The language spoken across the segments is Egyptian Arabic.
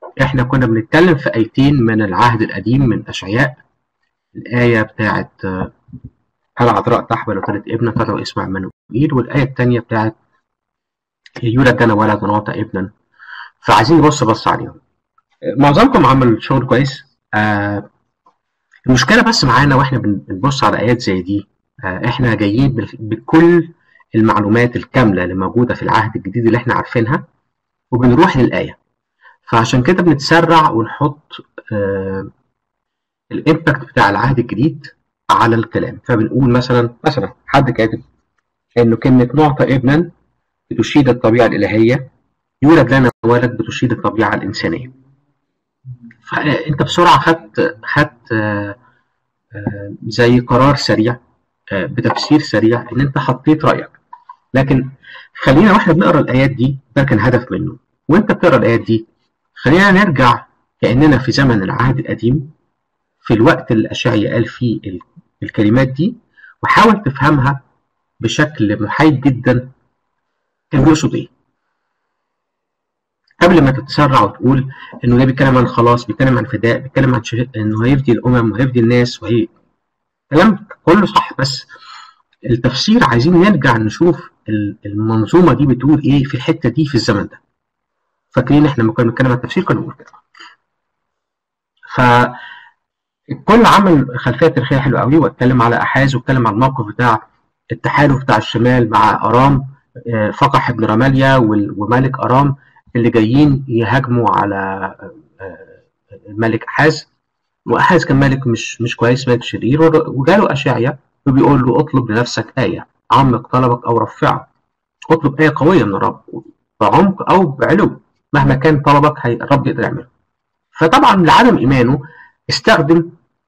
احنا كنا بنتكلم في ايتين من العهد القديم من اشعياء الايه بتاعت آه، العذراء تحمل وتلد ابنا تدعو اسمه عمانوئيل والايه الثانيه بتاعت يولد لنا ولد ونعطى ابنا فعايزين نبص بص عليهم آه، معظمكم عمل شغل كويس آه المشكله بس معانا واحنا بن- بنبص على ايات زي دي آه احنا جايين بال- بكل المعلومات الكامله اللي موجوده في العهد الجديد اللي احنا عارفينها وبنروح للايه فعشان كده بنتسرع ونحط آه الامباكت بتاع العهد الجديد على الكلام فبنقول مثلا مثلا حد كاتب انه كلمه نعطى ابنا بتشيد الطبيعه الالهيه يولد لنا ولد بتشيد الطبيعه الانسانيه فانت بسرعه خدت خدت آه، آه، زي قرار سريع آه، بتفسير سريع ان انت حطيت رايك لكن خلينا واحنا بنقرا الايات دي ده كان هدف منه وانت بتقرا الايات دي خلينا نرجع كاننا في زمن العهد القديم في الوقت اللي اشعيا قال فيه ال- الكلمات دي وحاول تفهمها بشكل محايد جدا كان بيقصد ايه قبل ما تتسرع وتقول انه ده بيتكلم عن خلاص بيتكلم عن فداء بيتكلم عن شه... انه هيفدي الامم وهيفدي الناس وهي كلام كله صح بس التفسير عايزين نرجع نشوف ال- المنظومه دي بتقول ايه في الحته دي في الزمن ده فاكرين احنا لما كنا بنتكلم عن التفسير كنا بنقول كده ف الكل عمل خلفيه تاريخيه حلوه قوي واتكلم على احاز واتكلم على الموقف بتاع التحالف بتاع الشمال مع ارام آه، فقح ابن رماليا وال- وملك ارام اللي جايين يهاجموا على آه، الملك احاز واحاز كان ملك مش مش كويس ملك شرير ور- وجاله اشعيا وبيقول له اطلب لنفسك ايه عمق طلبك او رفعه اطلب ايه قويه من الرب بعمق او بعلو مهما كان طلبك هي الرب يقدر يعمله فطبعا لعدم ايمانه استخدم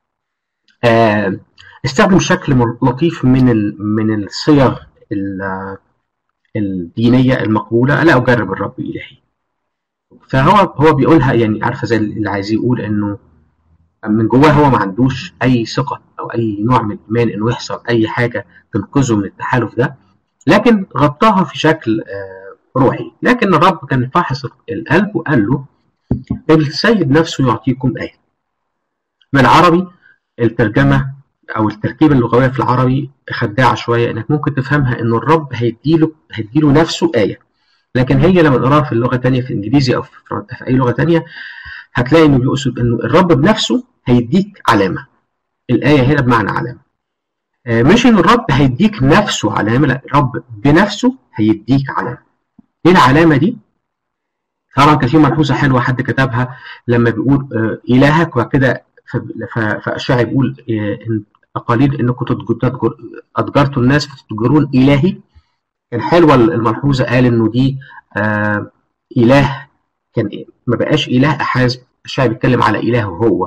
آه، استخدم شكل مر- لطيف من ال- من الصيغ ال- الدينيه المقبوله لا اجرب الرب الهي فهو هو بيقولها يعني عارفه زي اللي عايز يقول انه من جواه هو ما عندوش اي ثقه او اي نوع من الايمان انه يحصل اي حاجه تنقذه من التحالف ده لكن غطاها في شكل آه، روحي لكن الرب كان فاحص القلب وقال له السيد نفسه يعطيكم ايه بالعربي الترجمه او التركيبه اللغويه في العربي خداعه شويه انك ممكن تفهمها انه الرب هيديله هيديله نفسه ايه لكن هي لما نقراها في اللغه الثانيه في الانجليزي او في, فرن- في اي لغه ثانيه هتلاقي انه بيقصد انه الرب بنفسه هيديك علامه الايه هنا بمعنى علامه آه، مش ان الرب هيديك نفسه علامه لا الرب بنفسه هيديك علامه ايه العلامه دي طبعا كان في ملحوظه حلوه حد كتبها لما بيقول آه، الهك وبعد كده ف- ف- فالشاعر بيقول آه، إن قليل انكم تتج- تتجر- اضجرتوا الناس فتتجرون الهي كان حلوه الملحوظه قال انه دي آه اله كان إيه؟ ما بقاش اله احاز الشاعر بيتكلم على اله هو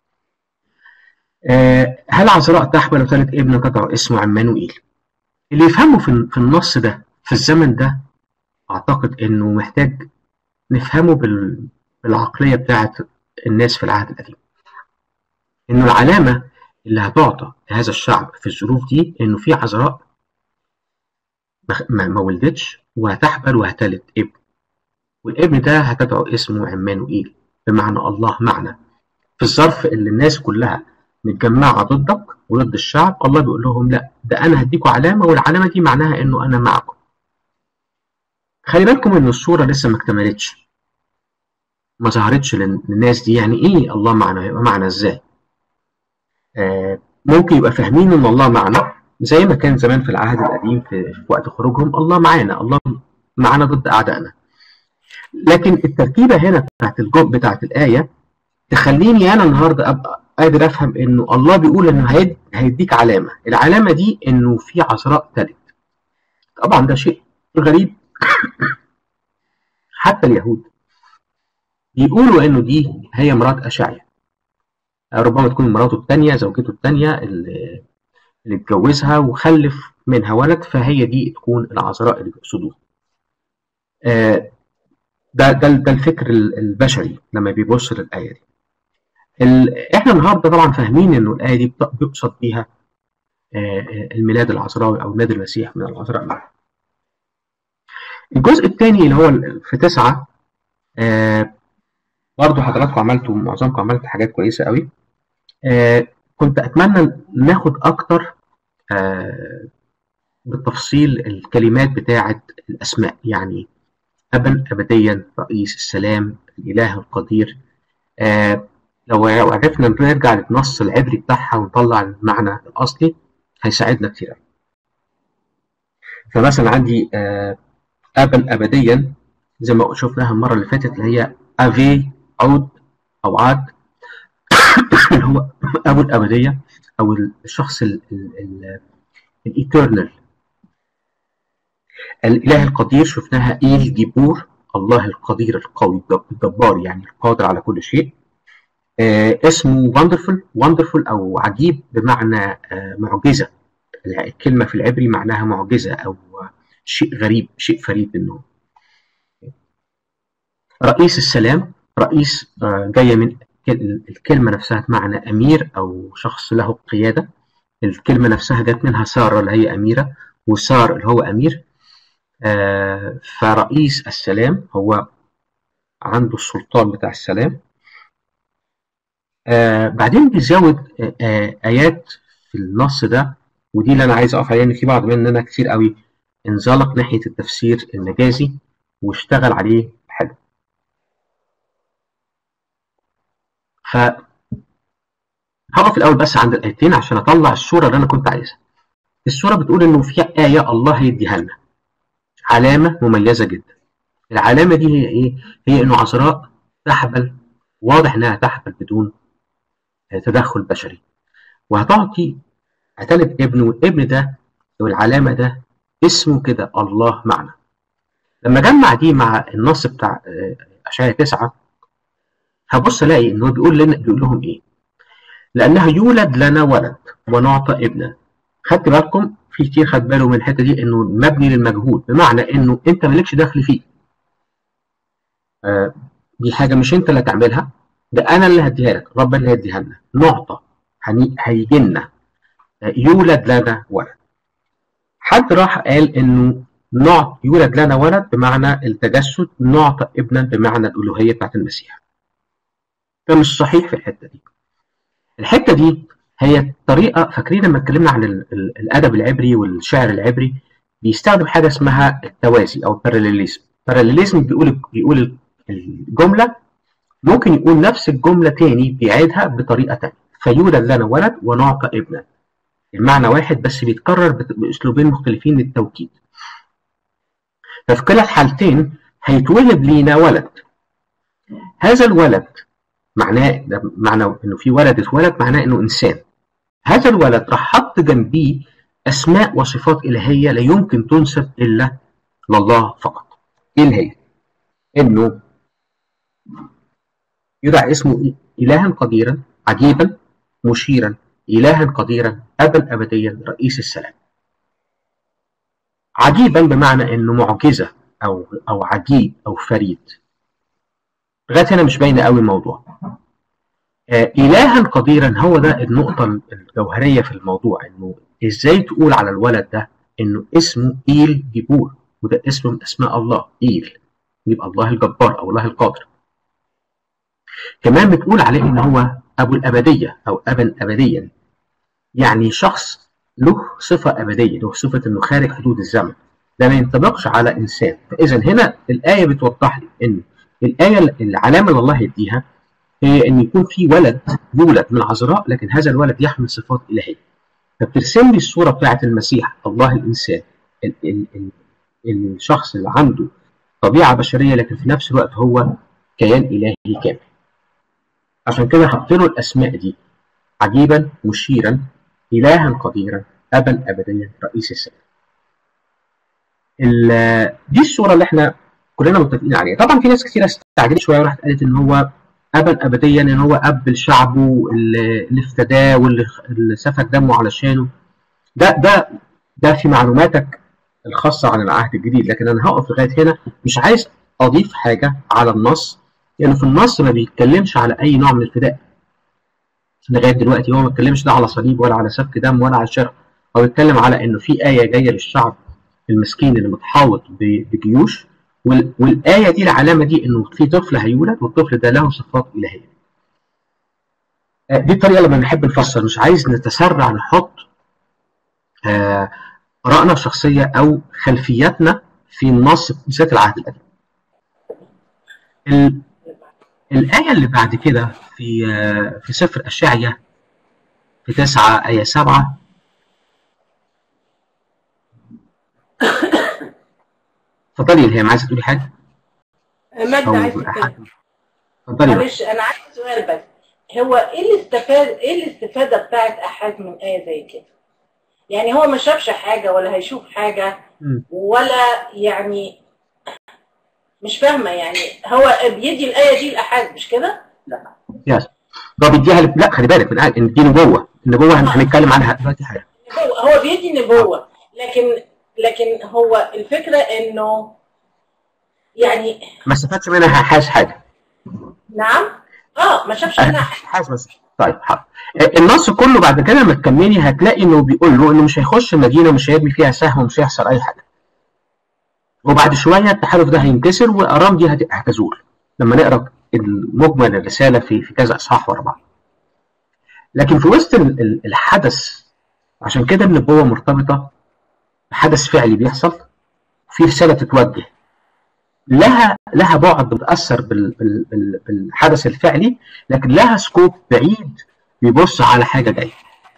آه هل عذراء تحمل وتلد ابن تدعو اسمه عمانوئيل اللي يفهمه في في النص ده في الزمن ده اعتقد انه محتاج نفهمه بال- بالعقليه بتاعت الناس في العهد القديم انه العلامه اللي هتعطى لهذا الشعب في الظروف دي انه في عذراء ما- ما ما ولدتش وهتحبل وهتلد ابن والابن ده هتدعو اسمه عمانوئيل بمعنى الله معنا في الظرف اللي الناس كلها متجمعة ضدك وضد الشعب الله بيقول لهم لا ده أنا هديكوا علامة والعلامة دي معناها إنه أنا معكم خلي بالكم إن الصورة لسه ما اكتملتش ما ظهرتش لل- للناس دي يعني إيه الله معنا هيبقى معنا إزاي آه ممكن يبقى فاهمين إن الله معنا زي ما كان زمان في العهد القديم في, في وقت خروجهم الله معانا الله معانا ضد أعدائنا لكن التركيبة هنا بتاعت الجمل بتاعت الآية تخليني أنا النهاردة أبقى قادر أفهم إنه الله بيقول إنه هيد- هيديك علامة العلامة دي إنه في عذراء تلد طبعا ده شيء غريب حتى اليهود بيقولوا إنه دي هي مرات أشعيا ربما تكون مراته الثانية زوجته الثانية اللي اللي اتجوزها وخلف منها ولد فهي دي تكون العذراء اللي بيقصدوها آه، ده ده ده الفكر ال- البشري لما بيبص للآية دي ال- احنا النهارده طبعا فاهمين انه الآية دي بت- بيقصد بيها آه، آه، الميلاد العذراوي او ميلاد المسيح من العذراء معه. الجزء الثاني اللي هو ال- في تسعة آه، برضه حضراتكم عملتوا معظمكم عملتوا حاجات كويسه قوي آه كنت اتمنى ناخد اكتر آه بالتفصيل الكلمات بتاعه الاسماء يعني ابا ابديا رئيس السلام الاله القدير آه لو عرفنا نرجع للنص العبري بتاعها ونطلع المعنى الاصلي هيساعدنا كتير فمثلا عندي آه ابا ابديا زي ما شفناها المره اللي فاتت اللي هي افي عود او عاد اللي هو ابو الابديه او الشخص الايترنال الاله القدير شفناها ايل جيبور الله القدير القوي الجبار يعني القادر على كل شيء آه اسمه وندرفul وندرفul او عجيب بمعنى آه معجزه الكلمه في العبري معناها معجزه او شيء غريب شيء فريد منه رئيس السلام رئيس آه جايه من الكلمه نفسها بمعنى امير او شخص له قياده الكلمه نفسها جت منها ساره اللي هي اميره وسار اللي هو امير آه فرئيس السلام هو عنده السلطان بتاع السلام آه بعدين بيزود آه ايات في النص ده ودي اللي انا عايز اقف عليها ان في بعض مننا كتير قوي انزلق ناحيه التفسير المجازي واشتغل عليه حلو ف هقف الاول بس عند الايتين عشان اطلع الصوره اللي انا كنت عايزها الصوره بتقول انه في ايه الله يديها لنا علامه مميزه جدا العلامه دي هي ايه هي انه عذراء تحبل واضح انها تحبل بدون تدخل بشري وهتعطي هتلد ابن والابن ده والعلامه ده اسمه كده الله معنا لما جمع دي مع النص بتاع اشعياء تسعة هبص الاقي ان هو بيقول لنا بيقول لهم ايه لانها يولد لنا ولد ونعطى ابنا خدت بالكم في كتير خد باله من الحته دي انه مبني للمجهول بمعنى انه انت مالكش دخل فيه آه دي حاجه مش انت اللي هتعملها ده انا اللي هديها لك ربنا اللي هيديها لنا نعطى هيجي لنا آه يولد لنا ولد حد راح قال انه نعط يولد لنا ولد بمعنى التجسد نعطى ابنا بمعنى الالوهيه بتاعت المسيح ده مش صحيح في الحته دي الحته دي هي طريقه فاكرين لما اتكلمنا عن الادب العبري والشعر العبري بيستخدم حاجه اسمها التوازي او الباراليليزم الباراليليزم بيقول بيقول الجمله ممكن يقول نفس الجمله تاني بيعيدها بطريقه تانية فيولد لنا ولد ونعطى ابنا المعنى واحد بس بيتكرر باسلوبين مختلفين للتوكيد ففي كلا الحالتين هيتولد لينا ولد هذا الولد معناه ده معنى انه في ولد اتولد معناه انه انسان هذا الولد راح حط جنبيه اسماء وصفات الهيه لا يمكن تنسب الا لله فقط ايه اللي هي انه يدعى اسمه الها قديرا عجيبا مشيرا الها قديرا ابا ابديا رئيس السلام عجيبا بمعنى انه معجزه او او عجيب او فريد لغايه هنا مش باينه قوي الموضوع آه الها قديرا هو ده النقطه الجوهريه في الموضوع انه ازاي تقول على الولد ده انه اسمه ايل جيبور وده اسم من اسماء الله ايل يبقى الله الجبار او الله القادر كمان بتقول عليه ان هو ابو الابديه او ابا ابديا يعني شخص له صفه ابديه له صفه انه خارج حدود الزمن ده ما ينطبقش على انسان فاذا هنا الايه بتوضح لي ان الايه العلامه اللي الله يديها هي ان يكون في ولد يولد من عذراء لكن هذا الولد يحمل صفات الهيه فبترسم لي الصوره بتاعت المسيح الله الانسان ال ال ال الشخص اللي عنده طبيعه بشريه لكن في نفس الوقت هو كيان الهي كامل عشان كده حط له الاسماء دي عجيبا مشيرا الها قديرا ابا ابديا رئيس السماء دي الصوره اللي احنا كلنا متفقين عليها طبعا في ناس كتير استعجلت شويه وراحت قالت ان هو ابا ابديا ان هو اب لشعبه اللي افتداه واللي سفك دمه علشانه ده ده ده في معلوماتك الخاصه عن العهد الجديد لكن انا هقف لغايه هنا مش عايز اضيف حاجه على النص لانه يعني في النص ما بيتكلمش على اي نوع من الفداء لغايه دلوقتي هو ما بيتكلمش لا على صليب ولا على سفك دم ولا على شرع هو بيتكلم على انه في ايه جايه للشعب المسكين اللي متحاوط بجيوش والايه دي العلامه دي انه في طفل هيولد والطفل ده له صفات الهيه دي الطريقه لما نحب نفسر مش عايز نتسرع نحط ارائنا الشخصيه او خلفياتنا في النص بالذات العهد القديم الآية اللي بعد كده في في سفر أشعيا في تسعة آية سبعة اتفضلي الهام عايزة تقولي حاجة؟ ماجدة عايز تتكلم اتفضلي معلش أنا عايز سؤال بس هو إيه الاستفادة إيه الاستفادة بتاعت أحد من آية زي كده؟ يعني هو ما شافش حاجة ولا هيشوف حاجة ولا يعني مش فاهمة يعني هو بيدي الآية دي لأحد مش كده؟ لا يس هو بيديها ل... لا خلي بالك من ان دي نبوة النبوة هنتكلم عنها دلوقتي حاجة هو بيدي نبوة لكن لكن هو الفكرة انه يعني ما استفادش منها حاجة حاجة نعم اه ما شافش منها حاجة بس طيب حاضر النص كله بعد كده لما تكملي هتلاقي انه بيقول له انه مش هيخش المدينه ومش هيرمي فيها سهم ومش هيحصل اي حاجه. وبعد شويه التحالف ده هينكسر وارام دي هتزول لما نقرا مجمل الرساله في في كذا اصحاح ورا بعض. لكن في وسط الحدث عشان كده النبوه مرتبطه بحدث فعلي بيحصل في رساله تتوجه لها لها بعد بتاثر بالحدث الفعلي لكن لها سكوب بعيد بيبص على حاجه جايه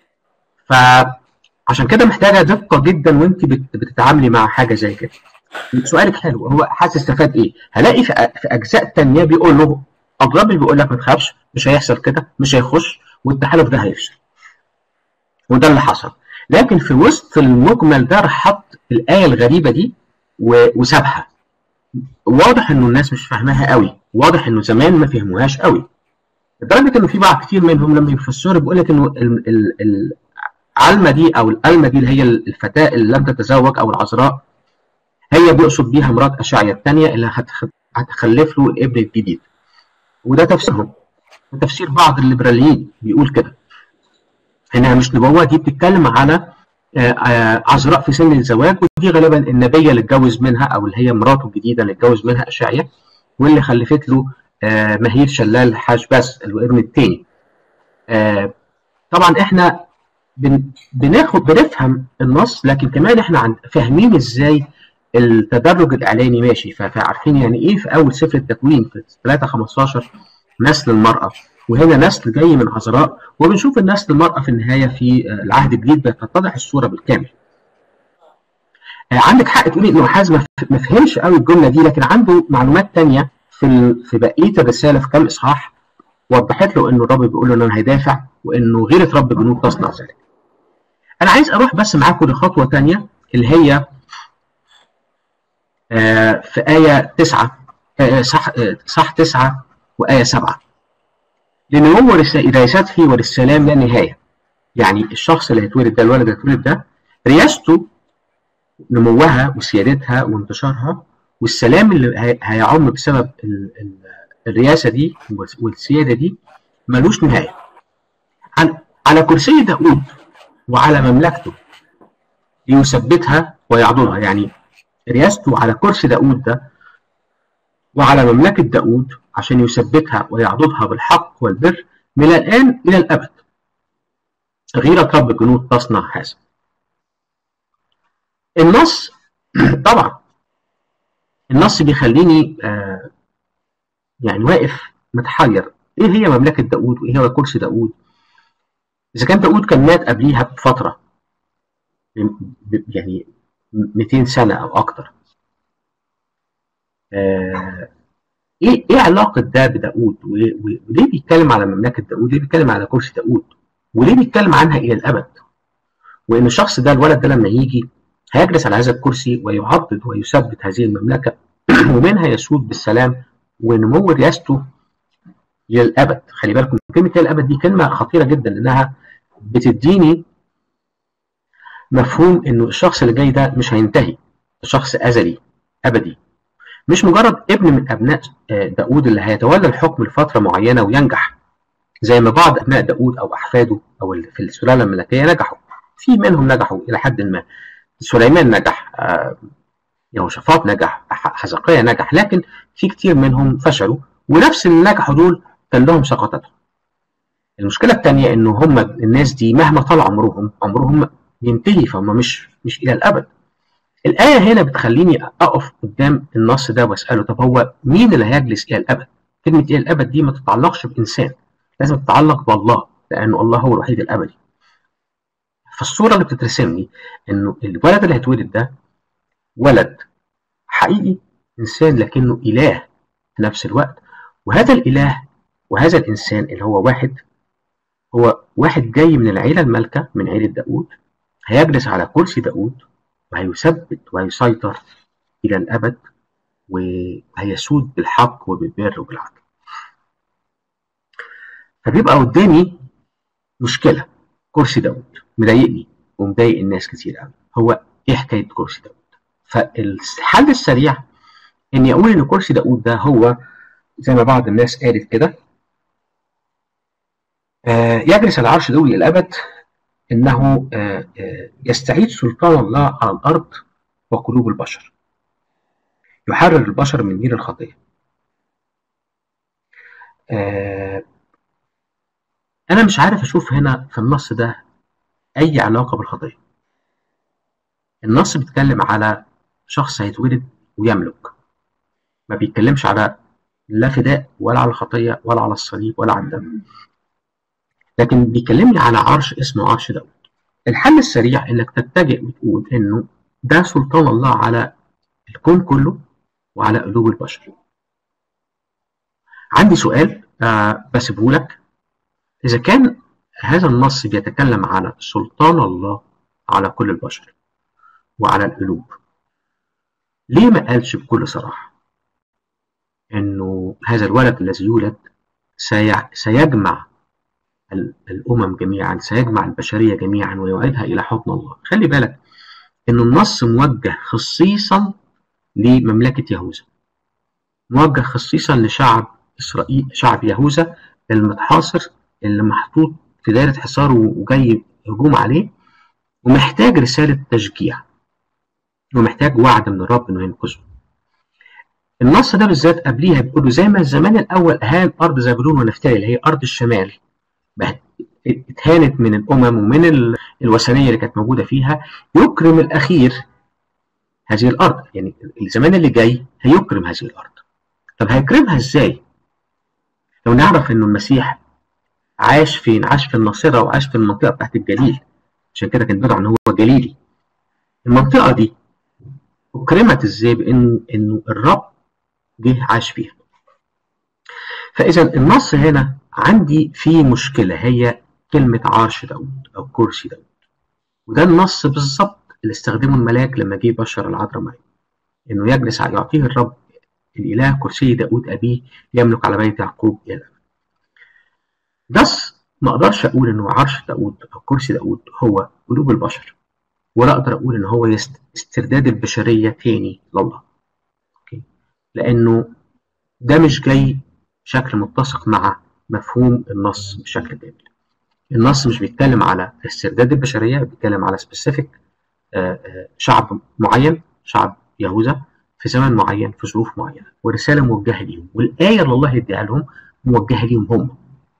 فعشان كده محتاجه دقه جدا وانت بتتعاملي مع حاجه زي كده سؤالك حلو هو حاسس استفاد ايه هلاقي في اجزاء تانية بيقول له الرب بيقول لك ما تخافش مش هيحصل كده مش هيخش والتحالف ده هيفشل وده اللي حصل لكن في وسط المجمل ده راح حط الايه الغريبه دي وسابها واضح انه الناس مش فاهماها قوي واضح انه زمان ما فهموهاش قوي لدرجه انه في بعض كتير منهم لما يفسروا بيقول لك انه العلمه دي او الالمه دي اللي هي الفتاه اللي لم تتزوج او العذراء هي بيقصد بيها مرات اشعيا الثانيه اللي هتخلف له الابن الجديد وده تفسيرهم وتفسير بعض الليبراليين بيقول كده انها مش نبوه دي بتتكلم على عذراء في سن الزواج ودي غالبا النبيه اللي اتجوز منها او اللي هي مراته الجديده اللي اتجوز منها اشعيا واللي خلفت له مهير شلال حاجباس الابن الثاني طبعا احنا بن بناخد بنفهم النص لكن كمان احنا فاهمين ازاي التدرج الاعلاني ماشي فعارفين يعني ايه في اول سفر التكوين في 3 15 نسل المراه وهنا نسل جاي من عذراء وبنشوف النسل المراه في النهايه في العهد الجديد بتتضح الصوره بالكامل. عندك حق تقولي انه حازم ما فهمش قوي الجمله دي لكن عنده معلومات ثانيه في في بقيه الرساله في كام اصحاح وضحت له انه الرب بيقول له انه هيدافع وانه غيره رب جنود تصنع ذلك. انا عايز اروح بس معاكم لخطوه ثانيه اللي هي في آية تسعة صح صح تسعة وآية سبعة لنمو رئاسته وللسلام لا نهاية يعني الشخص اللي هيتولد ده الولد اللي هيتولد ده رياسته نموها وسيادتها وانتشارها والسلام اللي هيعم بسبب الرئاسة دي والسيادة دي ملوش نهاية على كرسي داود وعلى مملكته ليثبتها ويعضدها يعني رياسته على كرسي داود ده وعلى مملكة داود عشان يثبتها ويعضدها بالحق والبر من الآن إلى الأبد غيرة رب الجنود تصنع هذا النص طبعا النص بيخليني آه يعني واقف متحير ايه هي مملكة داود وايه هو كرسي داود اذا كان داود كان مات قبليها بفترة يعني 200 سنة أو أكتر. آه إيه إيه علاقة ده بداود؟ وليه بيتكلم على مملكة داود؟ ليه بيتكلم على كرسي داود؟ وليه بيتكلم عنها إلى الأبد؟ وإن الشخص ده الولد ده لما يجي هيجلس على هذا الكرسي ويعضد ويثبت هذه المملكة ومنها يسود بالسلام ونمو رئاسته إلى الأبد. خلي بالكم كلمة إلى الأبد دي كلمة خطيرة جدا لأنها بتديني مفهوم انه الشخص اللي جاي ده مش هينتهي شخص ازلي ابدي مش مجرد ابن من ابناء داود اللي هيتولى الحكم لفتره معينه وينجح زي ما بعض ابناء داود او احفاده او في السلاله الملكيه نجحوا في منهم نجحوا الى حد ما سليمان نجح يهوشافاط نجح حزقية نجح لكن في كتير منهم فشلوا ونفس اللي نجحوا دول كان لهم سقطتهم المشكلة الثانية إنه هم الناس دي مهما طال عمرهم عمرهم ينتهي فهم مش مش إلى الأبد الآية هنا بتخليني أقف قدام النص ده وأسأله طب هو مين اللي هيجلس إلى الأبد؟ كلمة إلى الأبد دي ما تتعلقش بإنسان لازم تتعلق بالله لأنه الله هو الوحيد الأبدي فالصورة اللي بتترسم لي إنه الولد اللي هيتولد ده ولد حقيقي إنسان لكنه إله في نفس الوقت وهذا الإله وهذا الإنسان اللي هو واحد هو واحد جاي من العيلة المالكة من عيلة داود هيجلس على كرسي داود وهيثبت وهيسيطر إلى الأبد وهيسود بالحق وبالبر وبالعدل فبيبقى قدامي مشكلة كرسي داود مضايقني ومضايق الناس كتير قوي هو ايه حكاية كرسي داود فالحل السريع اني اقول ان كرسي داود ده هو زي ما بعض الناس قالت كده آه يجلس على العرش دولي الابد انه آه آه يستعيد سلطان الله على الارض وقلوب البشر يحرر البشر من نير الخطيه انا مش عارف اشوف هنا في النص ده اي علاقه بالخطيه النص بيتكلم على شخص هيتولد ويملك ما بيتكلمش على لا فداء ولا على الخطيه ولا على الصليب ولا على الدم لكن بيكلمني على عرش اسمه عرش داود الحل السريع انك تتجه وتقول انه ده سلطان الله على الكون كله وعلى قلوب البشر عندي سؤال آه بسيبه لك اذا كان هذا النص بيتكلم على سلطان الله على كل البشر وعلى القلوب ليه ما قالش بكل صراحه انه هذا الولد الذي يولد سيجمع الأمم جميعا سيجمع البشرية جميعا ويعيدها إلى حضن الله خلي بالك أن النص موجه خصيصا لمملكة يهوذا موجه خصيصا لشعب إسرائيل شعب يهوذا المتحاصر اللي محطوط في دائرة حصار وجاي هجوم عليه ومحتاج رسالة تشجيع ومحتاج وعد من الرب انه ينقذه. النص ده بالذات قبليها بيقولوا زي ما الزمان الاول اهان ارض زبلون ونفتالي اللي هي ارض الشمال اتهانت من الامم ومن الوثنيه اللي كانت موجوده فيها يكرم الاخير هذه الارض يعني الزمان اللي جاي هيكرم هذه الارض طب هيكرمها ازاي لو نعرف انه المسيح عاش فين عاش في الناصره وعاش في المنطقه بتاعت الجليل عشان كده كان بيدعى ان هو جليلي المنطقه دي اكرمت ازاي بانه انه الرب جه عاش فيها فاذا النص هنا عندي فيه مشكله هي كلمه عرش داود او كرسي داود وده النص بالظبط اللي استخدمه الملاك لما جه بشر العذراء مريم انه يجلس يعطيه الرب الاله كرسي داود ابيه يملك على بيت يعقوب الى الابد بس ما اقدرش اقول انه عرش داود او كرسي داود هو قلوب البشر ولا اقدر اقول ان هو استرداد البشريه تاني لله أوكي. لانه ده مش جاي بشكل متسق مع مفهوم النص بشكل كامل النص مش بيتكلم على استرداد البشريه بيتكلم على سبيسيفيك شعب معين شعب يهوذا في زمن معين في ظروف معينه ورساله موجهه ليهم والايه اللي الله يديها لهم موجهه ليهم هم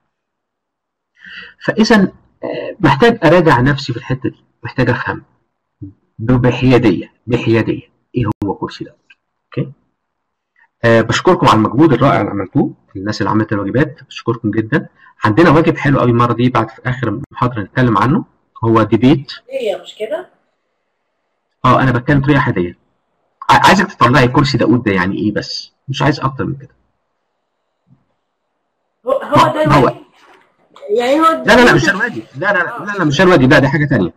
فاذا محتاج اراجع نفسي في الحته دي محتاج افهم بحياديه بحياديه ايه هو كرسي داود اوكي أه بشكركم على المجهود الرائع اللي عملتوه الناس اللي عملت الواجبات بشكركم جدا عندنا واجب حلو قوي المره دي بعد في اخر المحاضره نتكلم عنه هو ديبيت هي مش كده اه انا بتكلم بطريقه حاديه عايزك تطلعي كرسي داود ده يعني ايه بس مش عايز اكتر من كده هو هو ده هو. الواجب يعني هو لا لا لا مش الواجب لا لا لا لا, لا مش الواجب لا دي حاجه تانية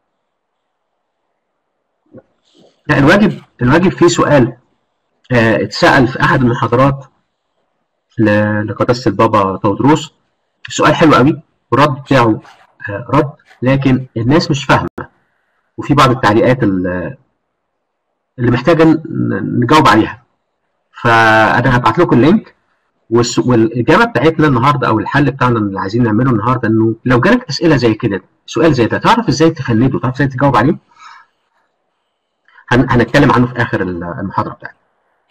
لا الواجب الواجب فيه سؤال آه اتسأل في أحد المحاضرات ل- لقداسة البابا تودروس سؤال حلو قوي والرد بتاعه آه رد لكن الناس مش فاهمة وفي بعض التعليقات ال- اللي محتاجة ن- نجاوب عليها فأنا هبعت لكم اللينك والس- والإجابة بتاعتنا النهاردة أو الحل بتاعنا اللي عايزين نعمله النهاردة إنه لو جالك أسئلة زي كده سؤال زي ده تعرف إزاي تفنده تعرف إزاي تجاوب عليه هنتكلم عنه في اخر المحاضره بتاعتنا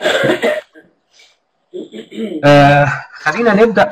آه خلينا نبدا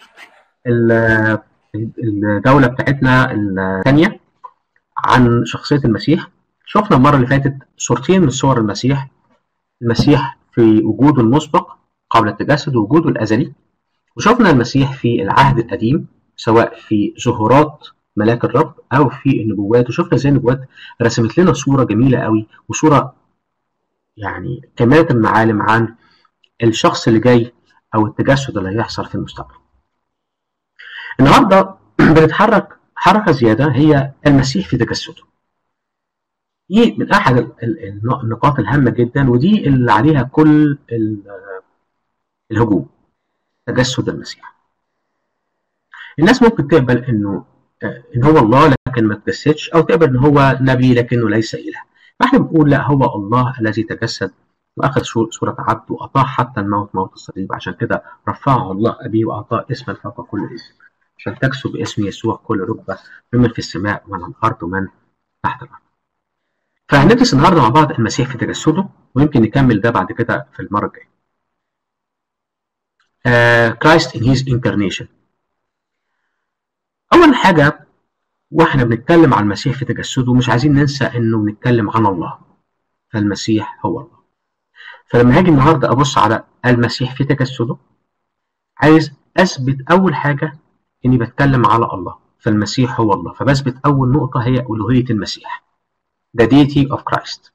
الجوله بتاعتنا الثانيه عن شخصيه المسيح شفنا المره اللي فاتت صورتين من صور المسيح المسيح في وجوده المسبق قبل التجسد ووجوده الازلي وشفنا المسيح في العهد القديم سواء في ظهورات ملاك الرب او في النبوات وشفنا ازاي النبوات رسمت لنا صوره جميله قوي وصوره يعني كمالة المعالم عن الشخص اللي جاي او التجسد اللي هيحصل في المستقبل. النهارده بنتحرك حركه زياده هي المسيح في تجسده. دي من احد النقاط الهامه جدا ودي اللي عليها كل الهجوم تجسد المسيح. الناس ممكن تقبل انه ان هو الله لكن ما تجسدش او تقبل ان هو نبي لكنه ليس اله. فاحنا بنقول لا هو الله الذي تجسد واخذ صورة عبد واطاع حتى الموت موت الصليب عشان كده رفعه الله ابيه واعطاه اسما فوق كل اسم عشان تكسب باسم يسوع كل ركبه ممن في السماء ومن على الارض ومن تحت الارض. فهندرس النهارده مع بعض المسيح في تجسده ويمكن نكمل ده بعد كده في المره الجايه. كرايست ان هيز انكارنيشن. اول حاجه واحنا بنتكلم عن المسيح في تجسده مش عايزين ننسى انه بنتكلم عن الله فالمسيح هو الله فلما هاجي النهارده ابص على المسيح في تجسده عايز اثبت اول حاجه اني بتكلم على الله فالمسيح هو الله فبثبت اول نقطه هي الوهيه المسيح the deity of Christ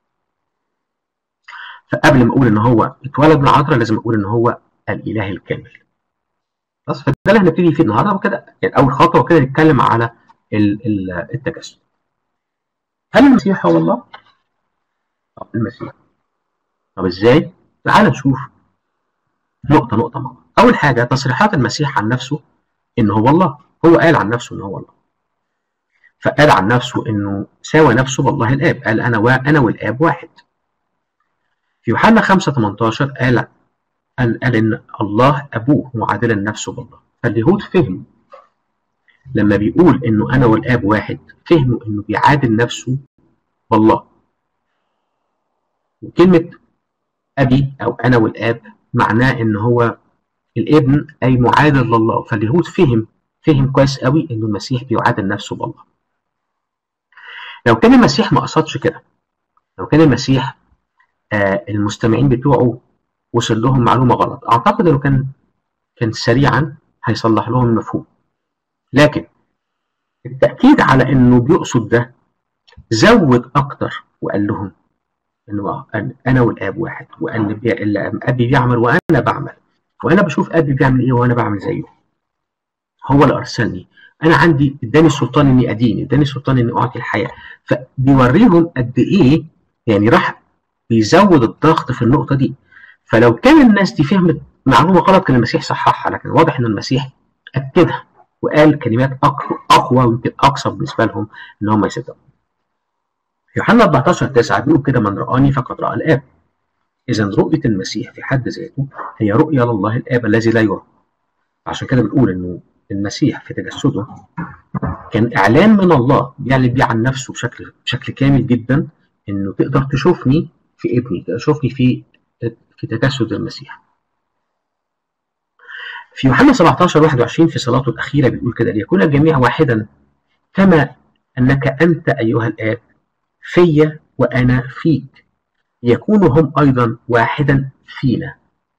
فقبل ما اقول ان هو اتولد من عذراء لازم اقول ان هو الاله الكامل بس فده اللي هنبتدي فيه النهارده وكده يعني اول خطوه كده نتكلم على التجسد هل المسيح هو الله؟ طب المسيح طب ازاي؟ تعال نشوف نقطة نقطة مع بعض. أول حاجة تصريحات المسيح عن نفسه إن هو الله، هو قال عن نفسه إن هو الله. فقال عن نفسه إنه ساوى نفسه بالله الآب، قال أنا وأنا والآب واحد. في يوحنا 5 18 قال قال, قال إن الله أبوه معادلا نفسه بالله، فاليهود فهموا لما بيقول انه انا والاب واحد فهموا انه بيعادل نفسه بالله وكلمة أبي أو أنا والآب معناه إن هو الابن أي معادل لله فاليهود فهم فهم كويس قوي إنه المسيح بيعادل نفسه بالله لو كان المسيح ما قصدش كده لو كان المسيح آه المستمعين بتوعه وصل لهم معلومة غلط أعتقد إنه كان كان سريعا هيصلح لهم المفهوم لكن التأكيد على إنه بيقصد ده زود أكتر وقال لهم إنه أنا والآب واحد وأن أبي بيعمل وأنا بعمل وأنا بشوف أبي بيعمل إيه وأنا بعمل زيه هو اللي أرسلني أنا عندي إداني السلطان إني أدين إداني السلطان إني أعطي الحياة فبيوريهم قد إيه يعني راح بيزود الضغط في النقطة دي فلو كان الناس دي فهمت معلومة غلط كان المسيح صححها لكن واضح إن المسيح أكدها وقال كلمات اقوى ويمكن اقصى بالنسبه لهم ان هم يصدقوا. يوحنا 14 9 بيقول كده من رآني فقد رأى الآب. إذا رؤية المسيح في حد ذاته هي رؤية لله الآب الذي لا يرى. عشان كده بنقول إنه المسيح في تجسده كان إعلان من الله بيعلن بيه عن نفسه بشكل بشكل كامل جدا إنه تقدر تشوفني في ابني، تقدر تشوفني في في تجسد المسيح. في يوحنا 17 21 في صلاته الأخيرة بيقول كده ليكون الجميع واحدا كما أنك أنت أيها الآب في وأنا فيك يكونوا هم أيضا واحدا فينا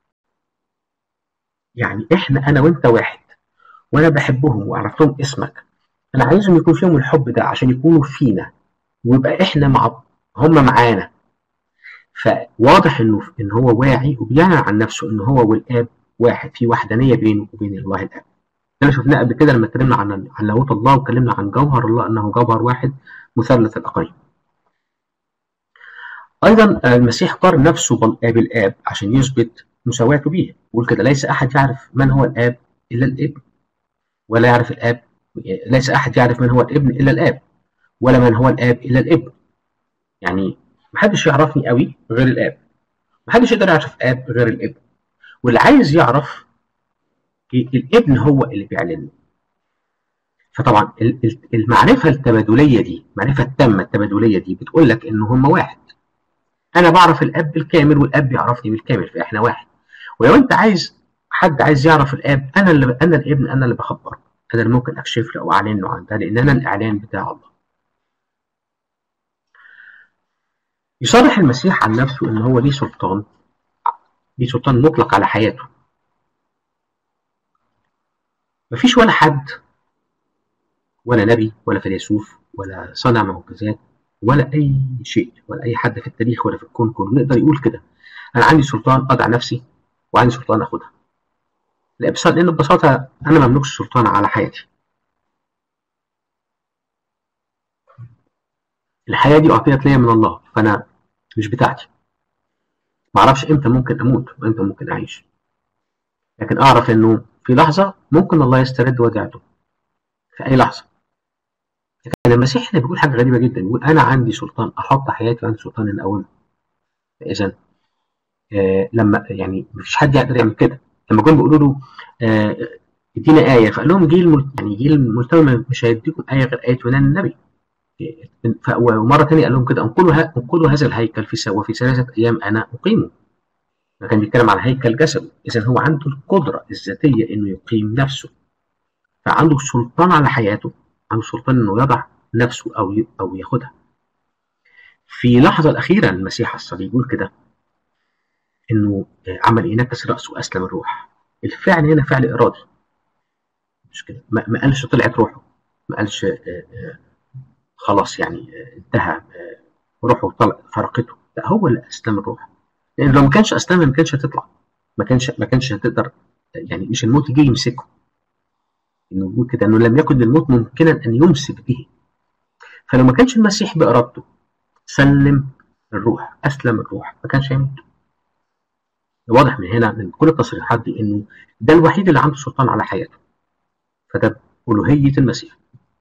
يعني إحنا أنا وأنت واحد وأنا بحبهم وعرفتهم اسمك أنا عايزهم يكون فيهم الحب ده عشان يكونوا فينا ويبقى إحنا مع هم معانا فواضح إنه إن هو واعي وبيعلن عن نفسه إن هو والآب واحد في وحدانيه بينه وبين الله الاب ده شفناه قبل كده لما اتكلمنا عن عن لاهوت الله واتكلمنا عن جوهر الله انه جوهر واحد مثلث الاقانيم ايضا المسيح قارن نفسه بالاب الاب عشان يثبت مساواته به يقول كده ليس احد يعرف من هو الاب الا الابن ولا يعرف الاب ليس احد يعرف من هو الابن الا الاب ولا من هو الاب الا الابن يعني محدش يعرفني قوي غير الاب محدش يقدر يعرف اب غير الابن واللي عايز يعرف الابن هو اللي بيعلن فطبعا المعرفه التبادليه دي المعرفه التامه التبادليه دي بتقول لك ان هم واحد انا بعرف الاب بالكامل والاب بيعرفني بالكامل فاحنا واحد ولو انت عايز حد عايز يعرف الاب انا اللي انا الابن انا اللي بخبره انا اللي ممكن اكشف له او اعلن له عن ده لان انا الاعلان بتاع الله يصرح المسيح عن نفسه ان هو ليه سلطان ليه سلطان مطلق على حياته مفيش ولا حد ولا نبي ولا فيلسوف ولا صانع معجزات ولا اي شيء ولا اي حد في التاريخ ولا في الكون كله يقدر يقول كده انا عندي سلطان اضع نفسي وعندي سلطان اخدها لان ببساطه انا ما املكش سلطان على حياتي الحياه دي اعطيت لي من الله فانا مش بتاعتي ما اعرفش امتى ممكن اموت وامتى ممكن اعيش لكن اعرف انه في لحظه ممكن الله يسترد وديعته في اي لحظه لكن المسيح هنا بيقول حاجه غريبه جدا بيقول انا عندي سلطان احط حياتي وعندي سلطان ان اقومها اذا آه لما يعني مفيش حد يقدر يعمل كده لما كانوا بيقولوا له آه ادينا ايه فقال لهم جيل مل... يعني جيل الملتوي مش هيديكم ايه غير ايه يونان النبي ومره ثانيه قال لهم كده انقلوا ه... انقلوا هذا الهيكل في سوا وفي ثلاثه ايام انا اقيمه كان بيتكلم على هيكل جسده اذا هو عنده القدره الذاتيه انه يقيم نفسه فعنده سلطان على حياته عنده سلطان انه يضع نفسه او ي... او ياخدها في لحظه الاخيره المسيح على الصليب يقول كده انه عمل ينكس راسه واسلم الروح الفعل هنا فعل ارادي مش كده ما قالش طلعت روحه ما قالش خلاص يعني انتهى روحه طلع فرقته لا هو اللي اسلم الروح لان لو ما كانش اسلمها ما كانش هتطلع ما كانش ما كانش هتقدر يعني مش الموت يجي يمسكه انه بيقول كده انه لم يكن للموت ممكنا ان يمسك به فلو ما كانش المسيح بارادته سلم الروح اسلم الروح ما كانش هيموت واضح من هنا من كل التصريحات دي انه ده الوحيد اللي عنده سلطان على حياته فده الوهيه المسيح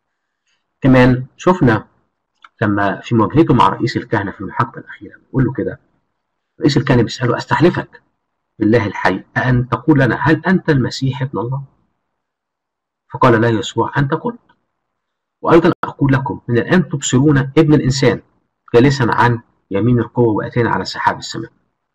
كمان شفنا لما في مواجهته مع رئيس الكهنه في المحاكمه الاخيره بيقول له كده رئيس الكهنه بيساله استحلفك بالله الحي أن تقول لنا هل أنت المسيح ابن الله؟ فقال لا يسوع أنت قلت وأيضا أقول لكم من الآن تبصرون ابن الإنسان جالسا عن يمين القوة وأتينا على سحاب السماء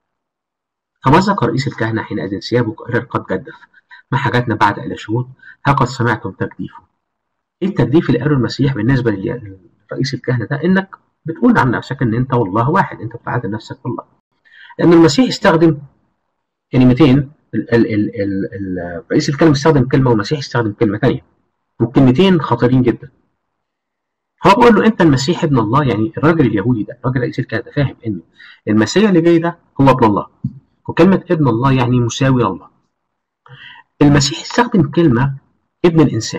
فمزق رئيس الكهنة حينئذ ثيابه قد جدف ما حاجتنا بعد إلى شهود ها قد سمعتم تجديفه ايه التجديف اللي قاله المسيح بالنسبة لرئيس الكهنة ده انك بتقول عن نفسك ان انت والله واحد انت بتعادل نفسك بالله لان المسيح استخدم كلمتين ال ال ال ال رئيس الكلمة استخدم كلمة والمسيح استخدم كلمة ثانية والكلمتين خطيرين جدا هو بيقول له انت المسيح ابن الله يعني الراجل اليهودي ده الراجل رئيس الكهنة فاهم ان المسيح اللي جاي ده هو ابن الله وكلمة ابن الله يعني مساوي لله المسيح استخدم كلمة ابن الإنسان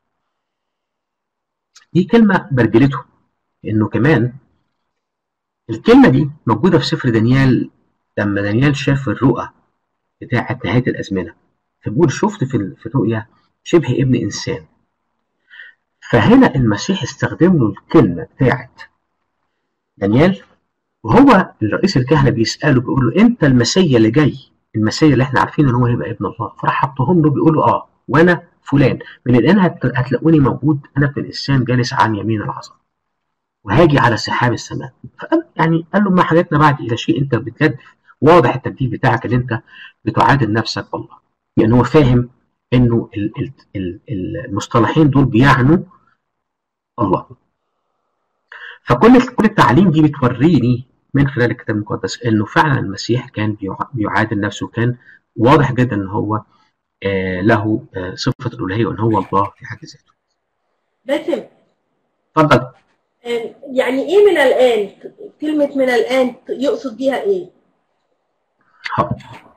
دي كلمة برجلته إنه كمان الكلمة دي موجودة في سفر دانيال لما دانيال شاف الرؤى بتاعة نهاية الأزمنة فبيقول شفت في في الرؤيا شبه ابن إنسان فهنا المسيح استخدم له الكلمة بتاعة دانيال وهو الرئيس الكهنة بيسأله بيقول له أنت المسيا اللي جاي المسيا اللي احنا عارفين إن هو هيبقى ابن الله فراح حطهم له بيقول له أه وأنا فلان من الآن هتلاقوني موجود أنا ابن الإنسان جالس عن يمين العظمة وهاجي على سحاب السماء فقال يعني قال له ما حاجتنا بعد إلى شيء أنت بتجدف واضح التجديد بتاعك اللي أنت بتعادل نفسك بالله لأن يعني هو فاهم إنه المصطلحين دول بيعنوا الله فكل كل التعليم دي بتوريني من خلال الكتاب المقدس انه فعلا المسيح كان بيعادل نفسه كان واضح جدا ان هو آه له آه صفه الالوهيه وان هو الله في حد ذاته. باسم اتفضل. يعني ايه من الان؟ كلمه من الان يقصد بيها ايه؟ حاضر.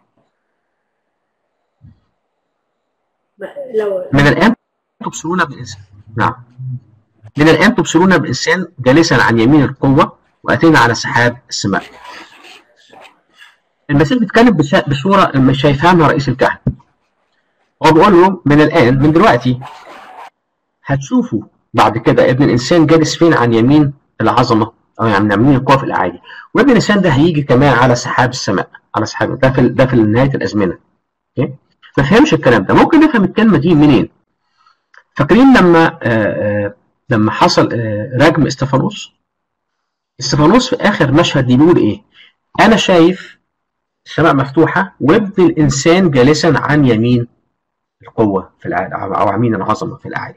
لو من الان تبصرون بالانسان نعم من الآن تبصرون بإنسان جالسا عن يمين القوة وأتينا على سحاب السماء. المسيح بيتكلم بصورة مش هيفهمها رئيس الكهنة. هو بيقول له من الآن من دلوقتي هتشوفوا بعد كده ابن الإنسان جالس فين عن يمين العظمة أو يعني عن يمين القوة في الأعالي. وابن الإنسان ده هيجي كمان على سحاب السماء على سحاب ده في ده في نهاية الأزمنة. أوكي؟ ما فهمش الكلام ده ممكن نفهم الكلمة دي منين؟ فاكرين لما آآ آآ لما حصل رجم استفانوس استفانوس في اخر مشهد بيقول ايه انا شايف السماء مفتوحه وابن الانسان جالسا عن يمين القوه في العالم او يمين العظمه في العالم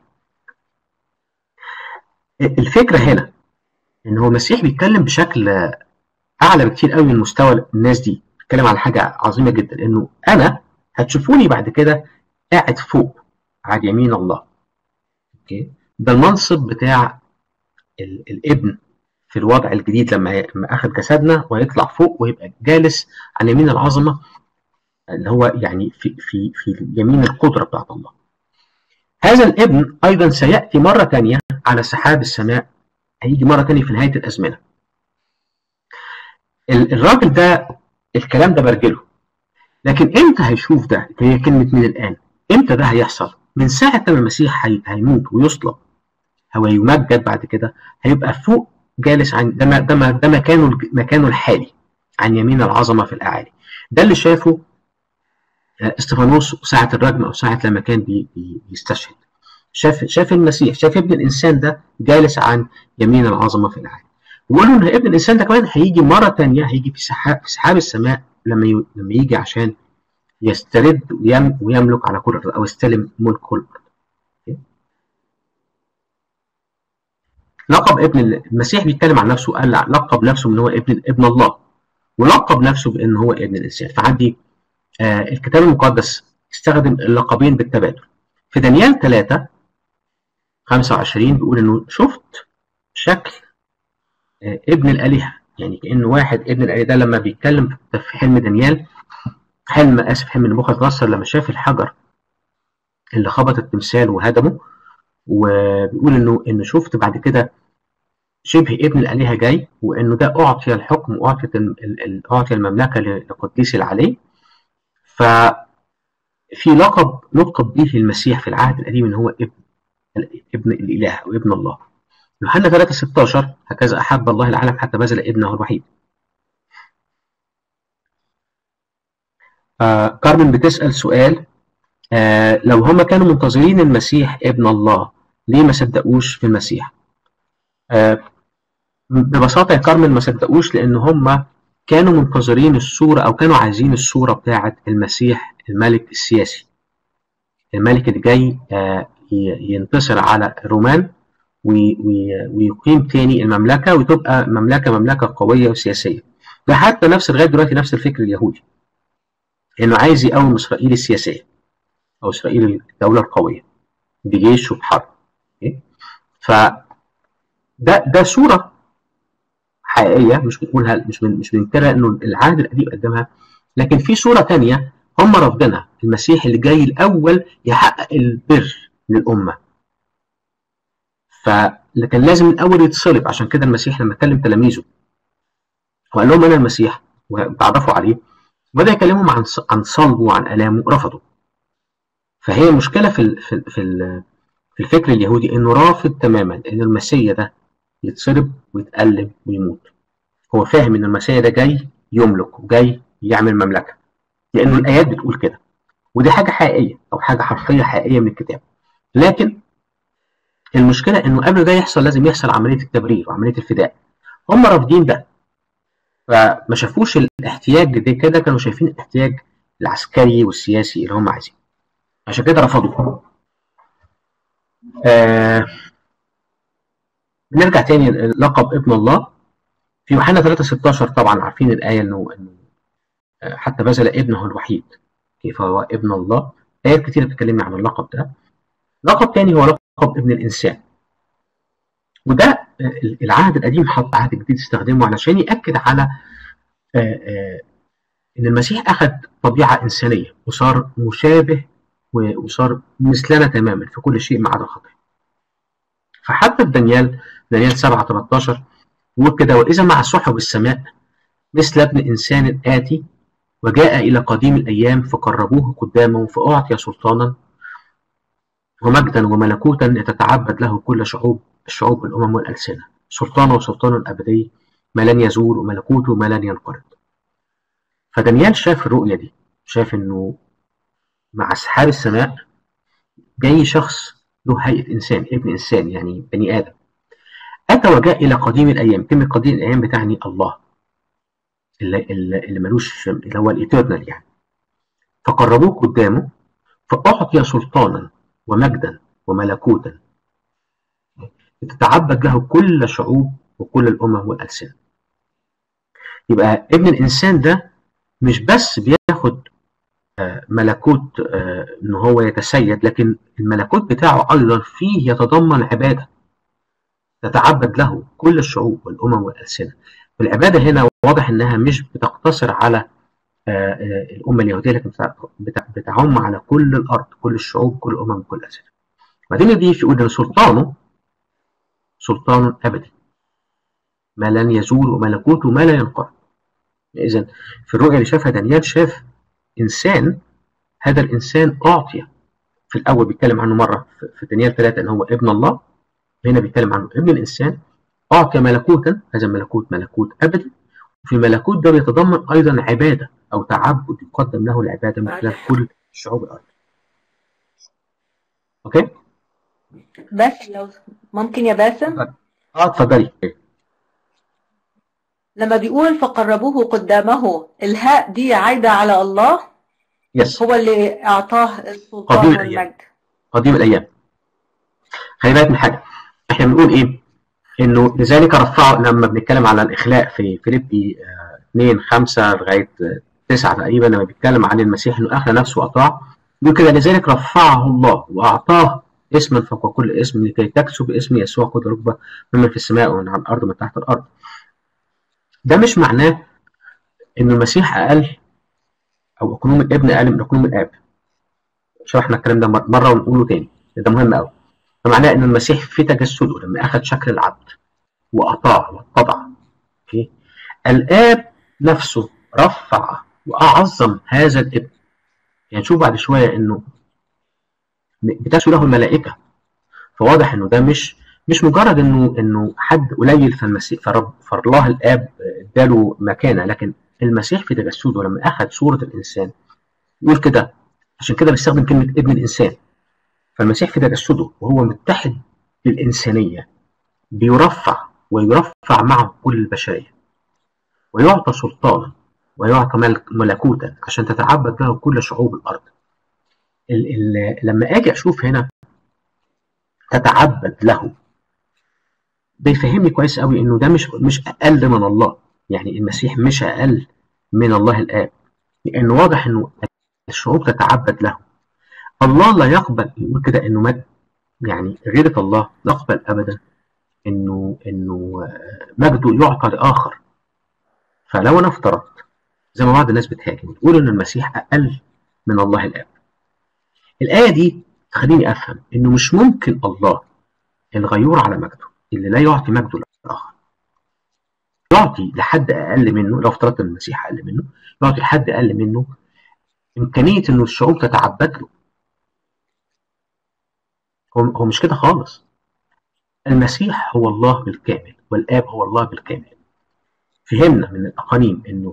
الفكره هنا ان هو المسيح بيتكلم بشكل اعلى بكتير قوي من مستوى الناس دي بيتكلم على حاجه عظيمه جدا انه انا هتشوفوني بعد كده قاعد فوق على يمين الله اوكي ده المنصب بتاع الابن في الوضع الجديد لما لما اخذ جسدنا ويطلع فوق ويبقى جالس عن يمين العظمه اللي هو يعني في في في يمين القدره بتاعت الله. هذا الابن ايضا سياتي مره ثانيه على سحاب السماء هيجي مره ثانيه في نهايه الازمنه. الراجل ده الكلام ده برجله لكن امتى هيشوف ده؟ هي كلمه من الان. امتى ده هيحصل؟ من ساعه ما المسيح هيموت ويصلب هو يمجد بعد كده هيبقى فوق جالس عن ده ده ده مكانه مكانه الحالي عن يمين العظمه في الاعالي ده اللي شافه استفانوس ساعه الرجم او ساعه لما كان بي بي بيستشهد شاف شاف المسيح شاف ابن الانسان ده جالس عن يمين العظمه في الاعالي وقالوا ان ابن الانسان ده كمان هيجي مره ثانيه هيجي في سحاب في سحاب السماء لما ي... لما يجي عشان يسترد ويم... ويملك على كل الارض او يستلم ملك كل الارض لقب ابن المسيح بيتكلم عن نفسه قال لقب نفسه ان هو ابن ابن الله ولقب نفسه بان هو ابن الانسان فعندي آه الكتاب المقدس استخدم اللقبين بالتبادل في دانيال 3 25 بيقول انه شفت شكل آه ابن الالهه يعني كان واحد ابن الالهه ده لما بيتكلم في حلم دانيال حلم اسف حلم نبوخذ نصر لما شاف الحجر اللي خبط التمثال وهدمه وبيقول انه انه شفت بعد كده شبه ابن الالهه جاي وانه ده اعطي الحكم واعطي اعطي المملكه لقديس العلي ففي لقب نطق به المسيح في العهد القديم ان هو ابن ابن الاله او ابن الله يوحنا 3 16 هكذا احب الله العالم حتى بذل ابنه الوحيد آه كارمن بتسال سؤال آه لو هم كانوا منتظرين المسيح ابن الله ليه ما صدقوش في المسيح آه ببساطة يا كارمن ما صدقوش لأن هم كانوا منتظرين الصورة أو كانوا عايزين الصورة بتاعة المسيح الملك السياسي الملك اللي جاي آه ينتصر على الرومان ويقيم تاني المملكة وتبقى مملكة مملكة قوية وسياسية ده حتى نفس لغاية دلوقتي نفس الفكر اليهودي إنه عايز يقوم إسرائيل السياسية أو إسرائيل الدولة القوية بجيش وبحرب ف ده ده صوره حقيقيه مش بنقولها مش من مش بننكرها انه العهد القديم قدمها لكن في صوره ثانيه هم رافضينها المسيح اللي جاي الاول يحقق البر للامه فلكن لازم الاول يتصلب عشان كده المسيح لما كلم تلاميذه وقال لهم انا المسيح وتعرفوا عليه بدا يكلمهم عن عن صلبه وعن الامه رفضوا فهي المشكله في ال في ال في, ال في الفكر اليهودي انه رافض تماما ان المسيا ده يتصلب ويتألم ويموت هو فاهم ان المسيا ده جاي يملك وجاي يعمل مملكه لانه الايات بتقول كده ودي حاجه حقيقيه او حاجه حرفيه حقيقيه من الكتاب لكن المشكله انه قبل ده يحصل لازم يحصل عمليه التبرير وعمليه الفداء هم رافضين ده فما شافوش الاحتياج دي كده كانوا شايفين الاحتياج العسكري والسياسي اللي هم عايزينه عشان كده رفضوه آه نرجع تاني لقب ابن الله في يوحنا 3 16 طبعا عارفين الايه انه انه حتى بذل ابنه الوحيد كيف هو ابن الله ايات كتير بتكلمنا عن اللقب ده لقب تاني هو لقب ابن الانسان وده العهد القديم حط عهد جديد استخدمه علشان ياكد على آآ آآ ان المسيح اخذ طبيعه انسانيه وصار مشابه وصار مثلنا تماما في كل شيء ما عدا الخطيه فحتى في دانيال دانيال 7 13 يقول كده واذا مع سحب السماء مثل ابن انسان اتي وجاء الى قديم الايام فقربوه قدامه فاعطي سلطانا ومجدا وملكوتا يتتعبد له كل شعوب الشعوب والامم والالسنه سلطانه وسلطان ابدي ما لن يزول وملكوته ما لن ينقرض فدانيال شاف الرؤيه دي شاف انه مع سحاب السماء جاي شخص له هيئة إنسان ابن إنسان يعني بني آدم أتى وجاء إلى قديم الأيام كلمة قديم الأيام بتعني الله اللي, اللي ملوش اللي هو الايترنال يعني فقربوه قدامه فأعطي سلطانا ومجدا وملكوتا تتعبد له كل الشعوب وكل الأمم والألسنة يبقى ابن الإنسان ده مش بس بياخد ملكوت ان هو يتسيد لكن الملكوت بتاعه ايضا فيه يتضمن عباده تتعبد له كل الشعوب والامم والالسنه والعباده هنا واضح انها مش بتقتصر على الامه اليهوديه لكن بتعم على كل الارض كل الشعوب كل الامم كل الالسنه بعدين دي يقول ان سلطانه سلطان ابدي ما لن يزول وملكوته ما لا ينقرض اذا في الرؤيا اللي شافها دانيال شاف انسان هذا الانسان اعطي في الاول بيتكلم عنه مره في دانيال 3 ان هو ابن الله هنا بيتكلم عنه ابن الانسان اعطي ملكوتا هذا الملكوت ملكوت ابدي وفي الملكوت ده بيتضمن ايضا عباده او تعبد يقدم له العباده من خلال كل شعوب الارض اوكي بس لو ممكن يا باسم اه اتفضلي لما بيقول فقربوه قدامه الهاء دي عايدة على الله يس هو اللي أعطاه السلطان قديم الأيام. والمجد قديم الايام خلي بالك من حاجه احنا بنقول ايه انه لذلك رفعوا لما بنتكلم على الاخلاء في فيليبي 2 5 لغايه 9 تقريبا لما بيتكلم عن المسيح انه اخلى نفسه واطاع بيقول كده لذلك رفعه الله واعطاه اسما فوق كل اسم لكي تكسب اسم يسوع كل ركبه ممن في السماء ومن على الارض ومن تحت الارض ده مش معناه ان المسيح اقل او اقنوم الابن اقل من اقنوم الاب شرحنا الكلام ده مره ونقوله تاني ده مهم قوي ده معناه ان المسيح في تجسده لما اخذ شكل العبد واطاع واتضع اوكي الاب نفسه رفع واعظم هذا الابن يعني نشوف بعد شويه انه بتسجد له الملائكه فواضح انه ده مش مش مجرد انه انه حد قليل في المسيح فرب فالله الاب اداله مكانه لكن المسيح في تجسده لما اخذ صوره الانسان يقول كده عشان كده بيستخدم كلمه ابن الانسان فالمسيح في تجسده وهو متحد بالانسانيه بيرفع ويرفع معه كل البشريه ويعطى سلطانا ويعطى ملك ملكوتا عشان تتعبد له كل شعوب الارض ال ال لما اجي اشوف هنا تتعبد له ده يفهمني كويس قوي انه ده مش مش اقل من الله يعني المسيح مش اقل من الله الاب لانه واضح انه الشعوب تتعبد له الله لا يقبل يقول كده انه مد يعني غيرة الله لا يقبل ابدا انه انه مجده يعطى لاخر فلو انا افترضت زي ما بعض الناس بتهاجم تقول ان المسيح اقل من الله الاب الايه دي تخليني افهم انه مش ممكن الله الغيور على مجده اللي لا يعطي مجده للاخر يعطي لحد اقل منه لو افترضت ان المسيح اقل منه يعطي لحد اقل منه امكانيه انه الشعوب تتعبد له هو هو مش كده خالص المسيح هو الله بالكامل والاب هو الله بالكامل فهمنا من الاقانيم انه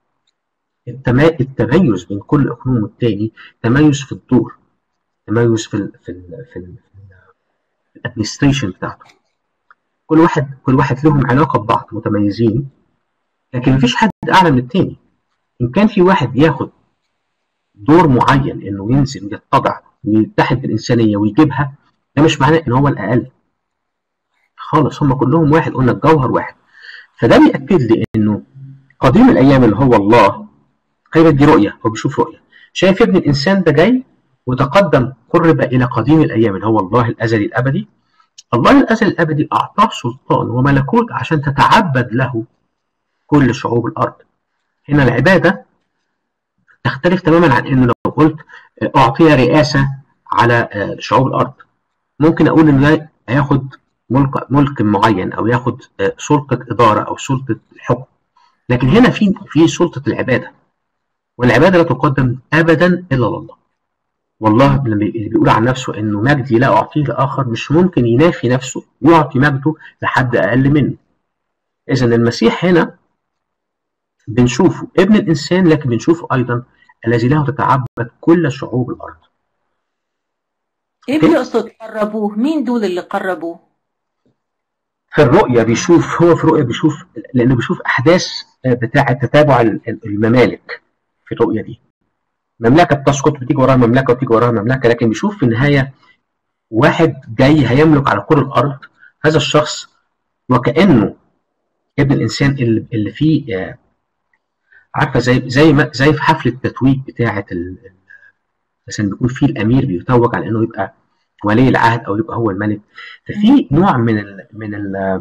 التميز بين كل اقنوم والتاني تميز في الدور تميز في ال في ال في ال في الادمنستريشن بتاعته كل واحد كل واحد لهم علاقه ببعض متميزين لكن مفيش حد اعلى من التاني ان كان في واحد ياخد دور معين انه ينزل ويتضع ويتحد بالانسانيه ويجيبها ده مش معناه ان هو الاقل خالص هم كلهم واحد قلنا الجوهر واحد فده بيأكد لي انه قديم الايام اللي هو الله خلي دي رؤيه هو بيشوف رؤيه شايف ابن الانسان ده جاي وتقدم قرب الى قديم الايام اللي هو الله الازلي الابدي الله الازلي الابدي اعطاه سلطان وملكوت عشان تتعبد له كل شعوب الارض هنا العباده تختلف تماما عن انه لو قلت اعطي رئاسه على شعوب الارض ممكن اقول ان ده هياخد ملك ملك معين او ياخد سلطه اداره او سلطه حكم لكن هنا في في سلطه العباده والعباده لا تقدم ابدا الا لله والله اللي بيقول عن نفسه انه مجدي لا اعطيه لاخر مش ممكن ينافي نفسه ويعطي مجده لحد اقل منه اذا المسيح هنا بنشوفه ابن الانسان لكن بنشوفه ايضا الذي له تتعبد كل شعوب الارض ايه بيقصد قربوه مين دول اللي قربوه في الرؤية بيشوف هو في الرؤية بيشوف لأنه بيشوف أحداث بتاع تتابع الممالك في الرؤيه دي مملكه بتسقط بتيجي وراها مملكه وتيجي وراها مملكه لكن بيشوف في النهايه واحد جاي هيملك على كل الارض هذا الشخص وكانه ابن الانسان اللي, اللي فيه عارفه زي زي ما زي في حفله التتويج بتاعه مثلا بيكون فيه الامير بيتوج على انه يبقى ولي العهد او يبقى هو الملك ففي نوع من ال من ال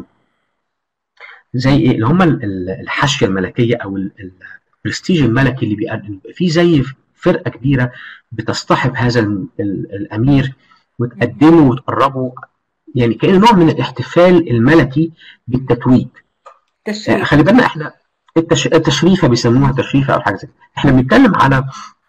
زي ايه اللي هم الحاشيه الملكيه او البرستيج الملكي اللي بيبقى فيه زي فرقه كبيره بتصطحب هذا الامير وتقدمه وتقربه يعني كأنه نوع من الاحتفال الملكي بالتتويج تشريف. خلي بالنا احنا التش... التشريفه بيسموها تشريفه او حاجه زي احنا بنتكلم على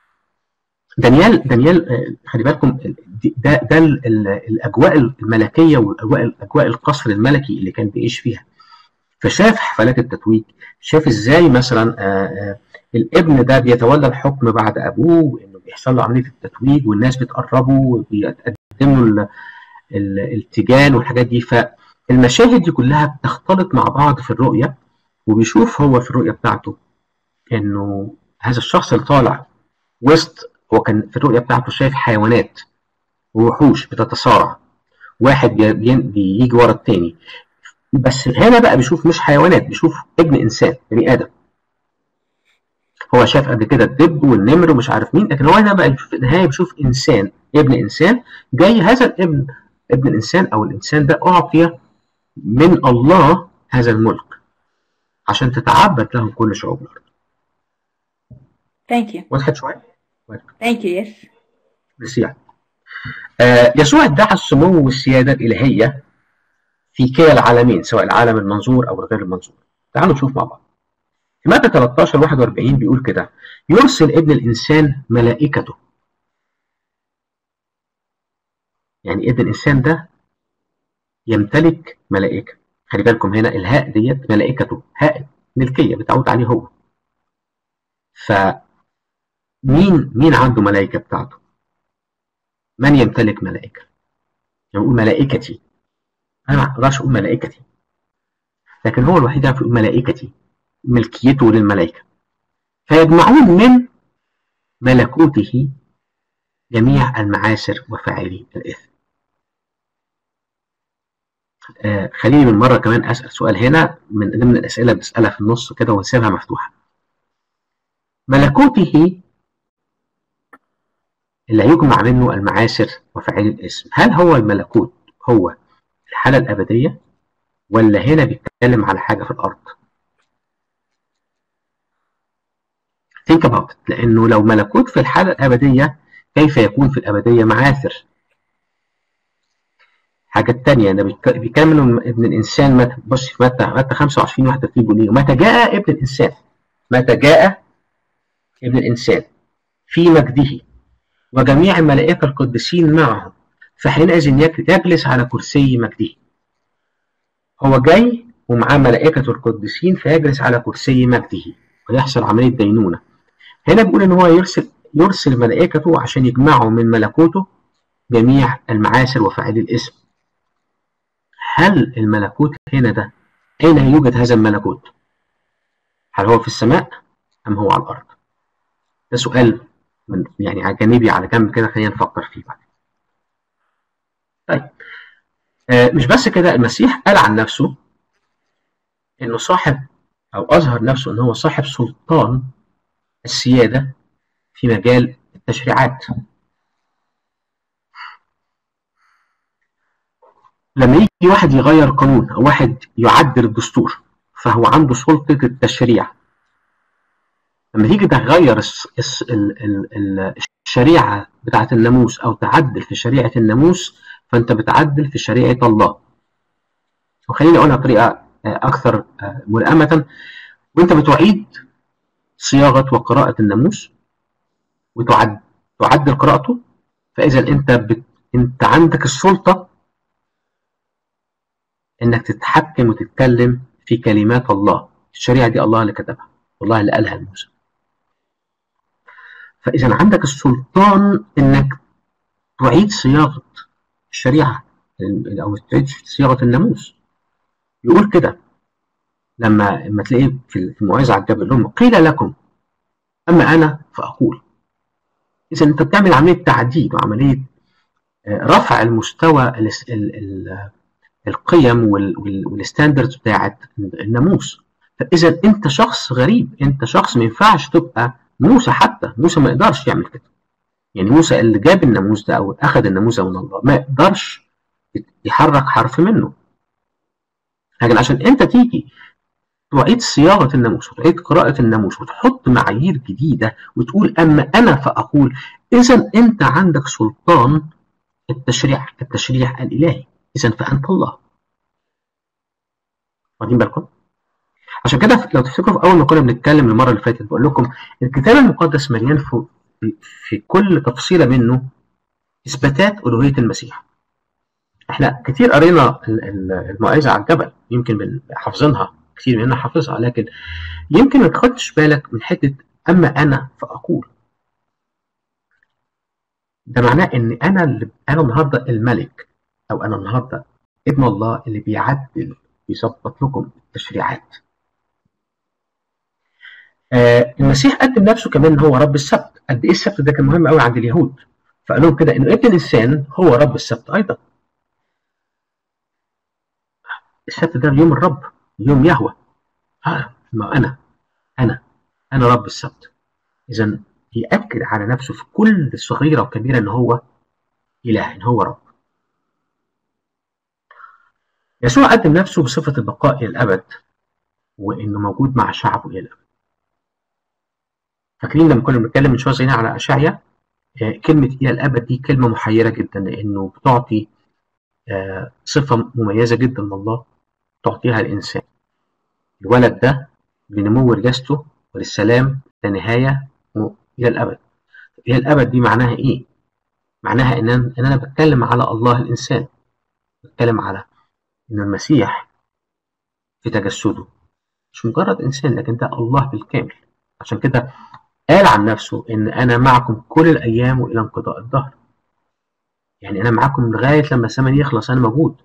دانيال دانيال خلي بالكم ده ده ال... ال... الاجواء الملكيه والاجواء الاجواء القصر الملكي اللي كان بيعيش فيها فشاف حفلات التتويج شاف ازاي مثلا آآ آآ الابن ده بيتولى الحكم بعد ابوه وانه بيحصل له عمليه التتويج والناس بتقربه وبيقدموا له التيجان والحاجات دي فالمشاهد دي كلها بتختلط مع بعض في الرؤيه وبيشوف هو في الرؤيه بتاعته انه هذا الشخص اللي طالع وسط هو كان في الرؤيه بتاعته شايف حيوانات ووحوش بتتصارع واحد بيجي ورا التاني بس هنا بقى بيشوف مش حيوانات بيشوف ابن انسان بني ادم هو شاف قبل كده الدب والنمر ومش عارف مين لكن هو هنا بقى في النهايه بيشوف انسان ابن انسان جاي هذا الابن ابن الانسان او الانسان ده اعطي من الله هذا الملك عشان تتعبد له كل شعوب الارض. Thank you. وضحت شويه؟ Thank you. Yes. بس آه يسوع ادعى السمو والسياده الالهيه في كلا العالمين سواء العالم المنظور او الغير المنظور. تعالوا نشوف مع بعض. في متى 13 41 بيقول كده يرسل ابن الانسان ملائكته. يعني ابن الانسان ده يمتلك ملائكه. خلي بالكم هنا الهاء ديت ملائكته هاء ملكيه بتعود عليه هو. ف مين مين عنده ملائكه بتاعته؟ من يمتلك ملائكه؟ يعني يقول ملائكتي انا ما اقدرش اقول ملائكتي لكن هو الوحيد يعرف يقول ملائكتي ملكيته للملائكه فيجمعون من ملكوته جميع المعاسر وفاعلي الاثم آه خليني من مره كمان اسال سؤال هنا من ضمن الاسئله اللي بنسالها في النص كده ونسيبها مفتوحه ملكوته اللي هيجمع منه المعاسر وفعيل الاسم هل هو الملكوت هو الحالة الأبدية ولا هنا بيتكلم على حاجة في الأرض think about it لأنه لو ملكوت في الحالة الأبدية كيف يكون في الأبدية معاثر حاجة تانية أنا بيتكلم ابن الإنسان متى بص في متى متى 25 واحدة بتيجي ليه متى جاء ابن الإنسان متى جاء ابن الإنسان في مجده وجميع الملائكة القديسين معهم فحينئذ يجلس على كرسي مجده هو جاي ومعاه ملائكة القديسين فيجلس على كرسي مجده ويحصل عملية دينونة هنا بيقول إن هو يرسل يرسل ملائكته عشان يجمعوا من ملكوته جميع المعاسر وفاعلي الاسم هل الملكوت هنا ده أين يوجد هذا الملكوت؟ هل هو في السماء أم هو على الأرض؟ ده سؤال من يعني على جانبي على جنب كده خلينا نفكر فيه بعد. طيب آه مش بس كده المسيح قال عن نفسه انه صاحب او اظهر نفسه ان هو صاحب سلطان السياده في مجال التشريعات. لما يجي واحد يغير قانون او واحد يعدل الدستور فهو عنده سلطه التشريع لما تيجي تغير الشريعة بتاعة الناموس أو تعدل في شريعة الناموس فأنت بتعدل في شريعة الله وخليني أقولها بطريقة أكثر ملائمة وأنت بتعيد صياغة وقراءة الناموس وتعد تعدل قراءته فإذا أنت بت... أنت عندك السلطة إنك تتحكم وتتكلم في كلمات الله الشريعة دي الله اللي كتبها والله اللي قالها لموسى فإذا عندك السلطان إنك تعيد صياغة الشريعة أو تعيد صياغة الناموس يقول كده لما لما تلاقيه في الموعظه على الجبل لهم قيل لكم اما انا فاقول اذا انت بتعمل عمليه تعديل وعمليه رفع المستوى ال ال القيم والستاندردز بتاعت الناموس فاذا انت شخص غريب انت شخص ما ينفعش تبقى موسى حتى موسى ما يقدرش يعمل كده يعني موسى اللي جاب الناموس ده او اخذ الناموس من الله ما يقدرش يحرك حرف منه لكن عشان انت تيجي تعيد صياغه الناموس وتعيد قراءه الناموس وتحط معايير جديده وتقول اما انا فاقول اذا انت عندك سلطان التشريع التشريع الالهي اذا فانت الله واخدين بالكم عشان كده لو تفتكروا في اول ما كنا بنتكلم المره اللي فاتت بقول لكم الكتاب المقدس مليان في, في كل تفصيله منه اثباتات الوهيه المسيح احنا كتير قرينا الموعظه على الجبل يمكن حافظينها كتير مننا حافظها لكن يمكن ما تاخدش بالك من حته اما انا فاقول ده معناه ان انا اللي انا النهارده الملك او انا النهارده ابن الله اللي بيعدل بيظبط لكم التشريعات آه المسيح قدم نفسه كمان ان هو رب السبت قد ايه السبت ده كان مهم قوي عند اليهود فقال لهم كده انه ابن الانسان هو رب السبت ايضا السبت ده يوم الرب يوم يهوى آه ما انا انا انا رب السبت اذا يأكد على نفسه في كل صغيرة وكبيرة ان هو اله ان هو رب يسوع قدم نفسه بصفة البقاء إلى الأبد وإنه موجود مع شعبه إلى الأبد. فاكرين لما كنا بنتكلم من شوية صغيرين على أشعيا كلمة إلى الأبد دي كلمة محيرة جدا لأنه بتعطي صفة مميزة جدا من الله تعطيها الإنسان. الولد ده لنمو رجاسته وللسلام لا نهاية إلى الأبد. إلى الأبد دي معناها إيه؟ معناها إن أنا, إن أنا بتكلم على الله الإنسان. بتكلم على إن المسيح في تجسده مش مجرد إنسان لكن ده الله بالكامل عشان كده قال عن نفسه إن أنا معكم كل الأيام وإلى انقضاء الدهر يعني أنا معاكم لغاية لما الزمن يخلص أنا موجود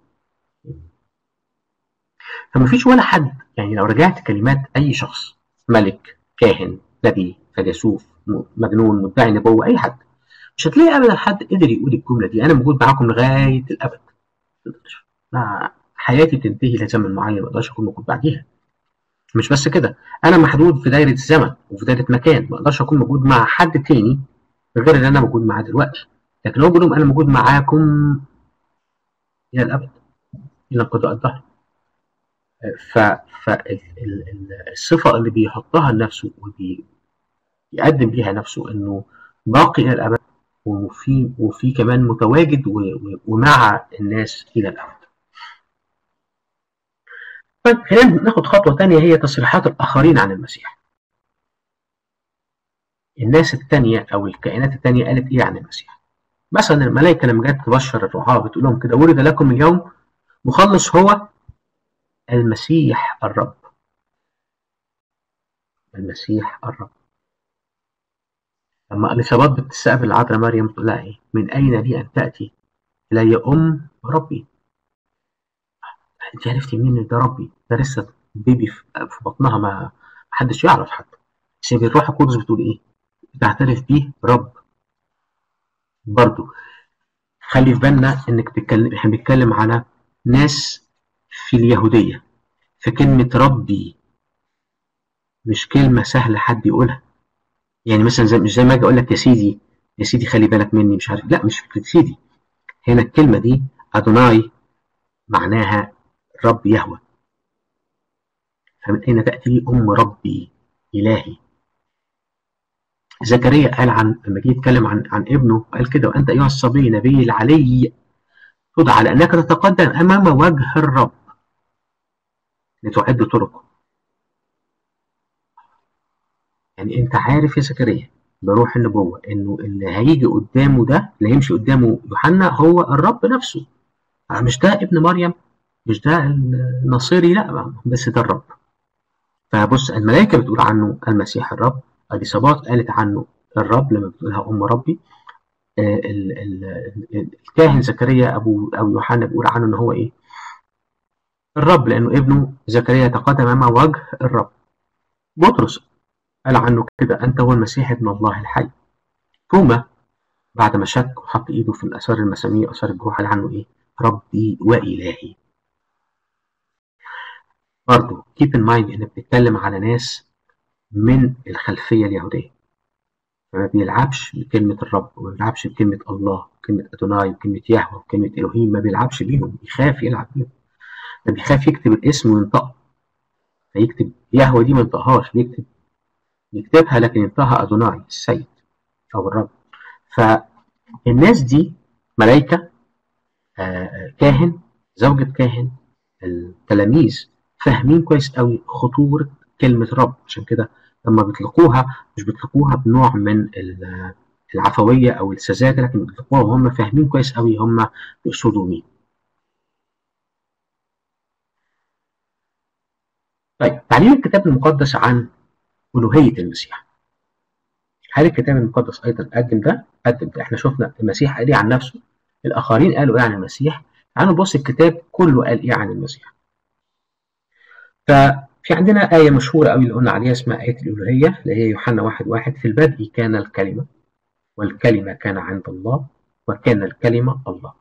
فما فيش ولا حد يعني لو رجعت كلمات أي شخص ملك كاهن نبي فيلسوف مجنون مدعي نبوة أي حد مش هتلاقي أبدا حد قدر يقول الجملة دي أنا موجود معاكم لغاية الأبد لا حياتي بتنتهي لزمن معين ما اقدرش اكون موجود بعديها مش بس كده انا محدود في دايره الزمن وفي دايره مكان ما اقدرش اكون موجود مع حد تاني غير اللي انا موجود معاه دلوقتي لكن هو بيقول لهم انا موجود معاكم الى الابد الى انقضاء الدهر ف فالصفه اللي بيحطها لنفسه وبيقدم بيها نفسه انه باقي الى الابد وفي وفي كمان متواجد ومع الناس الى الابد طيب خلينا ناخد خطوة تانية هي تصريحات الآخرين عن المسيح. الناس التانية أو الكائنات التانية قالت إيه عن المسيح؟ مثلا الملائكة لما جت تبشر الرعاة بتقول لهم كده ولد لكم اليوم مخلص هو المسيح الرب. المسيح الرب. لما اليصابات بتستقبل العذراء مريم تقول لها إيه؟ من أين لي أن تأتي إلي أم ربي؟ انت عرفتي منين ان ده ربي ده لسه بيبي في بطنها ما حدش يعرف حتى بس الروح القدس بتقول ايه بتعترف بيه رب برضو خلي في بالنا انك بتتكلم احنا بنتكلم على ناس في اليهوديه فكلمه ربي مش كلمه سهله حد يقولها يعني مثلا زي مش زي ما اجي اقول لك يا سيدي يا سيدي خلي بالك مني مش عارف لا مش فكره سيدي هنا الكلمه دي ادوناي معناها رب يهوى فمن أين تأتي لي أم ربي إلهي زكريا قال عن لما جه يتكلم عن عن ابنه قال كده وأنت أيها الصبي نبي العلي تدعى لأنك تتقدم أمام وجه الرب لتعد طرقه يعني أنت عارف يا زكريا بروح النبوة إنه اللي هيجي قدامه ده اللي هيمشي قدامه يوحنا هو الرب نفسه مش ده ابن مريم مش ده النصيري لا بس ده الرب فبص الملائكة بتقول عنه المسيح الرب اليصابات قالت عنه الرب لما بتقولها أم ربي ال ال الكاهن زكريا أبو أو يوحنا بيقول عنه إن هو إيه الرب لأنه ابنه زكريا تقدم أمام وجه الرب بطرس قال عنه كده أنت هو المسيح ابن الله الحي توما بعد ما شك وحط إيده في الآثار المسامية آثار الجروح قال عنه إيه ربي وإلهي برضه keep in mind إنك بتتكلم على ناس من الخلفية اليهودية فما بيلعبش بكلمة الرب وما بيلعبش بكلمة الله وكلمة أدوناي وكلمة يهوه وكلمة إلهيم ما بيلعبش بيهم يخاف يلعب بيهم ده بيخاف يكتب الاسم وينطقه فيكتب يهوه دي ما ينطقهاش بيكتب يكتبها لكن ينطقها أدوناي السيد أو الرب فالناس دي ملائكة آه كاهن زوجة كاهن التلاميذ فاهمين كويس قوي خطورة كلمة رب عشان كده لما بيطلقوها مش بيطلقوها بنوع من العفوية أو السذاجة لكن بيطلقوها وهم فاهمين كويس قوي هم بيقصدوا مين. طيب تعليم الكتاب المقدس عن ألوهية المسيح. هل الكتاب المقدس أيضا قدم ده؟ قدم ده، احنا شفنا المسيح قال إيه عن نفسه، الآخرين قالوا إيه عن المسيح، تعالوا نبص الكتاب كله قال إيه عن المسيح. ففي عندنا آية مشهورة قوي اللي قلنا عليها اسمها آية الألوهية اللي هي يوحنا واحد واحد في البدء كان الكلمة والكلمة كان عند الله وكان الكلمة الله.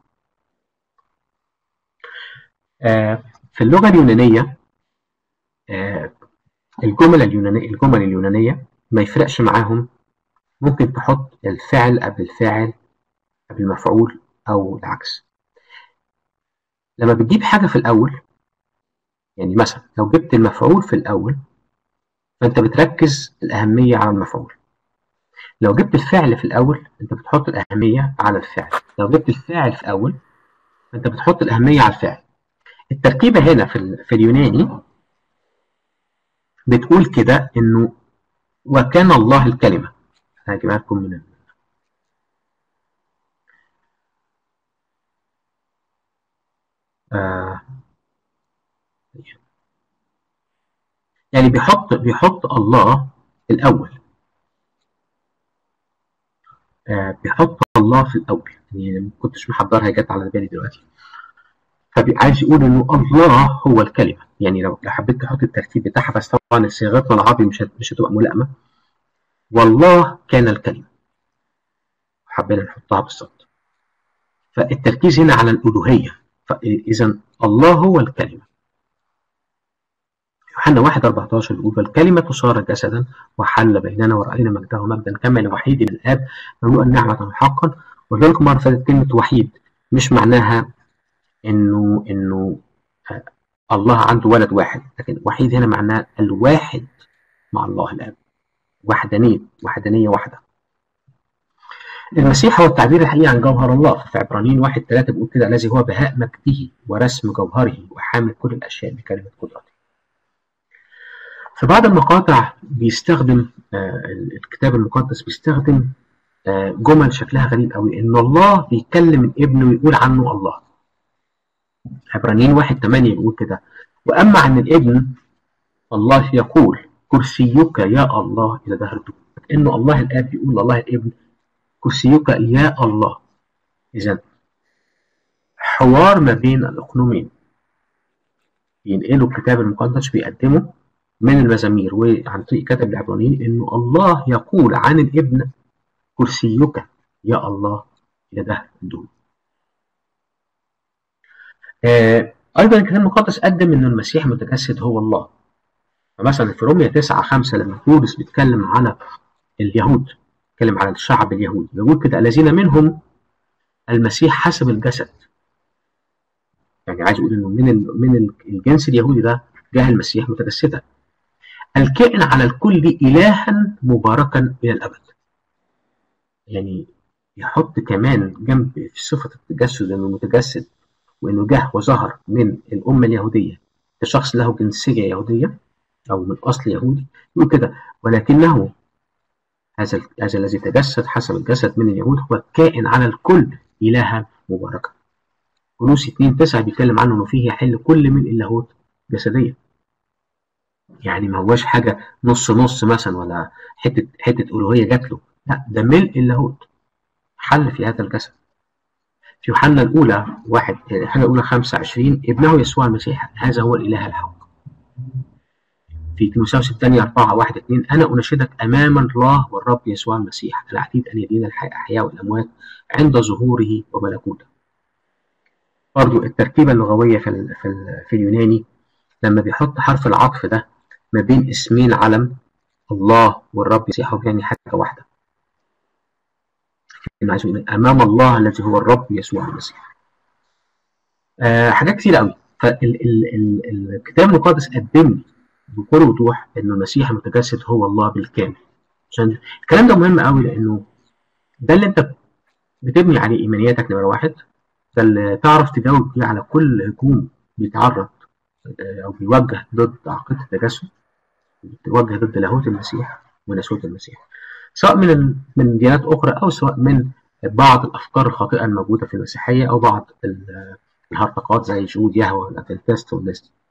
آه في اللغة اليونانية آه الجمل اليونانية الجمل اليونانية ما يفرقش معاهم ممكن تحط الفعل قبل الفاعل قبل المفعول أو العكس. لما بتجيب حاجة في الأول يعني مثلا لو جبت المفعول في الأول فأنت بتركز الأهمية على المفعول لو جبت الفعل في الأول أنت بتحط الأهمية على الفعل لو جبت الفاعل في الأول فأنت بتحط الأهمية على الفعل التركيبة هنا في, في اليوناني بتقول كده إنه وكان الله الكلمة هجيبها لكم من آه يعني بيحط بيحط الله الأول آه بيحط الله في الأول يعني ما كنتش محضرها جت على بالي دلوقتي فعايز يقول إنه الله هو الكلمة يعني لو حبيت تحط الترتيب بتاعها بس طبعا صياغتنا العربي مش مش هتبقى ملائمة والله كان الكلمة حبينا نحطها بالظبط فالتركيز هنا على الألوهية فإذا الله هو الكلمة يوحنا 1 14 بيقول فالكلمة صار جسدا وحل بيننا ورأينا مجده مجدا كما لوحيد الآب مملوءا نعمة حقا وقلت لكم مرة فاتت كلمة وحيد مش معناها إنه إنه الله عنده ولد واحد لكن وحيد هنا معناه الواحد مع الله الآب وحدانية وحدانية واحدة المسيح هو التعبير الحقيقي عن جوهر الله في عبرانيين واحد ثلاثة بيقول كده الذي هو بهاء مجده ورسم جوهره وحامل كل الأشياء بكلمة قدرته في بعض المقاطع بيستخدم آه الكتاب المقدس بيستخدم آه جمل شكلها غريب قوي ان الله بيكلم الابن ويقول عنه الله عبرانيين واحد ثمانية بيقول كده واما عن الابن الله يقول كرسيك يا الله الى دهر الدهور انه الله الاب يقول الله الابن كرسيك يا الله اذا حوار ما بين الاقنومين ينقلوا الكتاب المقدس بيقدمه من المزامير وعن طريق كتب العبرانيين انه الله يقول عن الابن كرسيك يا الله الى دهر الدهور. آه ايضا الكتاب المقدس قدم ان المسيح متجسد هو الله. فمثلا في رومية 9 5 لما بولس بيتكلم على اليهود بيتكلم على الشعب اليهودي بيقول كده الذين منهم المسيح حسب الجسد. يعني عايز يقول انه من من الجنس اليهودي ده جاء المسيح متجسدا. الكائن على الكل إلها مباركا إلى الأبد يعني يحط كمان جنب في صفة التجسد أنه متجسد وأنه جه وظهر من الأمة اليهودية كشخص له جنسية يهودية أو من أصل يهودي يقول كده ولكنه هذا هذا الذي تجسد حسب الجسد من اليهود هو الكائن على الكل إلها مباركا كنوس 2 9 بيتكلم عنه انه فيه يحل كل من اللاهوت جسديا يعني ما هواش حاجة نص نص مثلا ولا حتة حتة ألوهية جات له لا ده ملء اللاهوت حل في هذا الجسد في يوحنا الأولى واحد يوحنا الأولى 25 ابنه يسوع المسيح هذا هو الإله الحق في تيموثاوس الثانية 4 1 2 أنا أناشدك أمام الله والرب يسوع المسيح العتيد أن يدين الأحياء والأموات عند ظهوره وملكوته. برضو التركيبة اللغوية في, ال في, ال في اليوناني لما بيحط حرف العطف ده ما بين اسمين علم الله والرب يسيح يعني حاجة واحدة. أمام الله الذي هو الرب يسوع المسيح. آه حاجات كتير قوي فالكتاب المقدس قدم بكل وضوح ان المسيح المتجسد هو الله بالكامل عشان الكلام ده مهم قوي لانه ده اللي انت بتبني عليه ايمانياتك نمره واحد ده اللي تعرف تجاوب بيه على كل هجوم بيتعرض او بيوجه ضد عقيده التجسد بيوجه ضد لاهوت المسيح وناسوت المسيح سواء من من ديانات اخرى او سواء من بعض الافكار الخاطئه الموجوده في المسيحيه او بعض الهرطقات زي شهود يهوه والادفنتست والناس دي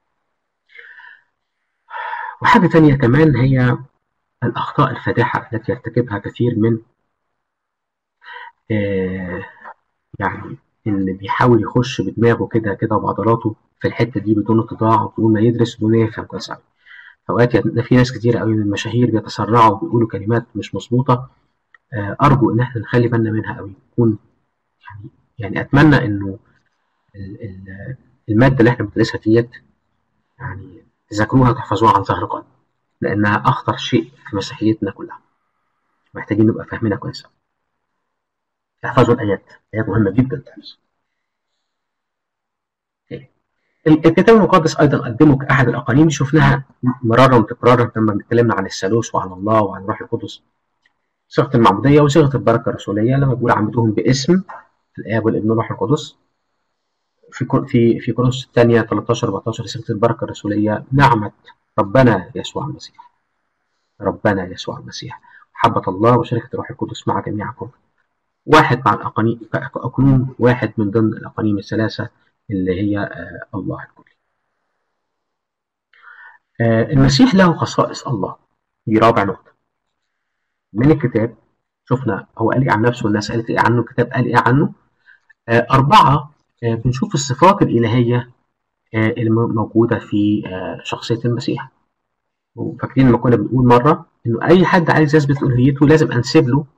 وحاجة تانية كمان هي الأخطاء الفادحة التي يرتكبها كثير من آه يعني اللي بيحاول يخش بدماغه كده كده وبعضلاته في الحتة دي بدون اتضاع وبدون ما يدرس بدون ما يفهم كويس أوي. أوقات في ناس كتير قوي من المشاهير بيتسرعوا وبيقولوا كلمات مش مظبوطة آه أرجو إن احنا نخلي بالنا منها قوي نكون يعني يعني أتمنى إنه المادة اللي احنا بندرسها ديت يعني تذاكروها وتحفظوها عن ظهر قلب لأنها أخطر شيء في مسيحيتنا كلها محتاجين نبقى فاهمينها كويس احفظوا الآيات آيات مهمة جدا تحفظ الكتاب المقدس أيضا قدمه كأحد الأقانيم اللي شفناها مرارا وتكرارا لما اتكلمنا عن الثالوث وعن الله وعن الروح القدس صيغة المعمودية وصيغة البركة الرسولية لما بيقول عمدوهم باسم الآب والابن والروح القدس في في في كورنثوس الثانية 13 14 صيغة البركة الرسولية نعمة ربنا يسوع المسيح ربنا يسوع المسيح محبة الله وشركة الروح القدس مع جميعكم واحد مع الأقانيم أقنوم واحد من ضمن الأقانيم الثلاثة اللي هي آه الله الكلي آه المسيح له خصائص الله دي رابع نقطة من الكتاب شفنا هو قال ايه عن نفسه والناس قالت ايه عنه الكتاب قال ايه عنه آه أربعة بنشوف الصفات الإلهية اللي موجودة في شخصية المسيح وفاكرين لما كنا بنقول مرة إنه أي حد عايز يثبت ألوهيته لازم أنسب له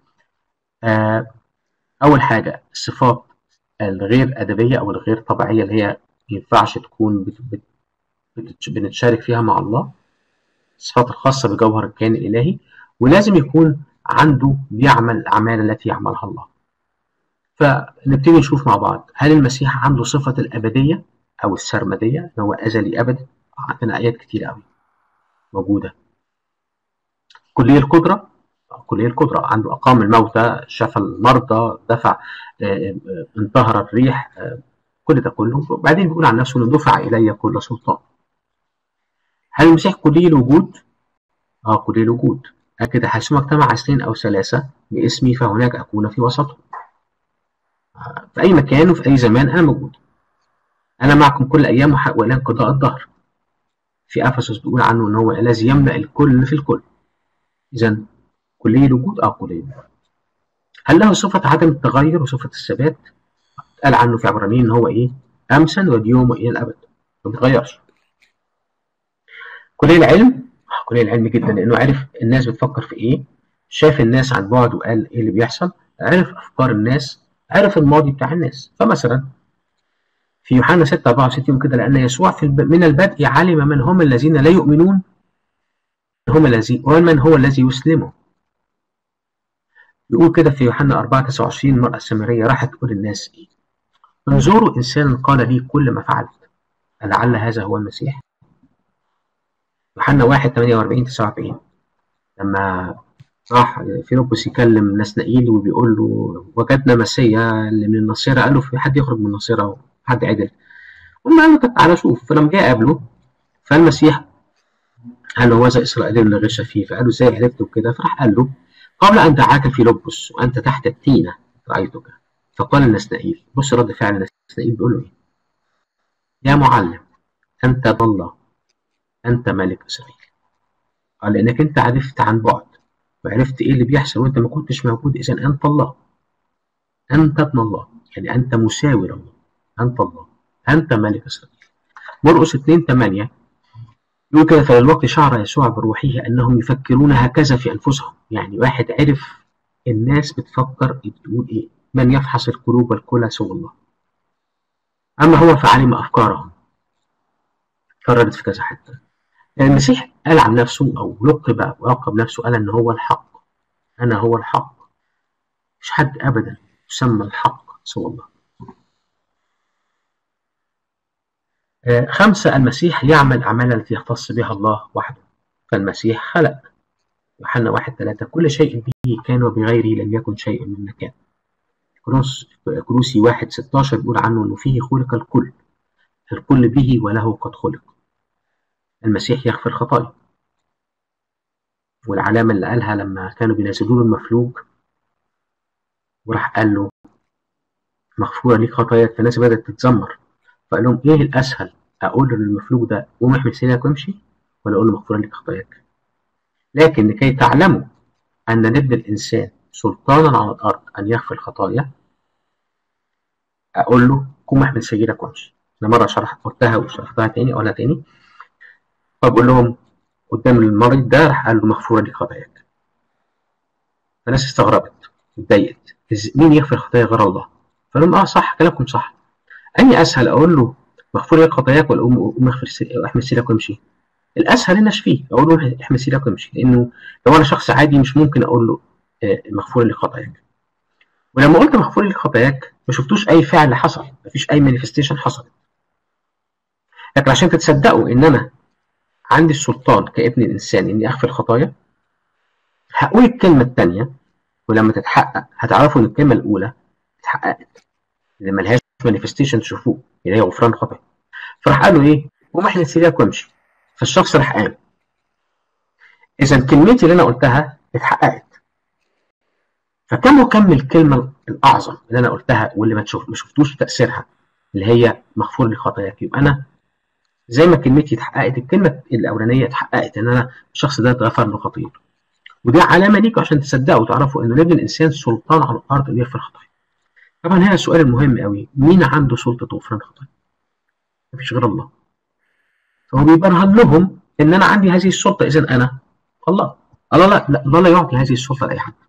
أول حاجة الصفات الغير أدبية أو الغير طبيعية اللي هي ينفعش تكون بت بت بنتشارك فيها مع الله الصفات الخاصة بجوهر الكيان الإلهي ولازم يكون عنده بيعمل الأعمال التي يعملها الله فنبتدي نشوف مع بعض هل المسيح عنده صفة الأبدية أو السرمدية إن هو أزلي أبدي عندنا آيات كتير قوي موجودة كلية القدرة كلية القدرة عنده أقام الموتى شفى المرضى دفع انتهر الريح كل ده كله وبعدين بيقول عن نفسه انه دفع إلي كل سلطان هل المسيح كلي الوجود؟ اه كلي الوجود كده حيثما اجتمع اثنين أو ثلاثة باسمي فهناك أكون في وسطهم في أي مكان وفي أي زمان أنا موجود أنا معكم كل أيام وإلى انقضاء الدهر في أفسس بيقول عنه إن هو الذي يملأ الكل في الكل إذا كلية الوجود أو كلية الوجود هل له صفة عدم التغير وصفة الثبات؟ قال عنه في عبرانيين إن هو إيه؟ أمسا واليوم وإلى الأبد ما بيتغيرش كلية العلم كلية العلم جدا لأنه عرف الناس بتفكر في إيه شاف الناس عن بعد وقال إيه اللي بيحصل عرف أفكار الناس عرف الماضي بتاع الناس فمثلا في يوحنا 6 64 كده لأن يسوع في الب... من البدء علم من هم الذين لا يؤمنون هم الذي ومن هو الذي يسلمه يقول كده في يوحنا 4 29 المرأة السامرية راحت تقول للناس إيه انظروا إنسانا قال لي كل ما فعلت لعل هذا هو المسيح يوحنا 1 48 49 لما راح فيلبس يكلم نسنائيل وبيقول له وجدنا مسيا اللي من النصيرة قال له في حد يخرج من النصيرة حد عدل هم قال له طب تعالى شوف فلما جاء قابله فالمسيح قال له هذا اسرائيلي اللي غش فيه فقال له ازاي عرفت وكده فراح قال له قبل ان دعاك فيلبس وانت تحت التينه رايتك فقال نسنائيل بص رد فعل نسنائيل بيقول له ايه يا معلم انت ضل انت ملك اسرائيل قال لانك انت عرفت عن بعد وعرفت ايه اللي بيحصل وانت ما كنتش موجود اذا انت الله انت ابن الله يعني أنت مساوي لله أنت الله أنت ملك إسرائيل مرقس 2 8 يقول كده فللوقت شعر يسوع بروحه أنهم يفكرون هكذا في أنفسهم يعني واحد عرف الناس بتفكر بتقول إيه من يفحص القلوب والكلى سوى الله أما هو فعلم أفكارهم كررت في كذا حتة المسيح قال عن نفسه أو لقب ولقب نفسه قال إن هو الحق أنا هو الحق مش حد أبدا يسمى الحق سوى الله خمسة المسيح يعمل أعمال التي يختص بها الله وحده فالمسيح خلق يوحنا واحد ثلاثة كل شيء به كان وبغيره لم يكن شيء مما كان كروسي واحد 16 بيقول عنه أنه فيه خلق الكل الكل به وله قد خلق المسيح يغفر الخطايا والعلامة اللي قالها لما كانوا بينزلوا له المفلوج وراح قال له مغفورة ليك خطاياك فالناس بدأت تتذمر فقال لهم ايه الاسهل اقول للمفلوج ده قوم احمل سنانك وامشي ولا اقول له مغفورة لك خطاياك لكن لكي تعلموا ان لابن الانسان سلطانا على الارض ان يغفر الخطايا اقول له قوم احمل سريرك وامشي انا مره شرحت قلتها وشرحتها تاني اقولها تاني فبقول لهم قدام المريض ده راح قال له مغفورة لك خطاياك فالناس استغربت اتضايقت مين يغفر خطايا غير الله فقال لهم اه صح كلامكم صح أي أسهل أقول له مغفور لك خطاياك ولا قوم اغفر احمل سيرك وامشي الأسهل إن فيه أقول له احمل سيرك وامشي لأنه لو أنا شخص عادي مش ممكن أقول له مغفور لك خطاياك ولما قلت مغفور لك خطاياك ما شفتوش أي فعل حصل مفيش أي مانيفستيشن حصلت لكن عشان تتصدقوا إن أنا عندي السلطان كابن الإنسان إني أغفر الخطايا هقول الكلمة الثانية ولما تتحقق هتعرفوا إن الكلمة الأولى اتحققت اللي ملهاش مانيفستيشن تشوفوه اللي هي غفران خطايا فراح قال له ايه قوم احنا سيرك وامشي فالشخص راح قام اذا كلمتي اللي انا قلتها اتحققت فكم وكم الكلمه الاعظم اللي انا قلتها واللي ما تشوف ما شفتوش تاثيرها اللي هي مغفور لي خطاياك يبقى انا زي ما كلمتي اتحققت الكلمه الاولانيه اتحققت ان انا الشخص ده اتغفر له خطيئته ودي علامه ليكم عشان تصدقوا وتعرفوا ان لابن الانسان سلطان على الارض انه يغفر خطايا طبعا هنا السؤال المهم قوي مين عنده سلطة غفران خطايا؟ مفيش غير الله فهو بيبرهن لهم ان انا عندي هذه السلطة اذا انا الله الله لا لا الله لا يعطي هذه السلطة لاي حد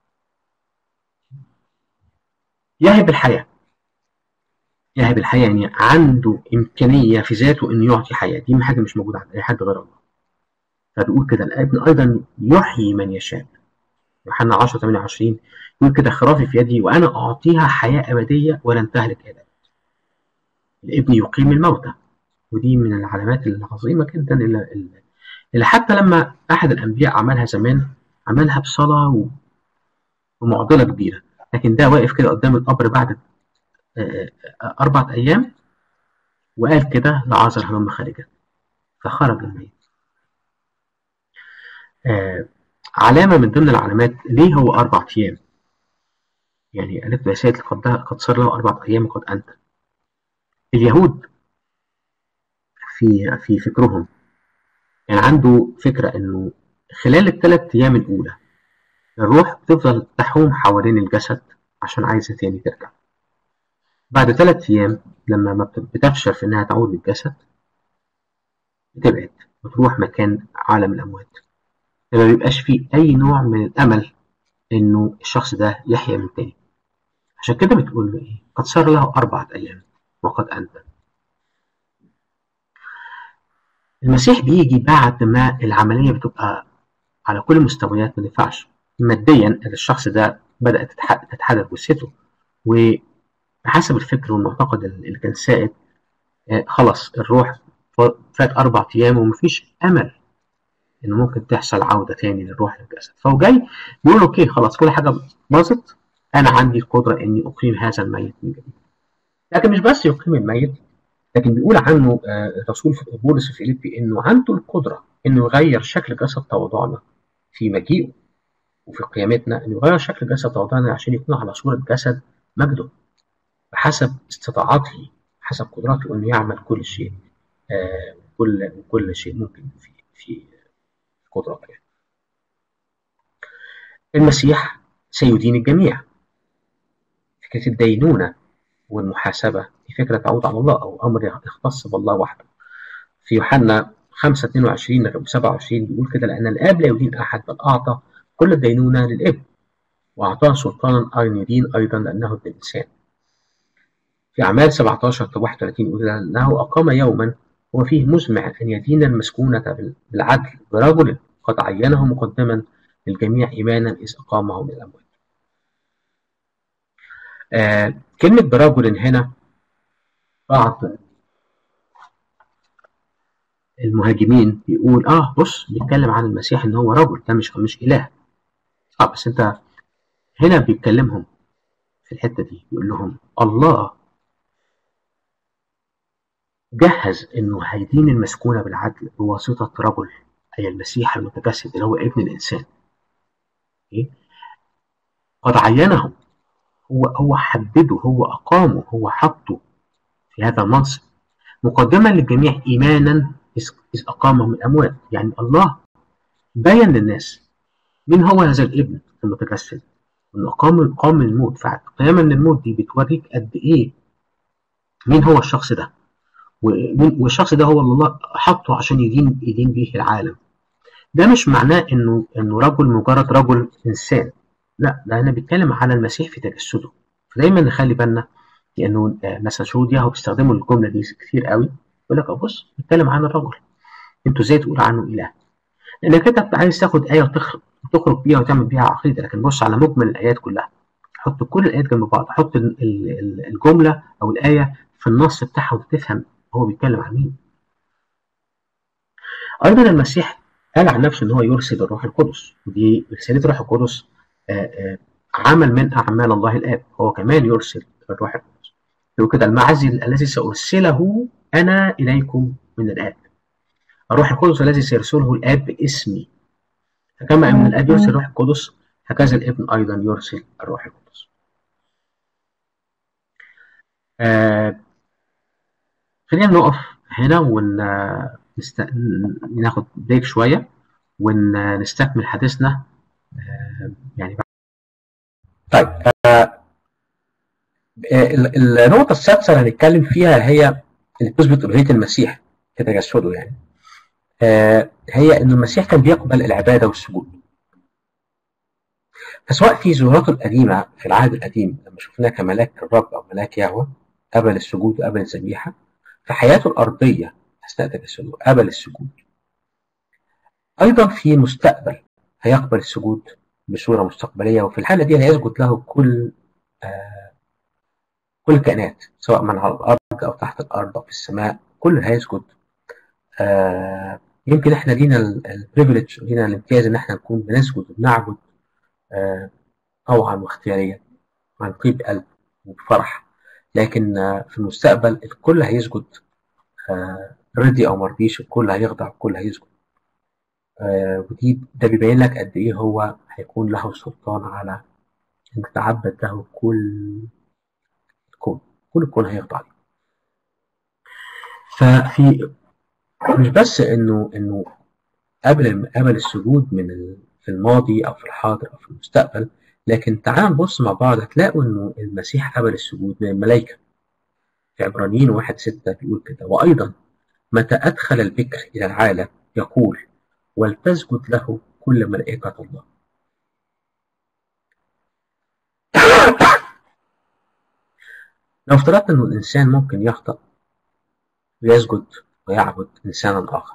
يهب الحياة يهب الحياة يعني عنده إمكانية في ذاته إنه يعطي حياة دي حاجة مش موجودة عند أي حد غير الله فبيقول كده الابن أيضا يحيي من يشاء يوحنا 10 28 يقول كده خرافي في يدي وانا اعطيها حياه ابديه ولن تهلك ابدا. الابن يقيم الموتى ودي من العلامات العظيمه جدا اللي, اللي حتى لما احد الانبياء عملها زمان عملها بصلاه ومعضله كبيره لكن ده واقف كده قدام القبر بعد اربع ايام وقال كده لعازر هلم خارجا فخرج الميت. علامة من ضمن العلامات ليه هو أربع أيام؟ يعني قالت له يا سيد قد قد صار له أربعة أيام قد أنت. اليهود في في فكرهم كان يعني عنده فكرة إنه خلال الثلاث أيام الأولى الروح بتفضل تحوم حوالين الجسد عشان عايزة تاني ترجع. بعد ثلاث أيام لما ما بتفشل في إنها تعود للجسد بتبعد وتروح مكان عالم الأموات. ما بيبقاش فيه أي نوع من الأمل إنه الشخص ده يحيا من تاني عشان كده بتقول له إيه قد صار له أربعة أيام وقد أنت المسيح بيجي بعد ما العملية بتبقى على كل المستويات ما ينفعش ماديا الشخص ده بدأت تتحدد جثته وبحسب الفكر والمعتقد اللي كان سائد خلاص الروح فات أربع أيام ومفيش أمل إن ممكن تحصل عودة تاني للروح للجسد فهو جاي بيقول أوكي خلاص كل حاجة باظت أنا عندي القدرة إني أقيم هذا الميت من جديد لكن مش بس يقيم الميت لكن بيقول عنه الرسول بولس في فيليبي إنه عنده القدرة إنه يغير شكل جسد تواضعنا في مجيئه وفي قيامتنا إنه يغير شكل جسد تواضعنا عشان يكون على صورة جسد مجده بحسب استطاعته حسب قدراته إنه يعمل كل شيء آه كل كل شيء ممكن في في قدراته يعني. المسيح سيدين الجميع فكرة الدينونة والمحاسبة دي فكرة تعود على الله أو أمر يختص بالله وحده في يوحنا 5 22 رقم 27 بيقول كده لأن الآب لا يدين أحد بل أعطى كل الدينونة للابن وأعطاه سلطانا أن يدين أيضا لأنه ابن الإنسان في أعمال 17 31 يقول أنه أقام يوما هو فيه مزمع أن يدين المسكونة بالعدل برجل قد عينه مقدما للجميع إيمانا إذ أقامه من الأموات. آه كلمة برجل هنا بعض المهاجمين بيقول اه بص بيتكلم عن المسيح ان هو رجل ده مش مش اله اه بس انت هنا بيتكلمهم في الحته دي بيقول لهم الله جهز انه هيدين المسكونه بالعدل بواسطه رجل اي المسيح المتجسد اللي هو ابن الانسان إيه؟ قد عينه هو هو حدده هو اقامه هو حطه في هذا المنصب مقدما للجميع ايمانا اذ اقامه من الاموات يعني الله بين للناس مين هو هذا الابن المتجسد انه قام قام من الموت فقياما من الموت دي بتوريك قد ايه مين هو الشخص ده والشخص ده هو اللي الله حطه عشان يدين يدين بيه العالم ده مش معناه انه انه رجل مجرد رجل انسان لا ده هنا بيتكلم على المسيح في تجسده فدايما نخلي بالنا لانه مثلا شهود يهو بيستخدموا الجمله دي كتير قوي يقول لك بص بيتكلم عن الرجل انتوا ازاي تقول عنه اله لانك انت عايز تاخد ايه وتخرج تخرج بيها وتعمل بيها عقيده لكن بص على مجمل الايات كلها حط كل الايات جنب بعض حط الجمله او الايه في النص بتاعها وتفهم هو بيتكلم عن مين ايضا المسيح قال عن نفسه ان هو يرسل الروح القدس ودي رساله الروح القدس عمل من اعمال الله الاب هو كمان يرسل الروح القدس يقول كده المعزي الذي سارسله انا اليكم من الاب الروح القدس الذي سيرسله الاب باسمي فكما ان الاب يرسل الروح القدس هكذا الابن ايضا يرسل الروح القدس آه خلينا نقف هنا ونست... ناخد بريك شويه ونستكمل حديثنا آه يعني طيب آه النقطة السادسة اللي هنتكلم فيها هي اللي تثبت ألوهية المسيح في تجسده يعني آه هي إن المسيح كان بيقبل العبادة والسجود فسواء في زوراته القديمة في العهد القديم لما شفناه كملاك الرب أو ملاك يهوه قبل السجود وقبل الذبيحة في حياته الأرضية أثناء تجسده قبل السجود أيضا في المستقبل هيقبل السجود بصورة مستقبلية وفي الحالة دي هيسجد له كل آه كل الكائنات سواء من على الأرض أو تحت الأرض أو في السماء كل هيسجد آه يمكن احنا لينا البريفليج لينا الامتياز ان احنا نكون بنسجد وبنعبد آه طوعا واختياريا عن طيب قلب وبفرح لكن آه في المستقبل الكل هيسجد آه رضي او مرضيش الكل هيخضع الكل هيسجد آه ودي ده بيبين لك قد ايه هو هيكون له سلطان على ان تتعبد له كل الكون كل الكون هيخضع له ففي مش بس انه انه قبل قبل السجود من في الماضي او في الحاضر او في المستقبل لكن تعال نبص مع بعض هتلاقوا انه المسيح قبل السجود من الملائكه في عبرانيين واحد ستة بيقول كده وايضا متى ادخل البكر الى العالم يقول ولتسجد له كل ملائكه الله لو افترضت انه الانسان ممكن يخطأ ويسجد ويعبد إنسانا آخر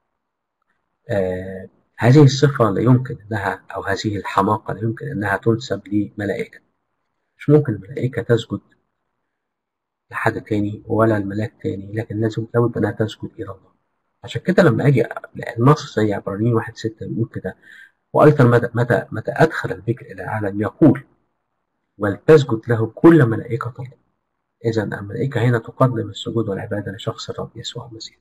آه هذه الصفة لا يمكن أنها أو هذه الحماقة لا يمكن أنها تنسب لملائكة مش ممكن الملائكة تسجد لحد تاني ولا الملاك تاني لكن لازم لابد أنها تسجد إلى الله عشان كده لما أجي النص زي عبرانيين واحد ستة بيقول كده وأيضا متى متى متى أدخل البكر إلى العالم يقول ولتسجد له كل ملائكة الله إذا الملائكة هنا تقدم السجود والعبادة لشخص الرب يسوع المسيح.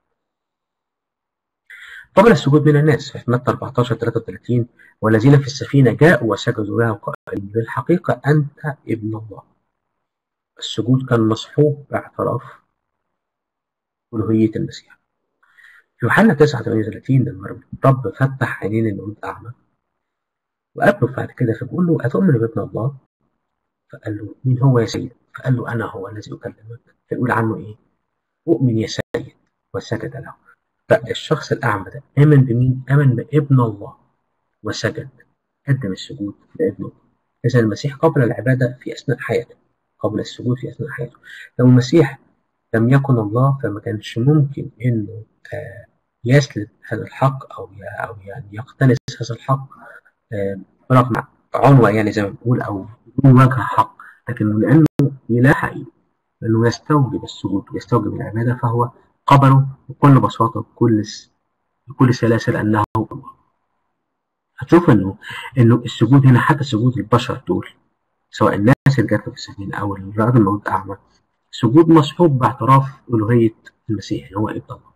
قبل السجود من الناس في متى 14 33 والذين في السفينة جاءوا وسجدوا له قائلين بالحقيقة أنت ابن الله. السجود كان مصحوب باعتراف ألوهية المسيح. في يوحنا 9 38 لما الرب فتح عينين المولود أعمى وقابله بعد كده فبيقول له أتؤمن بابن الله؟ فقال له مين هو يا سيد فقال له أنا هو الذي أكلمك فيقول عنه إيه أؤمن يا سيد وسجد له فالشخص الأعمى ده آمن بمين آمن بابن الله وسجد قدم السجود لابن الله إذا المسيح قبل العبادة في أثناء حياته قبل السجود في أثناء حياته لو المسيح لم يكن الله فما كانش ممكن إنه آه يسلب هذا الحق أو أو يعني يقتنص هذا الحق آه رغم عنوة يعني زي ما بنقول أو بدون وجه حق لكن لأنه إله حقيقي لأنه يستوجب السجود ويستوجب العبادة فهو قبله بكل بساطة بكل بكل سلاسة أنه الله هتشوف إنه إنه السجود هنا حتى سجود البشر دول سواء الناس اللي جات له في السجن أو الراجل المولود أعمى سجود مصحوب باعتراف ألوهية المسيح اللي هو ابن الله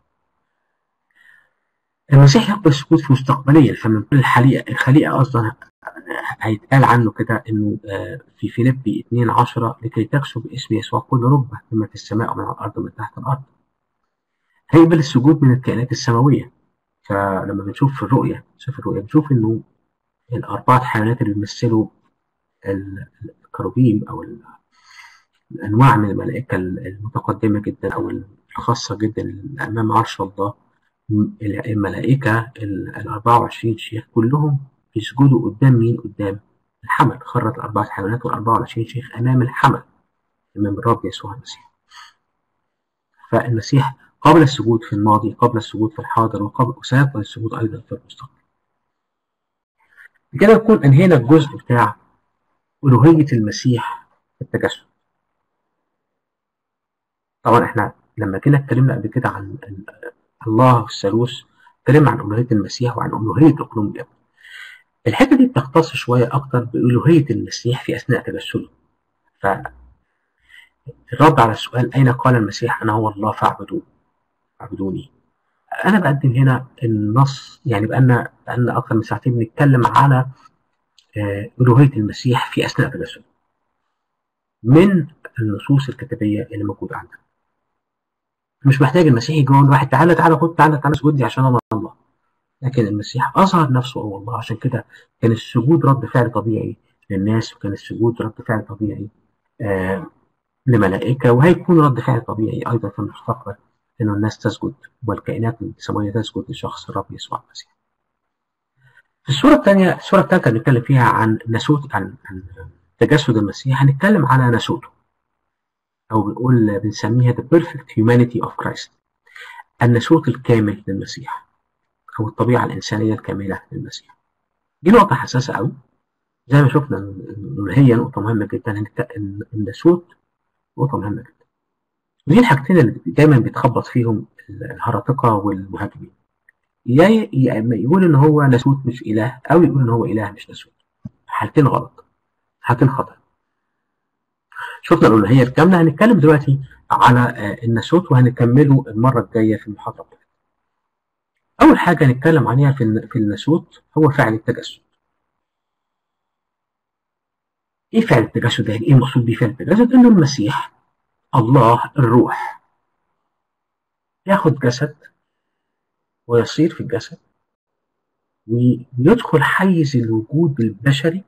المسيح يقبل السجود في مستقبليا فمن كل الخليقة الخليقة أصلا هيتقال عنه كده إنه في فيليبي 2 10 لكي تكسب باسم يسوع كل ركبة مما في السماء ومن الأرض ومن تحت الأرض هيقبل السجود من الكائنات السماوية فلما بنشوف في الرؤية نشوف الرؤية بنشوف إنه الأربعة حيوانات اللي بيمثلوا الكروبيم أو الأنواع من الملائكة المتقدمة جدا أو الخاصة جدا أمام عرش الله الملائكة ال 24 شيخ كلهم بيسجدوا قدام مين؟ قدام الحمل خرت الأربعة حيوانات وال 24 شيخ أمام الحمل أمام الرب يسوع المسيح فالمسيح قبل السجود في الماضي قبل السجود في الحاضر وقبل وسيقبل السجود أيضا في المستقبل بكده نكون أنهينا الجزء بتاع ألوهية المسيح في التجسد طبعا احنا لما كنا اتكلمنا قبل كده عن الله والثالوث اتكلمنا عن ألوهية المسيح وعن ألوهية أقلوم الأب الحتة دي بتختص شوية أكتر بألوهية المسيح في أثناء تجسده فالرد على السؤال أين قال المسيح أنا هو الله فاعبدوه اعبدوني أنا بقدم هنا النص يعني بقالنا بقالنا أكتر من ساعتين بنتكلم على ألوهية المسيح في أثناء تجسده من النصوص الكتابية اللي موجودة عندنا مش محتاج المسيح يجي يقول واحد تعالى تعالى خد تعالى تعالى اسجد لي عشان انا الله لكن المسيح اظهر نفسه هو الله عشان كده كان السجود رد فعل طبيعي للناس وكان السجود رد فعل طبيعي آه لملائكة وهيكون رد فعل طبيعي أيضا في المستقبل إنه الناس تسجد والكائنات السماوية تسجد لشخص الرب يسوع المسيح. في الصورة الثانية الصورة الثالثة بنتكلم فيها عن ناسوت عن عن تجسد المسيح هنتكلم على ناسوته أو بنقول بنسميها the perfect humanity of Christ الناسوت الكامل للمسيح أو الطبيعة الإنسانية الكاملة للمسيح دي نقطة حساسة أوي زي ما شفنا إن هي نقطة مهمة جدا الناسوت نقطة مهمة جدا ودي الحاجتين اللي دايما بيتخبط فيهم الهرطقة والمهاجمين يا يقول إن هو ناسوت مش إله أو يقول إن هو إله مش ناسوت حالتين غلط حالتين خطأ شفنا الألوهية الكاملة هنتكلم دلوقتي على الناسوت وهنكمله المرة الجاية في المحاضرة بتاعتنا. أول حاجة هنتكلم عليها في في الناسوت هو فعل التجسد. إيه فعل التجسد؟ يعني إيه المقصود بيه فعل التجسد؟ إنه المسيح الله الروح ياخد جسد ويصير في الجسد ويدخل حيز الوجود البشري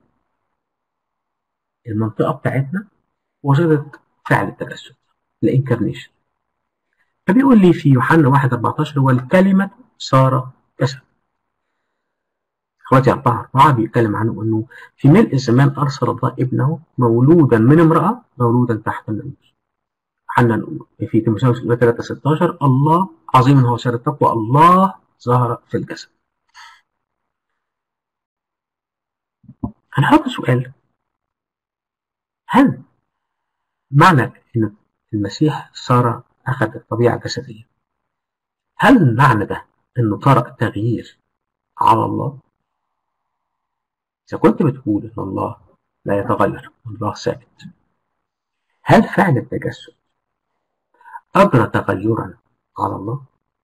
المنطقة بتاعتنا وصلت فعل التجسد الانكارنيشن فبيقول لي في يوحنا 1 14 هو الكلمة صار جسد اخواتي 4 4 بيتكلم عنه انه في ملء الزمان ارسل الله ابنه مولودا من امرأة مولودا تحت الناموس يوحنا في تيموثاوس 3 16 الله عظيم هو سر التقوى الله ظهر في الجسد هنحط سؤال هل معنى ان المسيح صار اخذ الطبيعه الجسديه هل معنى ده انه طرأ تغيير على الله اذا كنت بتقول ان الله لا يتغير الله ثابت هل فعل التجسد اجرى تغيرا على الله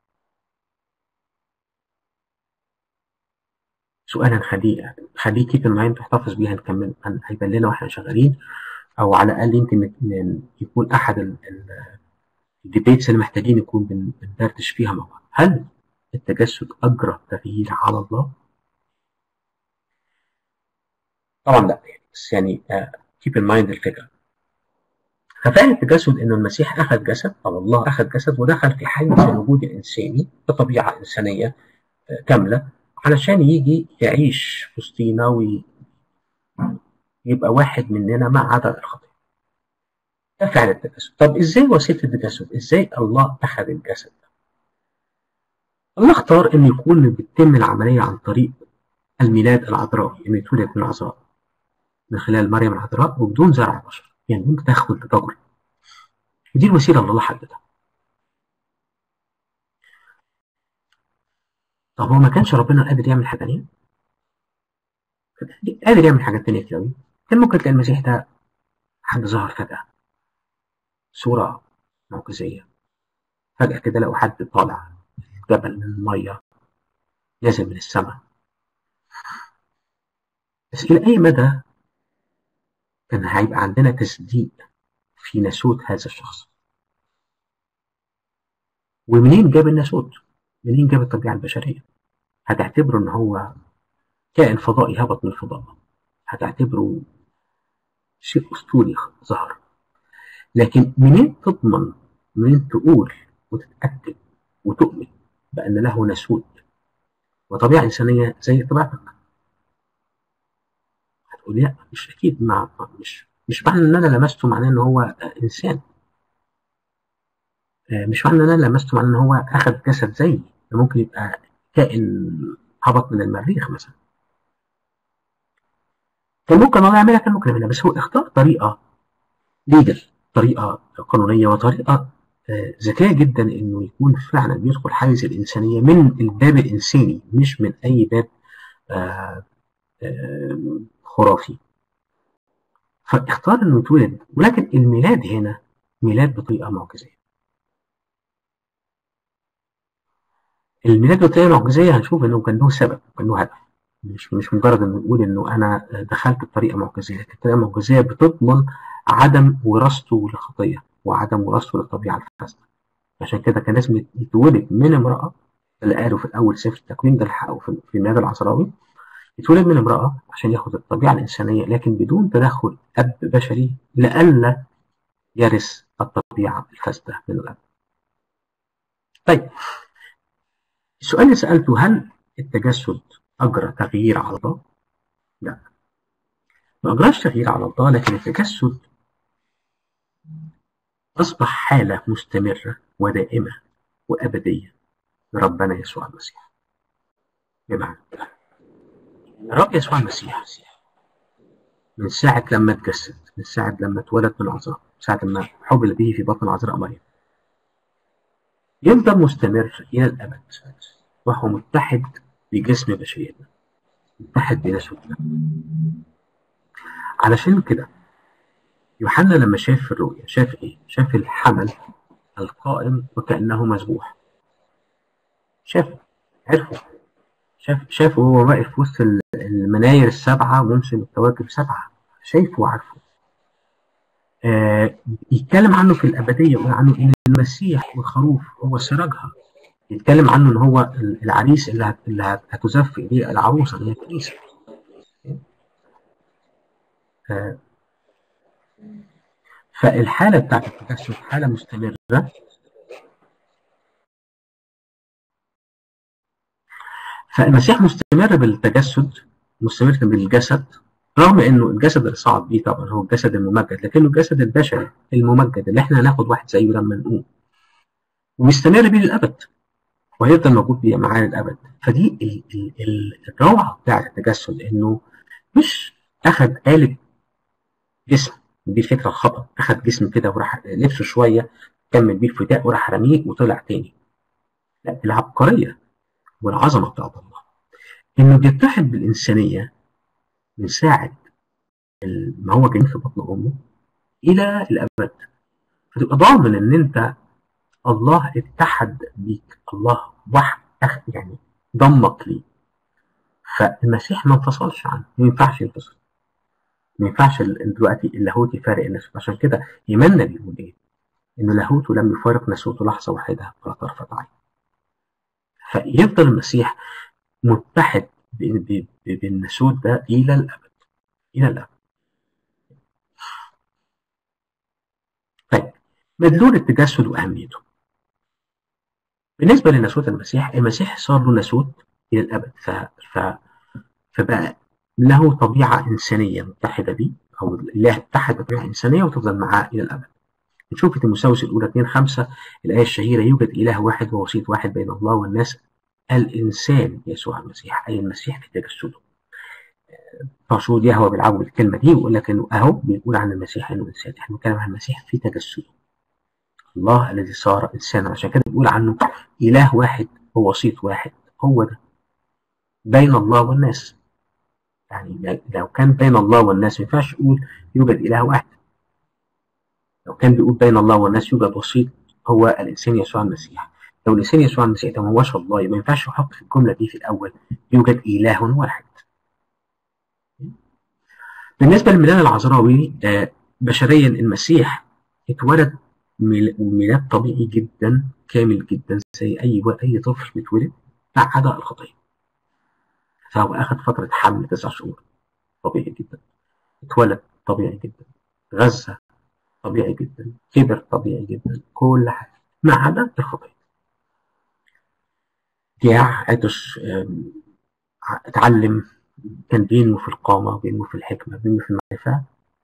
سؤال هنخليه خليه كده معين تحتفظ بيها نكمل هيبان لنا واحنا شغالين او على الاقل يمكن يكون احد الديبيتس اللي محتاجين نكون بندردش فيها مع بعض هل التجسد اجرى تغيير على الله طبعا لا بس يعني keep in mind الفكرة ففعل التجسد إنه المسيح أخذ جسد أو الله أخذ جسد ودخل في حيز الوجود الإنساني بطبيعة إنسانية كاملة علشان يجي يعيش وسطينا ويبقى واحد مننا مع عدم الخطية ده فعل التجسد طب إزاي وسيلة التجسد إزاي الله أخذ الجسد الله اختار إن يكون بتتم العملية عن طريق الميلاد العذراء إنه يتولد من العذراء من خلال مريم العذراء وبدون زرع بشر يعني بدون تدخل الرجل ودي الوسيلة اللي الله حددها طب هو ما كانش ربنا قادر يعمل حاجة تانية؟ قادر يعمل حاجات تانية كتير أوي كان ممكن تلاقي المسيح ده حد ظهر فجأة صورة معجزية فجأة كده لقوا حد طالع جبل من المية نازل من السماء بس إلى أي مدى كان هيبقى عندنا تصديق في ناسوت هذا الشخص ومنين جاب الناسوت منين جاب الطبيعة البشرية هتعتبره ان هو كائن فضائي هبط من الفضاء هتعتبره شيء اسطوري ظهر لكن منين تضمن منين تقول وتتأكد وتؤمن بأن له ناسوت وطبيعة إنسانية زي طبيعتك هتقول لا مش أكيد مع مش مش معنى إن أنا لمسته معناه إن هو إنسان مش معنى إن أنا لمسته معناه إن هو أخذ جسد زيي ده ممكن يبقى كائن هبط من المريخ مثلا كان ممكن الله يعملها كان ممكن يعملها بس هو اختار طريقة ليجل طريقة قانونية وطريقة ذكية جدا انه يكون فعلا بيدخل حيز الانسانية من الباب الانساني مش من اي باب آآ آآ خرافي فاختار انه يتولد ولكن الميلاد هنا ميلاد بطريقة معجزية الميلاد بطريقة معجزية هنشوف انه كان له سبب كان له هدف مش مش مجرد انه نقول انه انا دخلت بطريقة معجزية لكن الطريقة المعجزية بتضمن عدم وراثته للخطية وعدم وراثته للطبيعة الفاسدة عشان كده كان لازم يتولد من امرأة اللي قالوا في الأول سفر التكوين ده الحقه في الميلاد العذراوي يتولد من امرأة عشان ياخد الطبيعة الإنسانية لكن بدون تدخل أب بشري لئلا يرث الطبيعة الفاسدة من الأب. طيب السؤال اللي سألته هل التجسد أجرى تغيير على الله؟ لا ما أجراش تغيير على الله لكن التجسد أصبح حالة مستمرة ودائمة وأبدية لربنا يسوع المسيح بمعنى الرب يسوع المسيح من ساعة لما اتجسد من ساعة لما اتولد من العذراء من ساعة لما حبل به في بطن العذراء مريم يفضل مستمر إلى الأبد وهو متحد بجسم بشريتنا متحد بنسوتنا علشان كده يوحنا لما شاف الرؤيا شاف ايه؟ شاف الحمل القائم وكأنه مذبوح شافه عرفه شاف شافه وهو واقف في وسط المناير السبعة وموسم الكواكب سبعة شايفه وعارفه آه يتكلم عنه في الأبدية يقول عنه إن المسيح والخروف هو سراجها يتكلم عنه إن هو العريس اللي هت... اللي هتزف في إيديه العروسة اللي هي الكنيسة آه فالحالة بتاعت التجسد حالة مستمرة فالمسيح مستمر بالتجسد مستمر بالجسد رغم انه الجسد اللي صعد بيه طبعا هو الجسد الممجد لكنه الجسد البشري الممجد اللي احنا هناخد واحد زيه لما نقوم ويستمر بيه للابد وهيفضل موجود بيه معانا للابد فدي ال ال ال الروعه بتاعت التجسد انه مش اخذ قالب جسم دي الفكره الخطا اخذ جسم كده وراح لبسه شويه كمل بيه الفداء وراح رميه وطلع تاني لا العبقريه والعظمه بتاعت الله انه بيتحد بالانسانيه من ساعه ما هو جاي في بطن امه الى الابد فتبقى ضامن ان انت الله اتحد بيك الله واحد يعني ضمك ليه فالمسيح ما انفصلش عنه ما ينفعش ينفصل ما ينفعش دلوقتي اللاهوت يفارق الناسوت عشان كده ايماننا بيقول ايه؟ ان لاهوته لم يفارق ناسوته لحظه واحده ولا طرفه عين. فيفضل المسيح متحد بالناسوت ده الى الابد الى الابد. مدلول التجسد واهميته بالنسبه لناسوت المسيح المسيح صار له ناسوت الى الابد ف... ف... فبقى له طبيعه انسانيه متحده به او الاله اتحد بطبيعه انسانيه وتفضل معاه الى الابد نشوف في تيموثاوس الاولى 2 5 الايه الشهيره يوجد اله واحد ووسيط واحد بين الله والناس الانسان يسوع المسيح اي المسيح في تجسده مقصود يهوى بيلعبوا بالكلمه دي ويقول لك انه اهو بيقول عن المسيح انه انسان احنا بنتكلم عن المسيح في تجسده الله الذي صار انسانا عشان كده بيقول عنه اله واحد ووسيط واحد هو ده بين الله والناس يعني لو كان بين الله والناس ما ينفعش يقول يوجد اله واحد لو كان بيقول بين الله والناس يوجد وسيط هو الانسان يسوع المسيح لو الانسان يسوع المسيح ده ما هوش الله يبقى ما ينفعش يحط في الجمله دي في الاول يوجد اله واحد بالنسبه للميلاد العذراوي بشريا المسيح اتولد ميلاد طبيعي جدا كامل جدا زي اي اي طفل بيتولد ما عدا الخطيه فهو اخذ فتره حمل تسع شهور طبيعي جدا اتولد طبيعي جدا غزه طبيعي جدا كبر طبيعي جدا كل حاجه ما عدا الخطيه جاع عطش اتعلم كان بينمو في القامة بينمو في الحكمة بينمو في المعرفة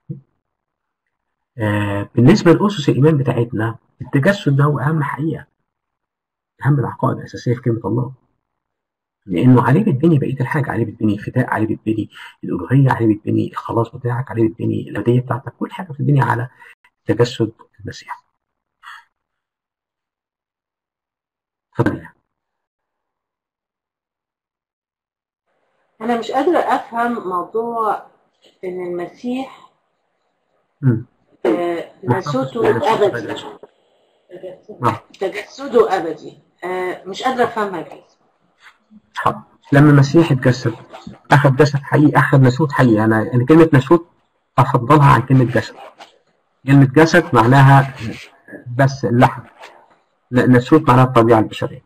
آه بالنسبة لأسس الإيمان بتاعتنا التجسد ده هو أهم حقيقة أهم العقائد الأساسية في كلمة الله لأنه عليه بتبني بقية الحاجة عليه بتبني الفداء عليه بتبني الألوهية عليه بتبني الخلاص بتاعك عليه بتبني الأبدية بتاعتك كل حاجة بتبني على تجسد المسيح اتفضل أنا مش قادرة أفهم موضوع إن المسيح آه ناسوته أبدي تجسده أبدي آه مش قادرة أفهمها كده لما المسيح اتجسد أخذ جسد حقيقي أخذ ناسوت حقيقي أنا يعني كلمة ناسوت أفضلها عن كلمة جسد كلمة جسد معناها بس اللحم ناسوت معناها الطبيعة البشرية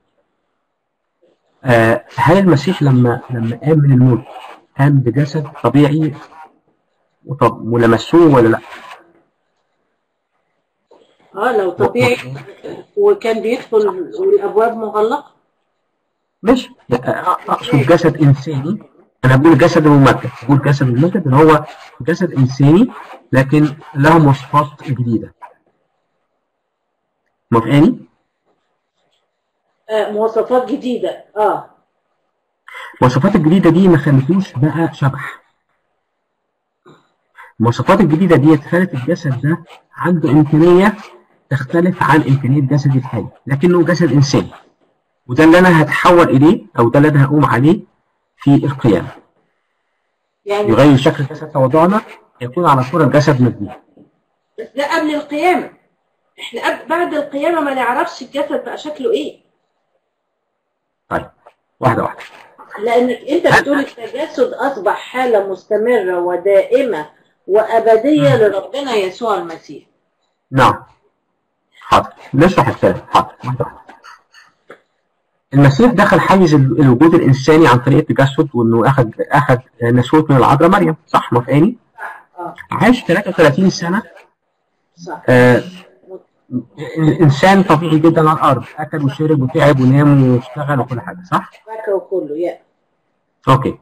آه هل المسيح لما لما قام من الموت قام بجسد طبيعي وطب ولمسوه ولا لا؟ اه لو طبيعي وكان بيدخل والابواب مغلقه ماشي اقصد جسد انساني انا بقول جسد ممجد بقول جسد ممجد اللي هو جسد انساني لكن له مواصفات جديده موافقاني؟ آه مواصفات جديدة اه المواصفات الجديدة دي ما خلتوش بقى شبح المواصفات الجديدة دي خلت الجسد ده عنده إمكانية تختلف عن إمكانية جسد الحي لكنه جسد إنساني وده اللي أنا هتحول إليه أو ده اللي أنا هقوم عليه في القيامة يعني يغير شكل جسد تواضعنا يكون على صورة جسد مجدي بس ده قبل القيامة احنا قبل بعد القيامة ما نعرفش الجسد بقى شكله ايه طيب واحدة واحدة لانك انت بتقول التجسد اصبح حالة مستمرة ودائمة وابدية لربنا يسوع المسيح نعم حاضر نشرح الكلام حاضر واحدة واحدة المسيح دخل حيز الوجود الانساني عن طريق التجسد وانه اخذ اخذ ناسوت من العذراء مريم صح موافقاني؟ اه عاش 33 سنه صح آه انسان طبيعي جدا على الارض اكل وشرب وتعب ونام واشتغل وكل حاجه صح؟ فاكره كله يا اوكي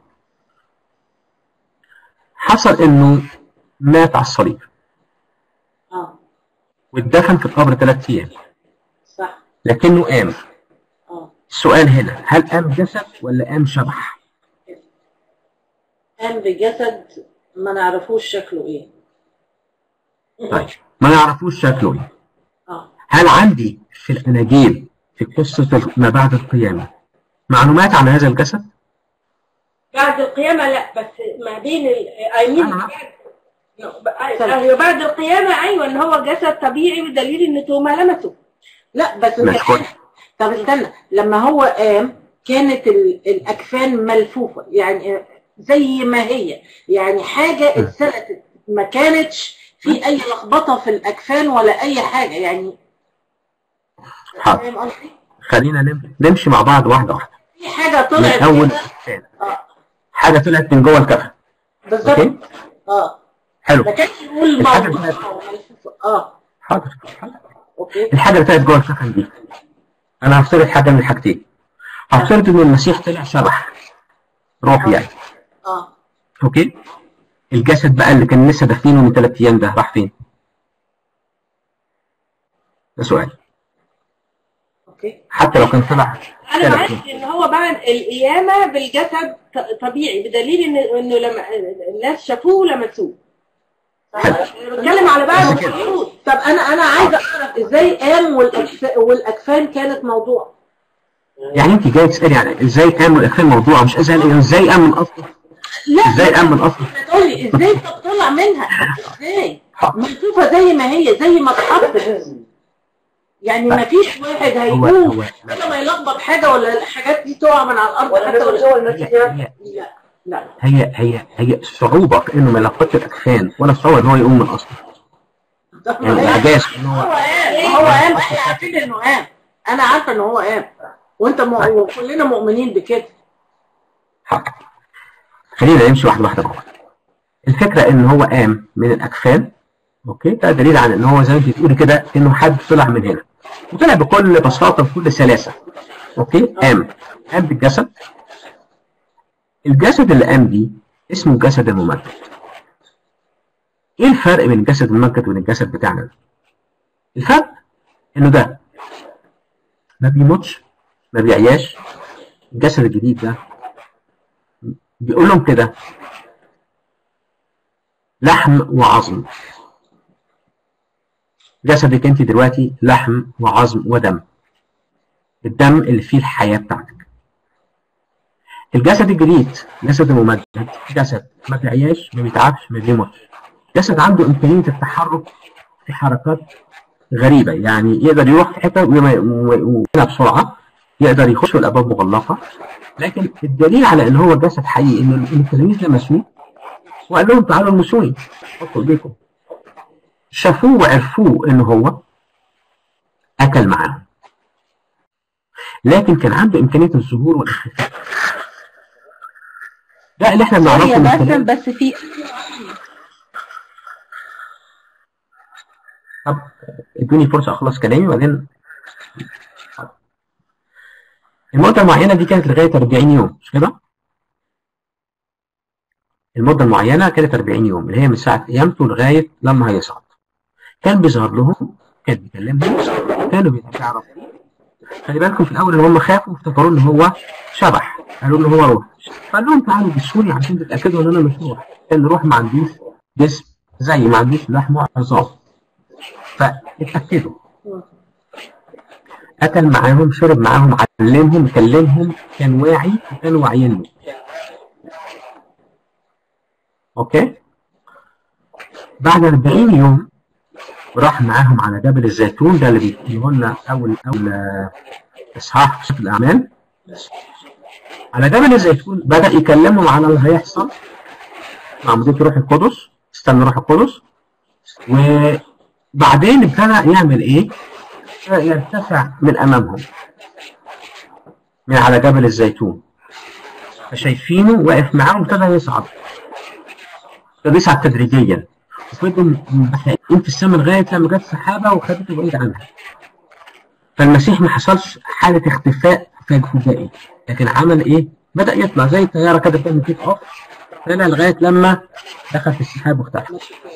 حصل انه مات على الصليب اه واتدفن في القبر ثلاث ايام صح لكنه قام اه السؤال هنا هل قام جسد ولا قام شبح؟ قام بجسد ما نعرفوش شكله ايه طيب ما نعرفوش شكله ايه اه هل عندي في الاناجيل في قصه ما بعد القيامه معلومات عن هذا الجسد؟ بعد القيامة لا بس ما بين اي مين آه. هي بعد القيامة ايوه ان هو جسد طبيعي بدليل ان توما لمسه لا بس انت ماشي كويس. طب استنى لما هو قام كانت ال- الاكفان ملفوفة يعني زي ما هي يعني حاجة اتسلتت ما كانتش في اي لخبطة في الاكفان ولا اي حاجة يعني حاضر فاهم قصدي؟ خلينا نم- نمشي مع بعض واحده واحده في حاجة من طلعت اول كده الثاني اه حاجه طلعت من جوه الكفن بالظبط اوكي اه حلو ما كانش يقول الحاجة موضوع اللي- أو ملفوفة. اه حاضر حاضر اوكي الحاجه اللي طلعت جوه الكفن دي انا هفترض حاجه من الحاجتين هفترض ان المسيح طلع شبح روح يعني اه اوكي الجسد بقى اللي كان لسه دافنينه من ثلاث ايام ده راح فين؟ ده سؤال اوكي حتى لو كان طلع انا ثلاث معاك أيام. ان هو بعد القيامه بالجسد ط- طبيعي بدليل ان انه لما الناس شافوه لمسوه حلو. بتكلم على بقى بس كده. المفروض طب انا انا عايزه اعرف ازاي قام والأجف- والاكفان كانت موضوع يعني انت جاي تسالي يعني ازاي قام الاخير موضوع مش ازاي ازاي قام من اصله لا ازاي قام من اصله تقولي ازاي انت بتطلع منها ازاي منشوفه زي ما هي زي ما اتحطت يعني ما فيش واحد هو هيقوم هو كده ما يلخبط حاجه ولا الحاجات دي تقع من على الارض ولا حتى بياخد ولا جوه المسجد هي لا لا هي هي هي صعوبه في انه ما يلقطش الاكفان ولا صعوبه ان هو يقوم من اصله يعني الاعجاز ان هو هو قام هو قام احنا عارفين انه قام انا عارفه ان هو قام وانت م... وكلنا مؤمنين بكده حق خلينا نمشي واحده واحده بقى الفكره ان هو قام من الاكفان اوكي ده دليل على ان هو زي ما انت بتقولي كده انه حد طلع من هنا وطلع بكل بساطه بكل سلاسه اوكي قام قام بالجسد الجسد اللي قام بيه اسمه الجسد الممجد ايه الفرق بين الجسد الممجد وبين الجسد بتاعنا ده؟ الفرق انه ده ما بيموتش ما بيعياش الجسد الجديد ده بيقول لهم كده لحم وعظم جسدك انت دلوقتي لحم وعظم ودم الدم اللي فيه الحياة بتاعتك الجسد الجديد جسد الممجد جسد ما بيعياش ما بيتعبش ما بيموتش جسد عنده إمكانية التحرك في حركات غريبة يعني يقدر يروح في حتة ويما- ويمشي بسرعة يقدر يخش في الأبواب مغلقة لكن الدليل على ان هو جسد حقيقي ان إن التلاميذ لمسوه وقال لهم تعالوا لمسوني حطوا ايديكم شافوه وعرفوه ان هو اكل معاهم لكن كان عنده امكانيه الظهور والاختفاء ده اللي احنا بنعرفه هي من بس خلال بس في طب ادوني فرصه اخلص كلامي وبعدين المده المعينه دي كانت لغايه 40 يوم مش كده؟ المده المعينه كانت 40 يوم اللي هي من ساعه قيامته لغايه لما هيصعد كان بيظهر لهم كان بيكلمهم كانوا بيعرفوا خلي بالكم في الاول ان هم خافوا وافتكروا ان هو شبح قالوا ان هو روح فقال لهم تعالوا بسوني عشان تتاكدوا ان انا مش روح لان الروح ما عندوش جسم زي ما عندوش لحم وعظام فاتاكدوا اكل معاهم شرب معاهم علمهم كلمهم كان واعي وكانوا واعيين له اوكي بعد 40 يوم راح معاهم على جبل الزيتون ده اللي بيقولوا لنا اول اول آه، اصحاح في سفر الاعمال على جبل الزيتون بدا يكلمهم على اللي هيحصل مع مدير روح القدس استنى روح القدس وبعدين ابتدى يعمل ايه؟ يرتفع من امامهم من على جبل الزيتون فشايفينه واقف معاهم ابتدى يصعد ابتدى يصعد تدريجيا وفضلوا محرقين في السماء لغايه لما جت سحابه وخدته بعيد عنها فالمسيح ما حصلش حاله اختفاء فجائي لكن عمل ايه؟ بدا يطلع زي الطياره كده بتعمل كيك اوف طلع لغايه لما دخل في السحاب واختفى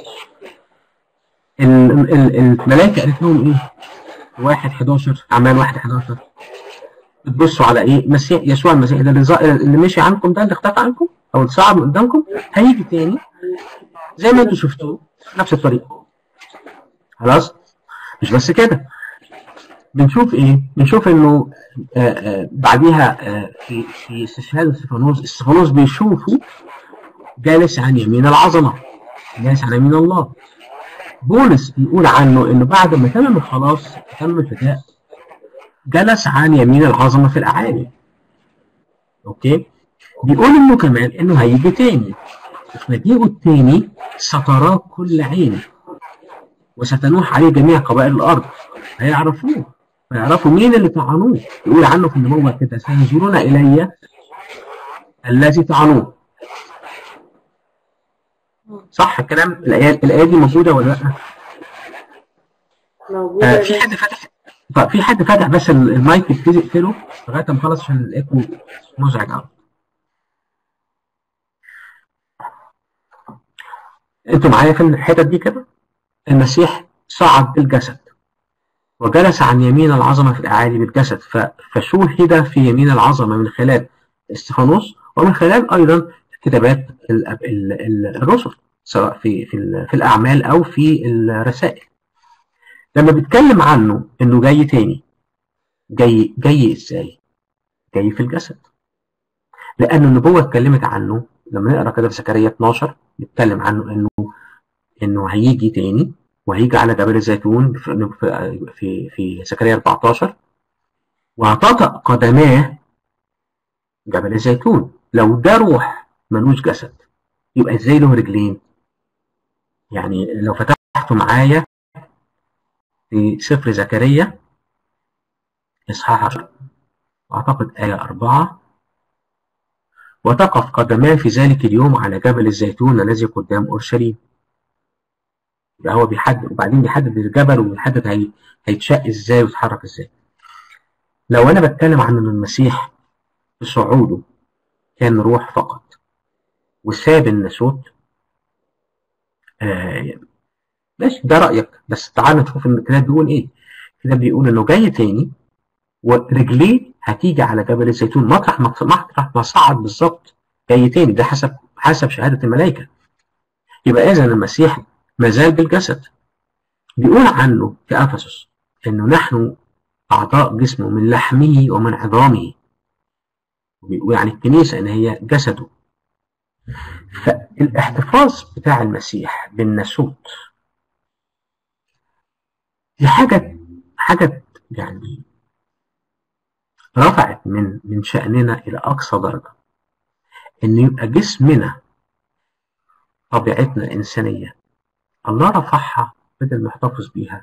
ال- ال- الملائكه قالت لهم ايه؟ واحد 11 اعمال واحد 11 بتبصوا على ايه؟ مسيح يسوع المسيح ده اللي ظا- اللي مشي عنكم ده اللي اختفى عنكم او اللي صعد من قدامكم هيجي تاني زي ما انتوا شفتوه نفس الطريقه خلاص؟ مش بس كده بنشوف ايه؟ بنشوف انه آه آه بعديها آه في في استشهاد استفانوس استفانوس بيشوفه جالس عن يمين العظمه جالس عن يمين الله بولس بيقول عنه انه بعد ما تم الخلاص تم الفداء جلس عن يمين العظمه في الاعالي اوكي بيقول انه كمان انه هيجي تاني وفي مجيئه التاني ستراه كل عين وستنوح عليه جميع قبائل الارض هيعرفوه هيعرفوا مين اللي طعنوه يقول عنه في النبوه كده سينظرون الي الذي طعنوه صح الكلام الايه الايه دي موجوده ولا لا موجودة في حد فتح طيب في حد فتح بس المايك يبتدي يقفله لغايه ما اخلص عشان الايكو مزعج قوي انتوا معايا في الحتت دي كده المسيح صعد بالجسد وجلس عن يمين العظمه في الاعالي بالجسد فشوهد في يمين العظمه من خلال استفانوس ومن خلال ايضا كتابات الرسل سواء في في, في الاعمال او في الرسائل لما بيتكلم عنه انه جاي تاني جاي جاي ازاي جاي في الجسد لان النبوه اتكلمت عنه لما نقرا كده في زكريا 12 بيتكلم عنه انه انه هيجي تاني وهيجي على جبل الزيتون في في في زكريا 14 وهتطأ قدماه جبل الزيتون لو ده روح ملوش جسد يبقى ازاي له رجلين يعني لو فتحتوا معايا في سفر زكريا إصحاح 10 أعتقد آية أربعة وتقف قدمان في ذلك اليوم على جبل الزيتون الذي قدام أورشليم يبقى هو بيحدد وبعدين بيحدد الجبل وبيحدد هي... هيتشق ازاي ويتحرك ازاي لو انا بتكلم عن ان المسيح في صعوده كان روح فقط وساب الناسوت آه ماشي ده رأيك بس تعال نشوف الكتاب بيقول ايه الكتاب بيقول انه جاي تاني ورجليه هتيجي على جبل الزيتون مطرح مطرح ما صعد بالظبط جاي تاني ده حسب حسب شهادة الملائكة يبقى إذا المسيح ما زال بالجسد بيقول عنه في أفسس إنه نحن أعضاء جسمه من لحمه ومن عظامه وبيقول عن الكنيسة إن هي جسده فالاحتفاظ بتاع المسيح بالناسوت دي حاجة حاجة يعني رفعت من من شأننا إلى أقصى درجة إن يبقى جسمنا طبيعتنا الإنسانية الله رفعها بدل ما يحتفظ بيها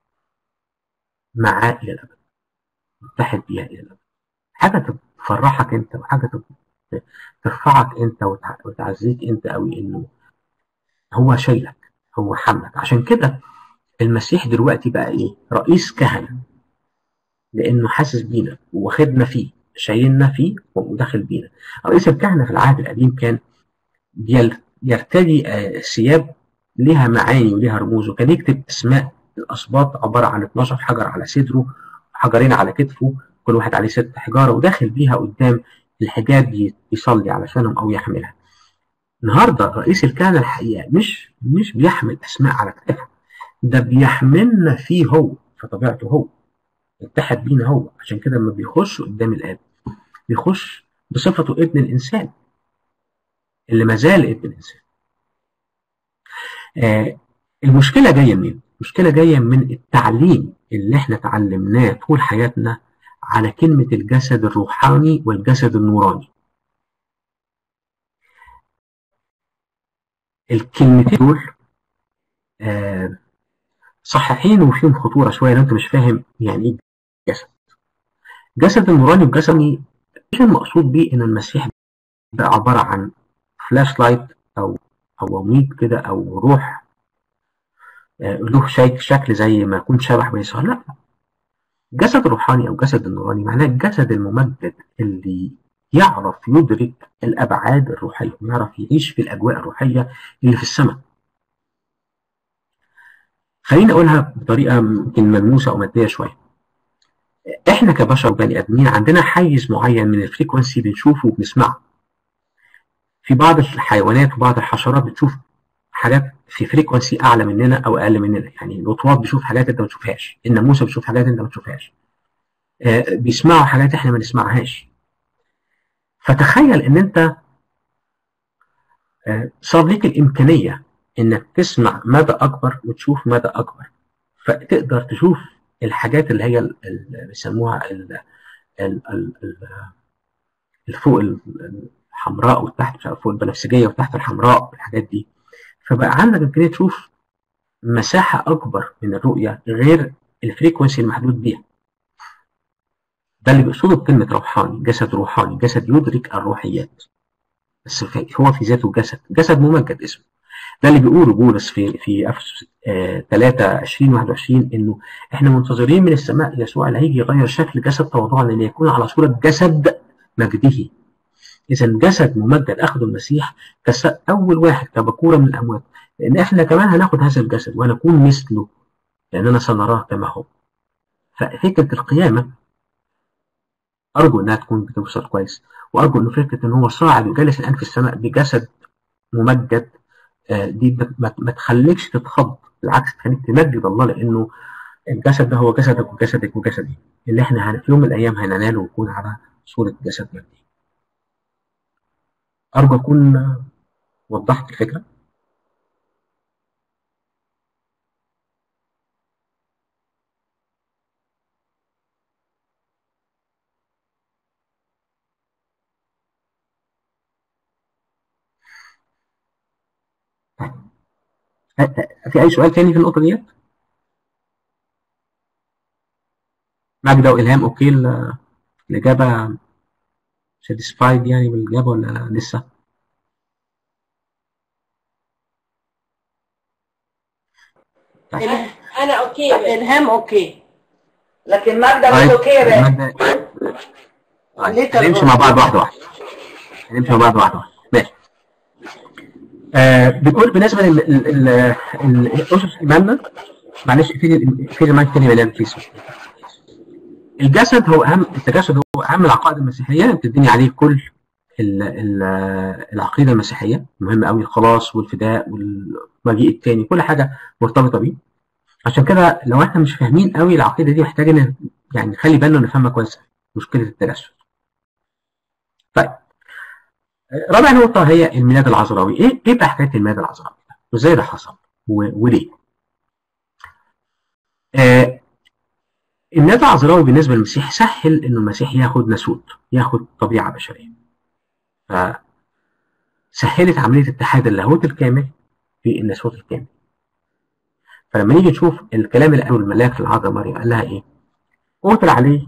معاه إلى الأبد متحد بيها إلى الأبد حاجة تفرحك أنت وحاجة ترفعك أنت وتعزيك أنت أوي إنه هو شايلك هو حملك عشان كده المسيح دلوقتي بقى إيه رئيس كهنة لأنه حاسس بينا واخدنا فيه شايلنا فيه وداخل بينا رئيس الكهنة في العهد القديم كان يرتدي ثياب ليها معاني وليها رموز وكان يكتب اسماء الاسباط عباره عن 12 حجر على صدره وحجرين على كتفه كل واحد عليه ست حجاره وداخل بيها قدام الحجاب يصلي علشانهم او يحملها. النهارده رئيس الكهنه الحقيقه مش مش بيحمل اسماء على كتفه ده بيحملنا فيه هو في طبيعته هو اتحد بينا هو عشان كده لما بيخش قدام الاب بيخش بصفته ابن الانسان اللي ما زال ابن الانسان. آه المشكلة جاية منين؟ المشكلة جاية من التعليم اللي احنا اتعلمناه طول حياتنا على كلمة الجسد الروحاني والجسد النوراني. الكلمتين دول آه صحيحين وفيهم خطورة شوية لو انت مش فاهم يعني ايه جسد. جسد النوراني والجسدي مش المقصود بيه ان المسيح ده عبارة عن فلاش لايت او او وميض كده او روح له شكل زي ما يكون شبح بيسار لا الجسد الروحاني او الجسد النوراني معناه الجسد الممجد اللي يعرف يدرك الابعاد الروحيه ويعرف يعيش في الاجواء الروحيه اللي في السماء خليني اقولها بطريقه يمكن ملموسه او ماديه شويه احنا كبشر بني ادمين عندنا حيز معين من الفريكونسي بنشوفه وبنسمعه في بعض الحيوانات وبعض الحشرات بتشوف حاجات في فريكونسي اعلى مننا او اقل مننا يعني الوطواط بيشوف حاجات انت ما تشوفهاش الناموسه بتشوف حاجات انت ما تشوفهاش آه بيسمعوا حاجات احنا ما نسمعهاش فتخيل ان انت آه صار ليك الامكانيه انك تسمع مدى اكبر وتشوف مدى اكبر فتقدر تشوف الحاجات اللي هي اللي بيسموها الفوق الحمراء وتحت مش عارف فوق البنفسجيه وتحت الحمراء الحاجات دي فبقى عندك امكانيه تشوف مساحه اكبر من الرؤيه غير الفريكونسي المحدود بيها ده اللي بيقصده بكلمه روحاني جسد روحاني جسد يدرك الروحيات بس هو في ذاته جسد جسد ممجد اسمه ده اللي بيقوله بولس في في افسس 3 20 21 انه احنا منتظرين من السماء يسوع اللي هيجي يغير شكل جسد تواضعا لان يكون على صوره جسد مجده اذا جسد ممجد اخذه المسيح اول واحد كبكوره من الاموات لان احنا كمان هناخد هذا الجسد وهنكون مثله لاننا سنراه كما هو ففكره القيامه ارجو انها تكون بتوصل كويس وارجو انه فكره ان هو صاعد وجالس الان في السماء بجسد ممجد دي ما تخليكش تتخض بالعكس تخليك تمجد الله لانه الجسد ده هو جسدك وجسدك وجسدي اللي احنا في يوم من الايام هنناله ويكون على صوره جسد مجدي. ارجو اكون وضحت الفكره. في اي سؤال تاني في النقطه ديت ماجدة والهام اوكي الاجابه ساتيسفايد يعني بالاجابه ولا لسه طيب. انا اوكي الهام اوكي لكن ماجدة مش اوكي يا باشا هنمشي مع بعض واحده واحده هنمشي مع بعض واحده واحده ماشي آه بتقول بالنسبه للاسس ايماننا معلش في في المايك تاني مليان كيس الجسد هو اهم التجسد هو اهم العقائد المسيحيه اللي بتبني عليه كل ال ال العقيده المسيحيه مهم قوي الخلاص والفداء والمجيء الثاني كل حاجه مرتبطه بيه عشان كده لو احنا مش فاهمين قوي العقيده دي محتاج ان يعني نخلي بالنا نفهمها كويس مشكله التجسد طيب رابع نقطة هي الميلاد العذراوي، إيه إيه بقى حكاية الميلاد العذراوي؟ وإزاي ده حصل؟ وليه؟ آه الميلاد العذراوي بالنسبة للمسيح سهل إنه المسيح ياخد ناسوت، ياخد طبيعة بشرية. ف سهلت عملية اتحاد اللاهوت الكامل في الناسوت الكامل. فلما نيجي نشوف الكلام اللي قاله الملاك للعذراء مريم قال لها إيه؟ قتل عليه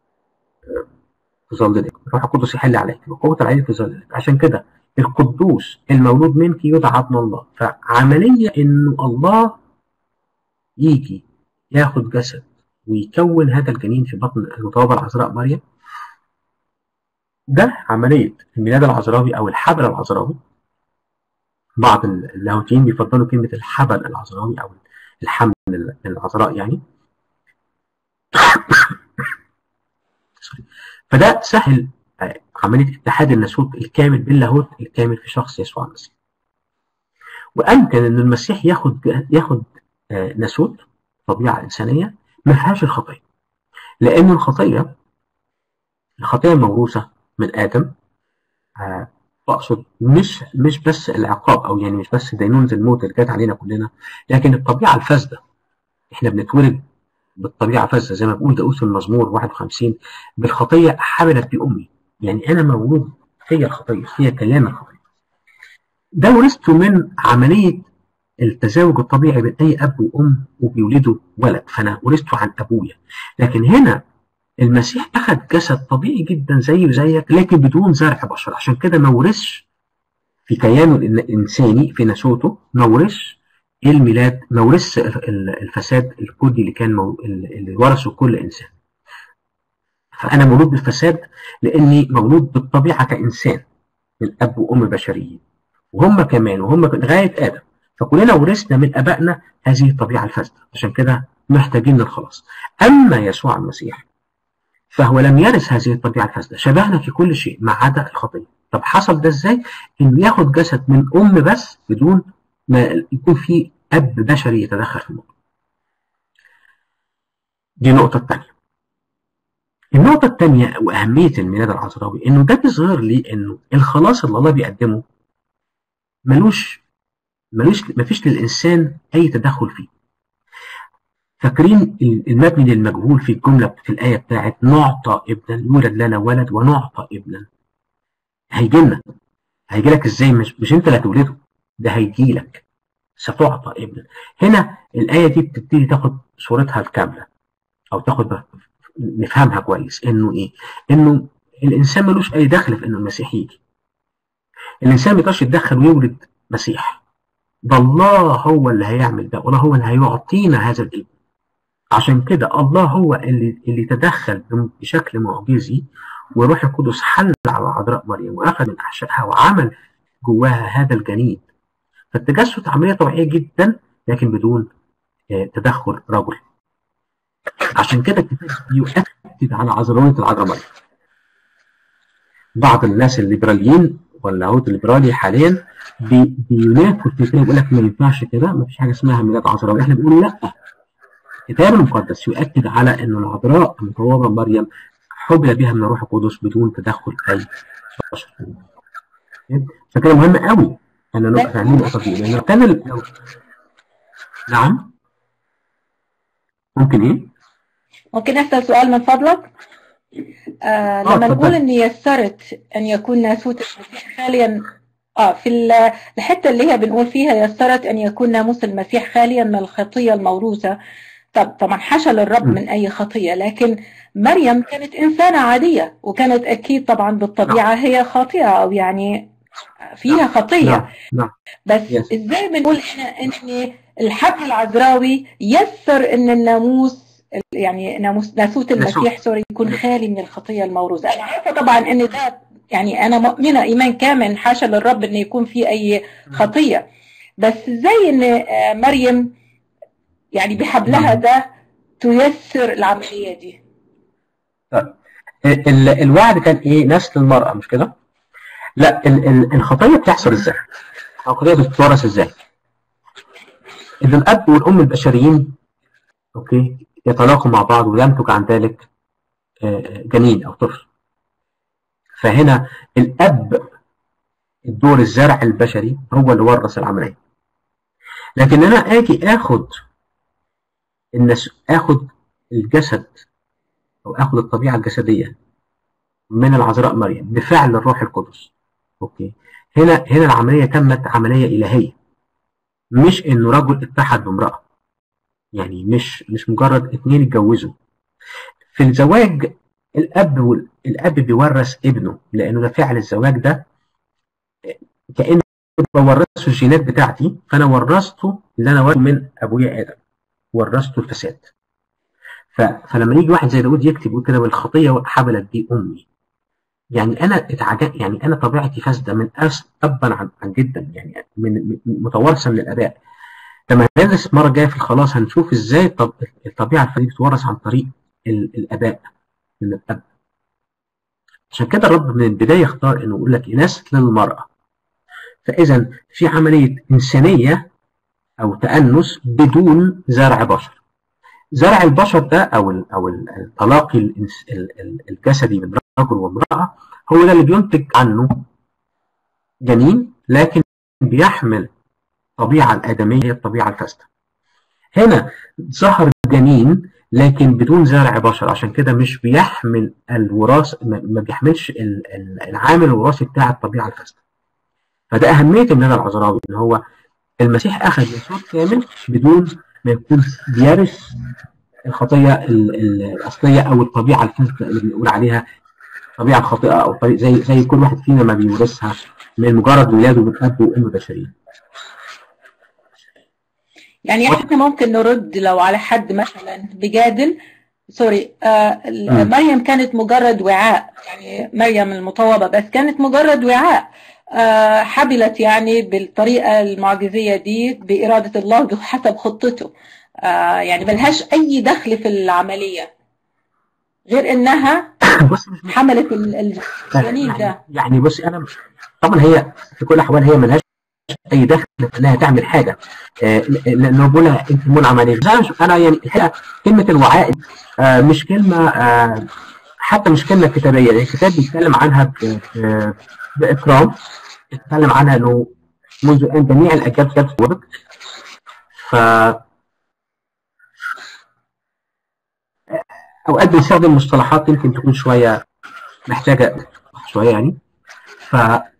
في ظلك الروح القدس يحل عليك وقوة العين في ظلك عشان كده القدوس المولود منك يدعى ابن الله فعملية انه الله يجي ياخد جسد ويكون هذا الجنين في بطن المطوبة العذراء مريم ده عملية الميلاد العذراوي أو الحبل العذراوي بعض اللاهوتيين بيفضلوا كلمة الحبل العذراوي أو الحمل العذراء يعني فده سهل عملية اتحاد الناسوت الكامل باللاهوت الكامل في شخص يسوع المسيح. وأمكن إن المسيح ياخد ياخد ناسوت طبيعة إنسانية ما فيهاش الخطية. لأن الخطية الخطية موروثة من آدم أقصد مش مش بس العقاب أو يعني مش بس دينونة الموت اللي جت علينا كلنا لكن الطبيعة الفاسدة. إحنا بنتولد بالطبيعة فاسدة زي ما بيقول داود في المزمور 51 بالخطية حملت بأمي يعني أنا مولود هي الخطية هي كيان الخطية ده ورثته من عملية التزاوج الطبيعي بين أي أب وأم وبيولدوا ولد فأنا ورثته عن أبويا لكن هنا المسيح أخذ جسد طبيعي جدا زيه وزيك لكن بدون زرع بشر عشان كده ما ورثش في كيانه الإنساني في نسوته ما ورثش الميلاد ما ورثش الفساد الكلي اللي كان مو... اللي ورثه كل انسان. فانا مولود بالفساد لاني مولود بالطبيعه كانسان من اب وام بشريين. وهم كمان وهم لغايه ادم فكلنا ورثنا من ابائنا هذه الطبيعه الفاسده عشان كده محتاجين للخلاص. اما يسوع المسيح فهو لم يرث هذه الطبيعه الفاسده، شبهنا في كل شيء ما عدا الخطيه. طب حصل ده ازاي؟ انه ياخد جسد من ام بس بدون ما يكون في اب بشري يتدخل في الموضوع. دي النقطة الثانية. النقطة الثانية وأهمية الميلاد العذراوي إنه ده بيظهر لي إنه الخلاص اللي الله بيقدمه ملوش ملوش مفيش للإنسان أي تدخل فيه. فاكرين المبني للمجهول في الجملة في الآية بتاعت نعطى ابنا يولد لنا ولد ونعطى ابنا. هيجي لنا هيجي لك ازاي مش مش انت اللي هتولده ده هيجي لك ستعطى ابنا هنا الآية دي بتبتدي تاخد صورتها الكاملة أو تاخد نفهمها كويس إنه إيه؟ إنه الإنسان ملوش أي دخل في إنه المسيح يجي. الإنسان ما يقدرش يتدخل ويولد مسيح. ده الله هو اللي هيعمل ده والله هو اللي هيعطينا هذا الابن عشان كده الله هو اللي اللي تدخل بشكل معجزي وروح القدس حل على عذراء مريم واخذ من احشائها وعمل جواها هذا الجنين فالتجسد عمليه طبيعيه جدا لكن بدون تدخل رجل عشان كده الكتاب يؤكد على عذراويه العذراء مريم بعض الناس الليبراليين واللاهوت الليبرالي حاليا بي بينافوا الفكره يقول لك ما ينفعش كده ما فيش حاجه اسمها ميلاد عذراء احنا بنقول لا الكتاب المقدس يؤكد على ان العذراء المطوبه مريم حبل بها من الروح القدس بدون تدخل اي بشر فكده مهم قوي ان نبقى فاهمين النقطه دي لان لو كان لو نعم ممكن ايه؟ ممكن اسال سؤال من فضلك؟ آه لما نقول ان يسرت ان يكون ناسوت المسيح خاليا اه في الحته اللي هي بنقول فيها يسرت ان يكون ناموس المسيح خاليا من الخطيه الموروثه طب طبعا حاشا للرب من اي خطيه لكن مريم كانت انسانه عاديه وكانت اكيد طبعا بالطبيعه هي خاطئه او يعني فيها خطيه بس ازاي بنقول احنا ان الحبل العذراوي يسر ان الناموس يعني ناموس ناسوت المسيح سوري يكون خالي من الخطيه الموروثه انا عارفه طبعا ان ده يعني انا مؤمنه ايمان كامل حاشا للرب ان يكون في اي خطيه بس ازاي ان مريم يعني بحبلها ده تيسر العمليه دي الوعد كان ايه نسل المراه مش كده لا الخطيه بتحصل ازاي الخطيه بتتورث ازاي ان الاب والام البشريين اوكي يتلاقوا مع بعض وينتج عن ذلك جنين او طفل فهنا الاب الدور الزرع البشري هو اللي ورث العمليه لكن انا اجي اخد الناس اخد الجسد او اخد الطبيعه الجسديه من العذراء مريم بفعل الروح القدس اوكي هنا هنا العمليه تمت عمليه الهيه مش انه رجل اتحد بامراه يعني مش مش مجرد اتنين اتجوزوا في الزواج الاب وال... الاب بيورث ابنه لانه ده فعل الزواج ده كان بورثه الجينات بتاعتي فانا ورثته اللي انا ورثته من ابويا ادم ورثته الفساد ف... فلما يجي واحد زي داود يكتب يقول كده والخطيه حبلت بي امي يعني انا اتعجب يعني انا طبيعتي فاسده من أس... ابا عن... عن جدا يعني من متوارثه من الاباء لما هندرس المره الجايه في الخلاص هنشوف ازاي طب الطبيعه الفرديه بتتورث عن طريق ال... الاباء من الاب عشان كده الرب من البدايه اختار انه يقول لك نسل للمراه فاذا في عمليه انسانيه او تانس بدون زرع بشر زرع البشر ده او ال او التلاقي الجسدي من رجل وامراه هو ده اللي بينتج عنه جنين لكن بيحمل الطبيعه الادميه هي الطبيعه الفاسده هنا ظهر جنين لكن بدون زرع بشر عشان كده مش بيحمل الوراث ما بيحملش العامل الوراثي بتاع الطبيعه الفاسده فده اهميه الميلاد العذراوي ان هو المسيح اخذ يسوع كامل بدون ما يكون بيرث الخطيه الاصليه او الطبيعه الفاسده اللي بنقول عليها طبيعه خاطئه او طريق زي زي كل واحد فينا ما بيورثها من مجرد ولاده من اب وام بشريين. يعني احنا ممكن نرد لو على حد مثلا بجادل سوري آه مريم كانت مجرد وعاء يعني مريم المطوبه بس كانت مجرد وعاء آه حبلت يعني بالطريقه المعجزيه دي باراده الله بحسب خطته آه يعني ملهاش اي دخل في العمليه غير انها حملت الجنين ده يعني بصي انا طبعا هي في كل الاحوال هي ملهاش اي دخل انها تعمل حاجه آه لانه بقول لها انت منعم عليك انا يعني الحقيقه كلمه الوعاء آه مش كلمه آه حتى مش كلمه كتابيه يعني الكتاب بيتكلم عنها باكرام بيتكلم عنها انه منذ ان جميع الاجيال كانت تتوبك ف اوقات بنستخدم مصطلحات يمكن تكون شويه محتاجه شويه يعني ف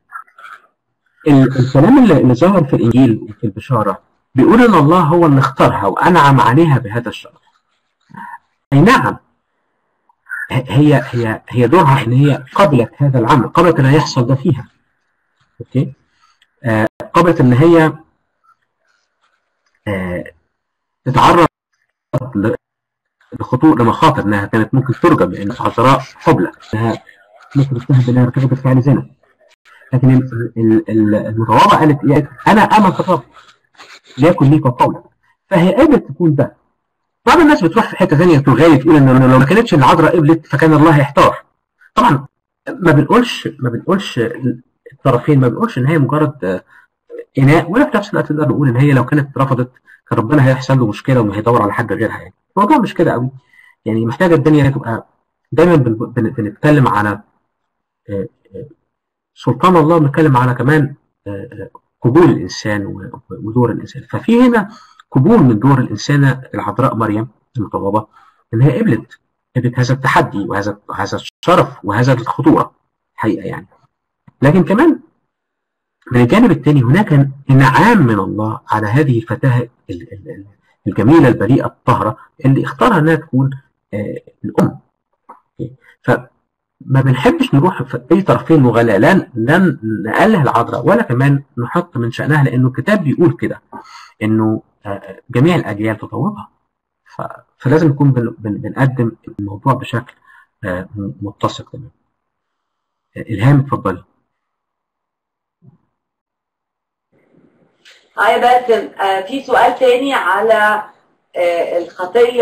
الكلام اللي ظهر في الانجيل وفي البشاره بيقول ان الله هو اللي اختارها وانعم عليها بهذا الشرف. اي نعم هي هي هي دورها ان هي قبلت هذا العمل، قبلت ان يحصل ده فيها. اوكي؟ آه قبلت ان هي تتعرض لخطوط لمخاطر انها كانت ممكن ترجم لان عذراء حبلى انها ممكن تتهم انها ارتكبت فعل زنا لكن المتواضعه قالت انا امن خطاب ليكن لي قولا فهي قدرت تكون ده بعض الناس بتروح في حته ثانيه تغالي تقول ان لو ما كانتش العذراء قبلت فكان الله يحتار طبعا ما بنقولش ما بنقولش الطرفين ما بنقولش ان هي مجرد اناء ولا في نفس الوقت نقدر نقول ان هي لو كانت رفضت كان ربنا هيحصل له مشكله وما هيدور على حد غيرها يعني الموضوع مش كده قوي يعني محتاجه الدنيا تبقى دايما بنتكلم على سلطان الله بنتكلم على كمان قبول الانسان ودور الانسان ففي هنا قبول من دور الانسانه العذراء مريم المطلبه ان هي قبلت قبلت هذا التحدي وهذا هذا الشرف وهذا الخطوره حقيقه يعني لكن كمان من الجانب الثاني هناك انعام من الله على هذه الفتاه الجميله البريئه الطاهره اللي اختارها انها تكون الام فما بنحبش نروح في اي طرفين مغالاه لا لن نأله العذراء ولا كمان نحط من شأنها لانه الكتاب بيقول كده انه جميع الاجيال تطوبها فلازم نكون بنقدم الموضوع بشكل متسق تمام الهام اتفضلي هاي باسم آه في سؤال تاني على آه الخطية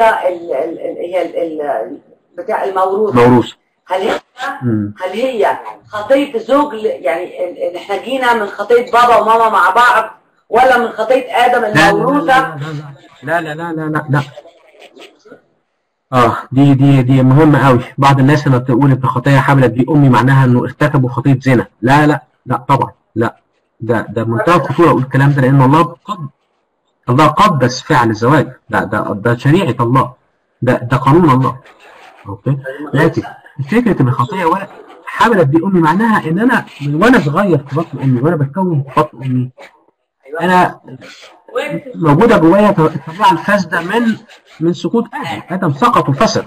هي بتاع الموروث موروث هل هي هل هي خطية الزوج يعني احنا جينا من خطية بابا وماما مع بعض ولا من خطية آدم الموروثة؟ لا لا لا لا لا لا اه دي دي دي مهمة قوي بعض الناس لما بتقول ان خطية حملت دي امي معناها انه ارتكبوا خطية زنا لا لا لا طبعا لا ده ده منتهى الخطوره اقول الكلام ده لان الله قد الله قدس فعل الزواج ده ده ده شريعه الله ده ده قانون الله اوكي لكن فكره ان الخطيه ولا حملت دي امي معناها ان انا من وانا صغير في بطن امي وانا بتكون في بطن امي انا موجوده جوايا الطبيعه الفاسده من من سقوط ادم ادم سقط وفسد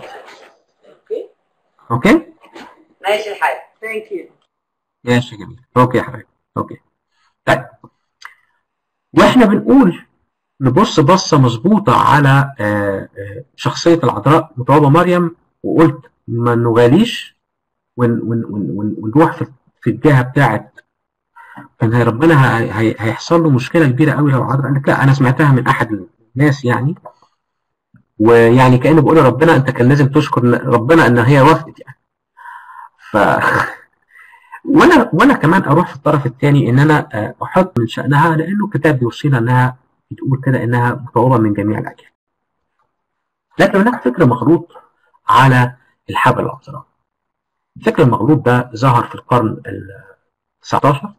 اوكي ماشي الحال ثانك يو ماشي جميل اوكي يا حبيبي اوكي طيب واحنا بنقول نبص بصه مظبوطه على شخصيه العذراء مطوبه مريم وقلت ما نغاليش ونروح في في الجهه بتاعت كان هي ربنا هي هيحصل له مشكله كبيره قوي لو العذراء قال لك لا انا سمعتها من احد الناس يعني ويعني كانه بقول ربنا انت كان لازم تشكر ربنا ان هي وافقت يعني ف وانا وانا كمان اروح في الطرف الثاني ان انا احط من شانها لانه الكتاب بيوصينا انها بتقول كده انها مطوبه من جميع الاجيال. لكن هناك فكر مغلوط على الحبل العذراء. الفكر المغلوط ده ظهر في القرن ال 19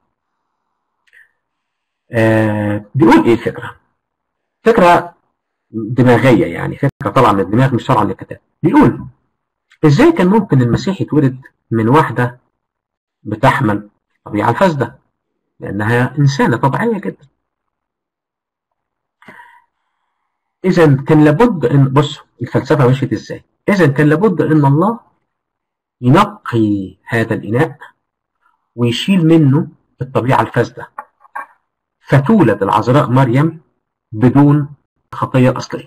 آه بيقول ايه الفكره؟ فكره دماغيه يعني فكره طالعه من الدماغ مش طالعه من الكتاب. بيقول ازاي كان ممكن المسيح يتولد من واحده بتحمل الطبيعة الفاسدة لأنها إنسانة طبيعية جدا إذا كان لابد إن بص الفلسفة مشيت إزاي إذا كان لابد إن الله ينقي هذا الإناء ويشيل منه الطبيعة الفاسدة فتولد العذراء مريم بدون خطية أصلية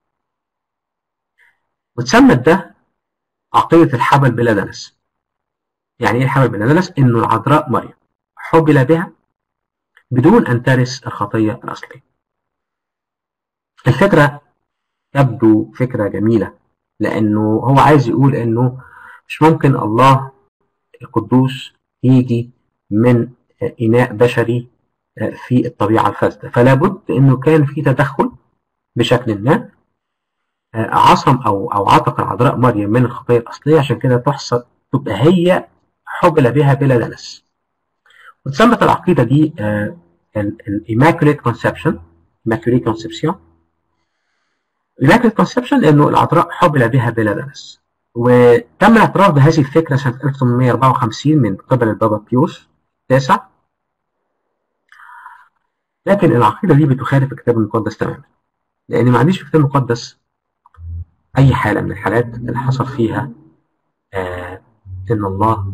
وتسمت ده عقيدة الحبل بلا دنس يعني ايه الحبل بلا دنس؟ انه العذراء مريم حبل بها بدون ان ترث الخطية الأصلية الفكرة تبدو فكرة جميلة لأنه هو عايز يقول إنه مش ممكن الله القدوس يجي من إناء بشري في الطبيعة الفاسدة فلا بد إنه كان في تدخل بشكل ما عصم أو أو عتق العذراء مريم من الخطية الأصلية عشان كده تحصل تبقى هي حبل بها بلا دنس وتسمت العقيدة دي الإيماكوليت كونسبشن Immaculate Conception Immaculate Conception لأنه العذراء حبل بها بلا دنس وتم الاعتراف بهذه الفكرة سنة 1854 من قبل البابا بيوس التاسع لكن العقيدة دي بتخالف الكتاب المقدس تماما لأن ما عنديش في الكتاب المقدس أي حالة من الحالات اللي حصل فيها آه إن الله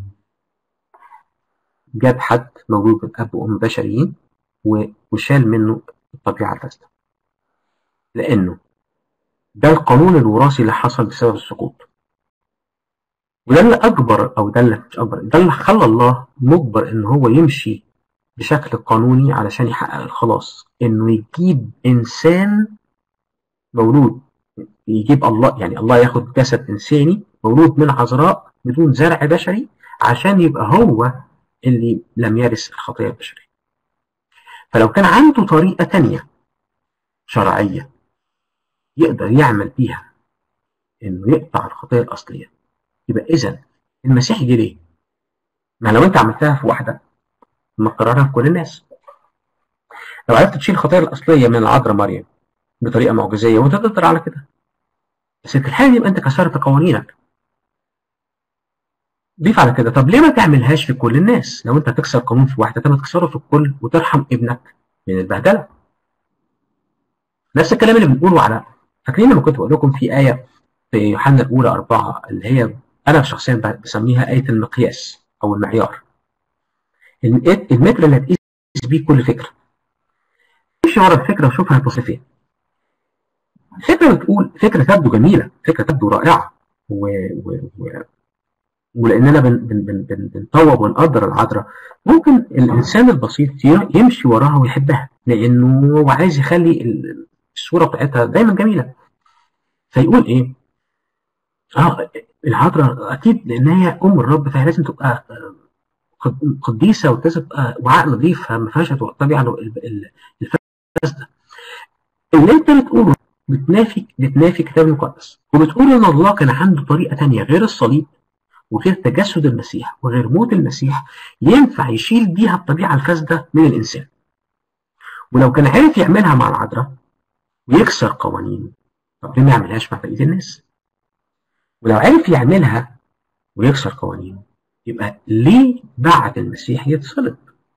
جاب حد موجود من أب وأم بشريين وشال منه الطبيعة الفاسدة لانه ده القانون الوراثي اللي حصل بسبب السقوط وده اللي اجبر او ده اللي مش اجبر ده اللي خلى الله مجبر ان هو يمشي بشكل قانوني علشان يحقق الخلاص انه يجيب انسان مولود يجيب الله يعني الله ياخد جسد انساني مولود من عذراء بدون زرع بشري عشان يبقى هو اللي لم يرث الخطيه البشريه فلو كان عنده طريقه تانية شرعيه يقدر يعمل بيها انه يقطع الخطيه الاصليه يبقى اذا المسيح جه ليه؟ ما لو انت عملتها في واحده ما تكررها في كل الناس لو عرفت تشيل الخطيه الاصليه من العذراء مريم بطريقه معجزيه وانت تقدر على كده بس في الحاله دي يبقى انت كسرت قوانينك ضيف على كده طب ليه ما تعملهاش في كل الناس لو انت تكسر قانون في واحده طب تكسره في الكل وترحم ابنك من البهدله نفس الكلام اللي بنقوله على فاكرين لما كنت بقول لكم في ايه في يوحنا الاولى أربعة اللي هي انا شخصيا بسميها ايه المقياس او المعيار المتر اللي هتقيس بيه كل فكره امشي ورا الفكره وشوف هتوصل فين فكره بتقول فكره تبدو جميله فكره تبدو رائعه و... و... و... ولاننا بن... بن... بن... بن... بنطوب ونقدر العذراء ممكن الانسان البسيط يمشي وراها ويحبها لانه هو عايز يخلي الصوره بتاعتها دايما جميله فيقول ايه اه العذراء اكيد لان هي ام الرب فهي لازم تبقى قديسه ولازم تبقى وعاء نظيف ما فيهاش طبيعه الفاسده اللي انت بتقوله بتنافي بتنافي الكتاب المقدس وبتقول ان الله كان عنده طريقه تانية غير الصليب وغير تجسد المسيح وغير موت المسيح ينفع يشيل بيها الطبيعه الفاسده من الانسان ولو كان عرف يعملها مع العذراء ويكسر قوانين طب ليه ما يعملهاش مع بقيه الناس ولو عرف يعملها ويكسر قوانين يبقى ليه بعد المسيح يتصلب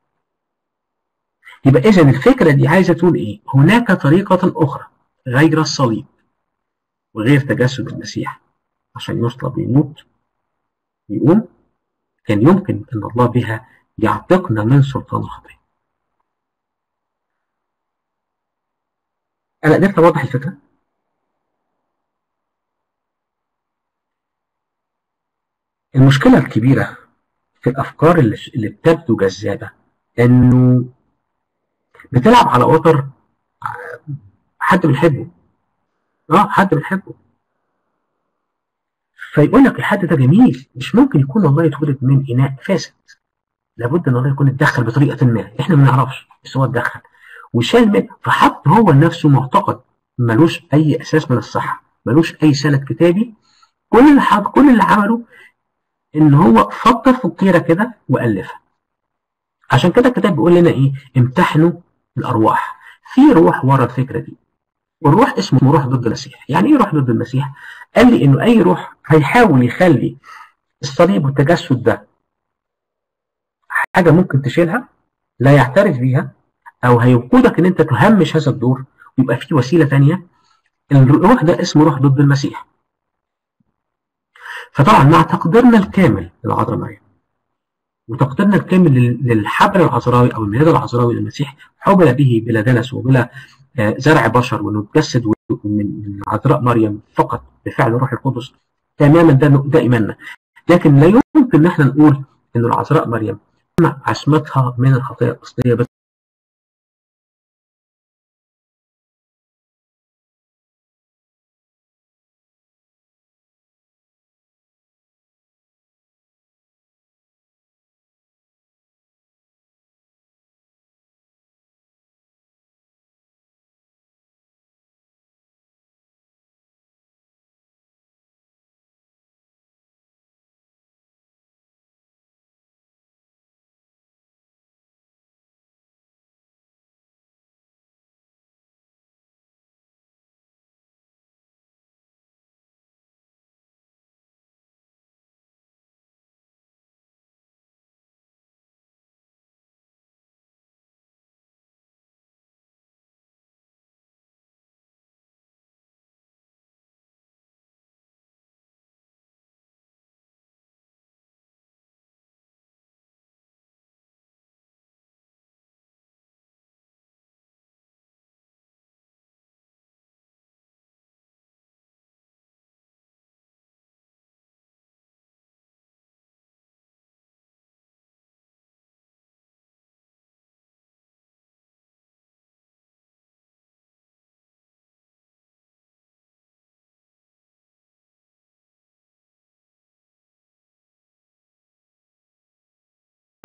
يبقى اذا الفكره دي عايزه تقول ايه هناك طريقه اخرى غير الصليب وغير تجسد المسيح عشان يصلب ويموت يقوم كان يمكن ان الله بها يعتقنا من سلطان الخطيه انا قدرت اوضح الفكره المشكله الكبيره في الافكار اللي, اللي بتبدو جذابه انه بتلعب على وتر حد بنحبه اه حد بنحبه فيقول لك الحد ده جميل مش ممكن يكون الله يتولد من اناء فاسد لابد ان الله يكون اتدخل بطريقه ما احنا ما نعرفش بس هو اتدخل وشال من فحط هو لنفسه معتقد ملوش اي اساس من الصحه ملوش اي سند كتابي كل اللي حط كل اللي عمله ان هو فكر فكيره كده والفها عشان كده الكتاب بيقول لنا ايه امتحنوا الارواح في روح ورا الفكره دي والروح اسمه روح ضد المسيح يعني ايه روح ضد المسيح قال لي انه اي روح هيحاول يخلي الصليب والتجسد ده حاجه ممكن تشيلها لا يعترف بيها او هيوقودك ان انت تهمش هذا الدور ويبقى في وسيله ثانيه الروح ده اسمه روح ضد المسيح فطبعا مع تقديرنا الكامل للعذراء مريم وتقديرنا الكامل للحبل العذراوي او الميلاد العذراوي للمسيح حبل به بلا دنس وبلا زرع بشر وانه اتجسد من عذراء مريم فقط بفعل روح القدس تماما ده ده ايماننا لكن لا يمكن ان احنا نقول ان العذراء مريم عصمتها من الخطيه الاصليه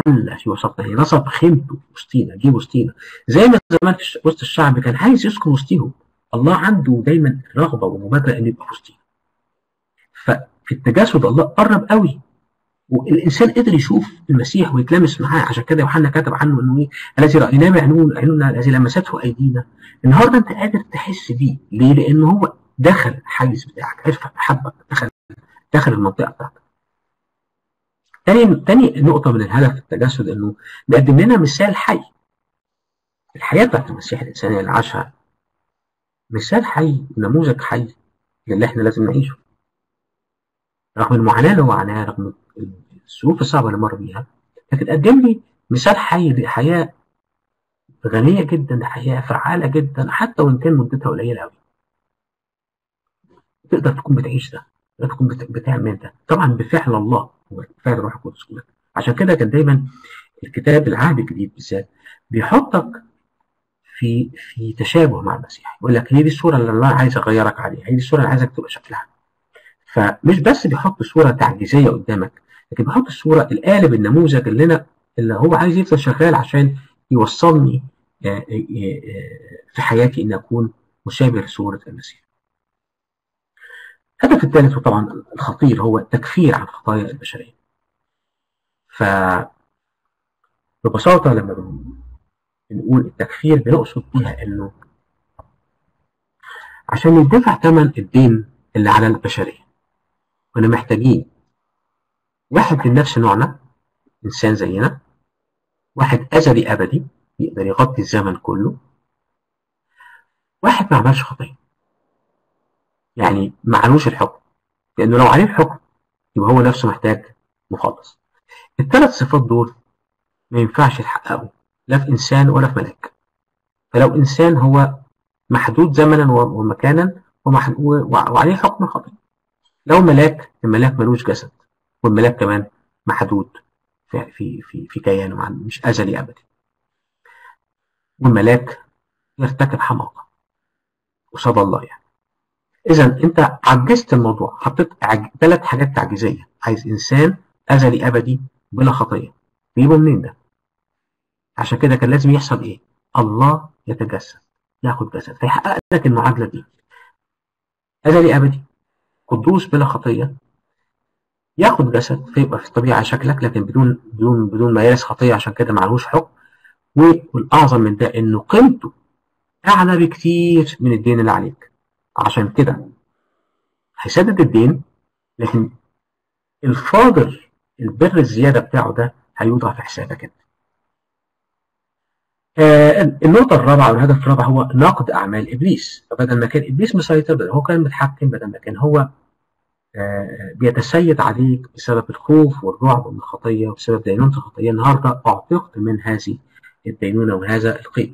حل في وسطنا هي نصب خيمته وسطينا جه وسطينا زي ما زمان في وسط الشعب كان عايز يسكن وسطيهم الله عنده دايما رغبه ومبادره انه يبقى في وسطينا ففي التجسد الله قرب قوي والانسان قدر يشوف المسيح ويتلامس معاه عشان كده يوحنا كتب عنه انه ايه الذي رايناه بعينون عيننا الذي لمسته ايدينا النهارده انت قادر تحس بيه ليه؟ لان هو دخل الحيز بتاعك عرفك حبك دخل دخل المنطقه بتاعتك تاني تاني نقطة من الهدف التجسد انه بيقدم لنا مثال حي. الحياة بتاعت المسيح الإنسانية اللي عاشها مثال حي ونموذج حي للي احنا لازم نعيشه. رغم المعاناة اللي هو عاناها رغم الظروف الصعبة اللي مر بيها لكن قدم لي مثال حي لحياة غنية جدا لحياة فعالة جدا حتى وإن كان مدتها قليلة أوي. تقدر تكون بتعيش ده، تقدر تكون بتعمل ده، طبعا بفعل الله هو فعل الروح القدس كلها عشان كده كان دايما الكتاب العهد الجديد بالذات بيحطك في في تشابه مع المسيح يقول لك هي دي الصوره اللي الله عايز اغيرك عليها هي دي الصوره اللي عايزك تبقى شكلها فمش بس بيحط صوره تعجيزيه قدامك لكن بيحط الصوره القالب النموذج اللي انا اللي هو عايز يفضل شغال عشان يوصلني في حياتي ان اكون مشابه لصوره المسيح الهدف الثالث وطبعا الخطير هو التكفير عن خطايا البشرية ف ببساطة لما بنقول التكفير بنقصد بيها انه عشان يدفع ثمن الدين اللي على البشرية كنا محتاجين واحد من نفس نوعنا إنسان زينا واحد أزلي أبدي يقدر يغطي الزمن كله واحد ما عملش خطية يعني ما علوش الحكم لأنه لو عليه الحكم يبقى هو نفسه محتاج مخلص الثلاث صفات دول ما ينفعش يتحققوا لا في إنسان ولا في ملاك فلو إنسان هو محدود زمنا ومكانا وعليه حكم خطير لو ملاك الملاك ملوش جسد والملاك كمان محدود في في في, في كيانه مش أزلي أبدي والملاك يرتكب حماقة قصاد الله يعني إذا أنت عجزت الموضوع حطيت ثلاث حاجات تعجيزية عايز إنسان أزلي أبدي بلا خطية تجيبه منين ده؟ عشان كده كان لازم يحصل إيه؟ الله يتجسد ياخد جسد فيحقق لك المعادلة دي أزلي أبدي قدوس بلا خطية ياخد جسد فيبقى في الطبيعة شكلك لكن بدون بدون بدون ما يرث خطية عشان كده معلوش حكم والأعظم من ده إنه قيمته أعلى بكتير من الدين اللي عليك عشان كده هيسدد الدين لكن الفاضل البر الزيادة بتاعه ده هيوضع في حسابك انت. آه النقطة الرابعة والهدف الرابع هو نقد أعمال إبليس فبدل ما كان إبليس مسيطر بدل هو كان متحكم بدل ما كان هو آه بيتسيد عليك بسبب الخوف والرعب من الخطية وبسبب دينونة الخطية النهاردة أعتقت من هذه الدينونة وهذا القيد.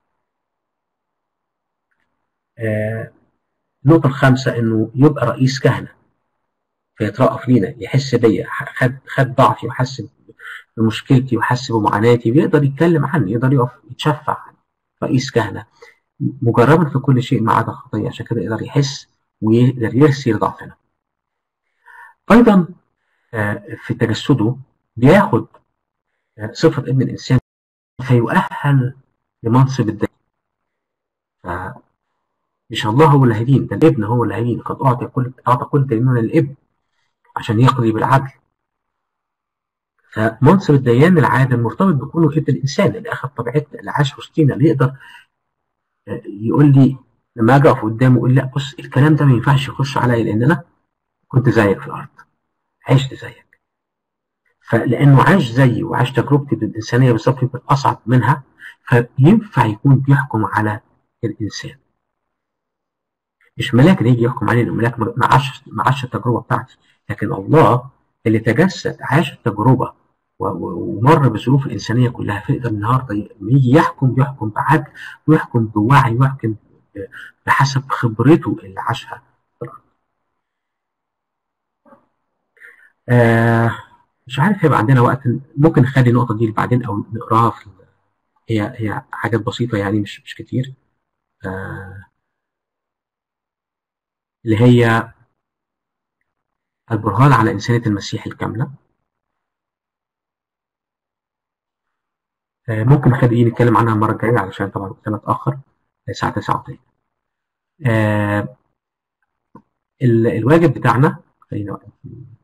آه النقطة الخامسة إنه يبقى رئيس كهنة فيترأف لينا يحس بيا خد خد ضعفي وحس بمشكلتي وحس بمعاناتي ويقدر يتكلم عني يقدر يقف يتشفع عني رئيس كهنة مجربا في كل شيء ما عدا الخطية عشان كده يقدر يحس ويقدر يرسل ضعفنا. أيضا في تجسده بياخد صفة ابن الإنسان فيؤهل لمنصب الدين. مش الله هو اللي هيدين ده الابن هو اللي هيدين قد أعطي كل أعطى كل دينونة للابن عشان يقضي بالعدل فمنصب الديان العادل مرتبط بكونه ابن الإنسان اللي أخذ طبيعتنا اللي عاش وسطينا اللي يقدر يقول لي لما أجي أقف قدامه يقول لا بص الكلام ده ما ينفعش يخش عليا لأن أنا كنت زيك في الأرض عشت زيك فلأنه عاش زيي وعاش تجربتي بالإنسانية بالظبط يمكن أصعب منها فينفع يكون بيحكم على الإنسان مش ملاك اللي يجي يحكم علينا الملاك ما عاش ما عاش التجربه بتاعتي لكن الله اللي تجسد عاش التجربه ومر بالظروف الانسانيه كلها فيقدر النهارده يجي يحكم يحكم بعدل ويحكم بوعي ويحكم بحسب خبرته اللي عاشها في الارض. آه مش عارف هيبقى عندنا وقت ممكن نخلي النقطه دي بعدين او نقراها في هي هي حاجات بسيطه يعني مش مش كتير آه اللي هي البرهان على إنسانية المسيح الكاملة آه ممكن نخلي ايه نتكلم عنها المره الجايه علشان طبعا وقتنا اتاخر الساعه 9 وتاني آه الواجب بتاعنا خلينا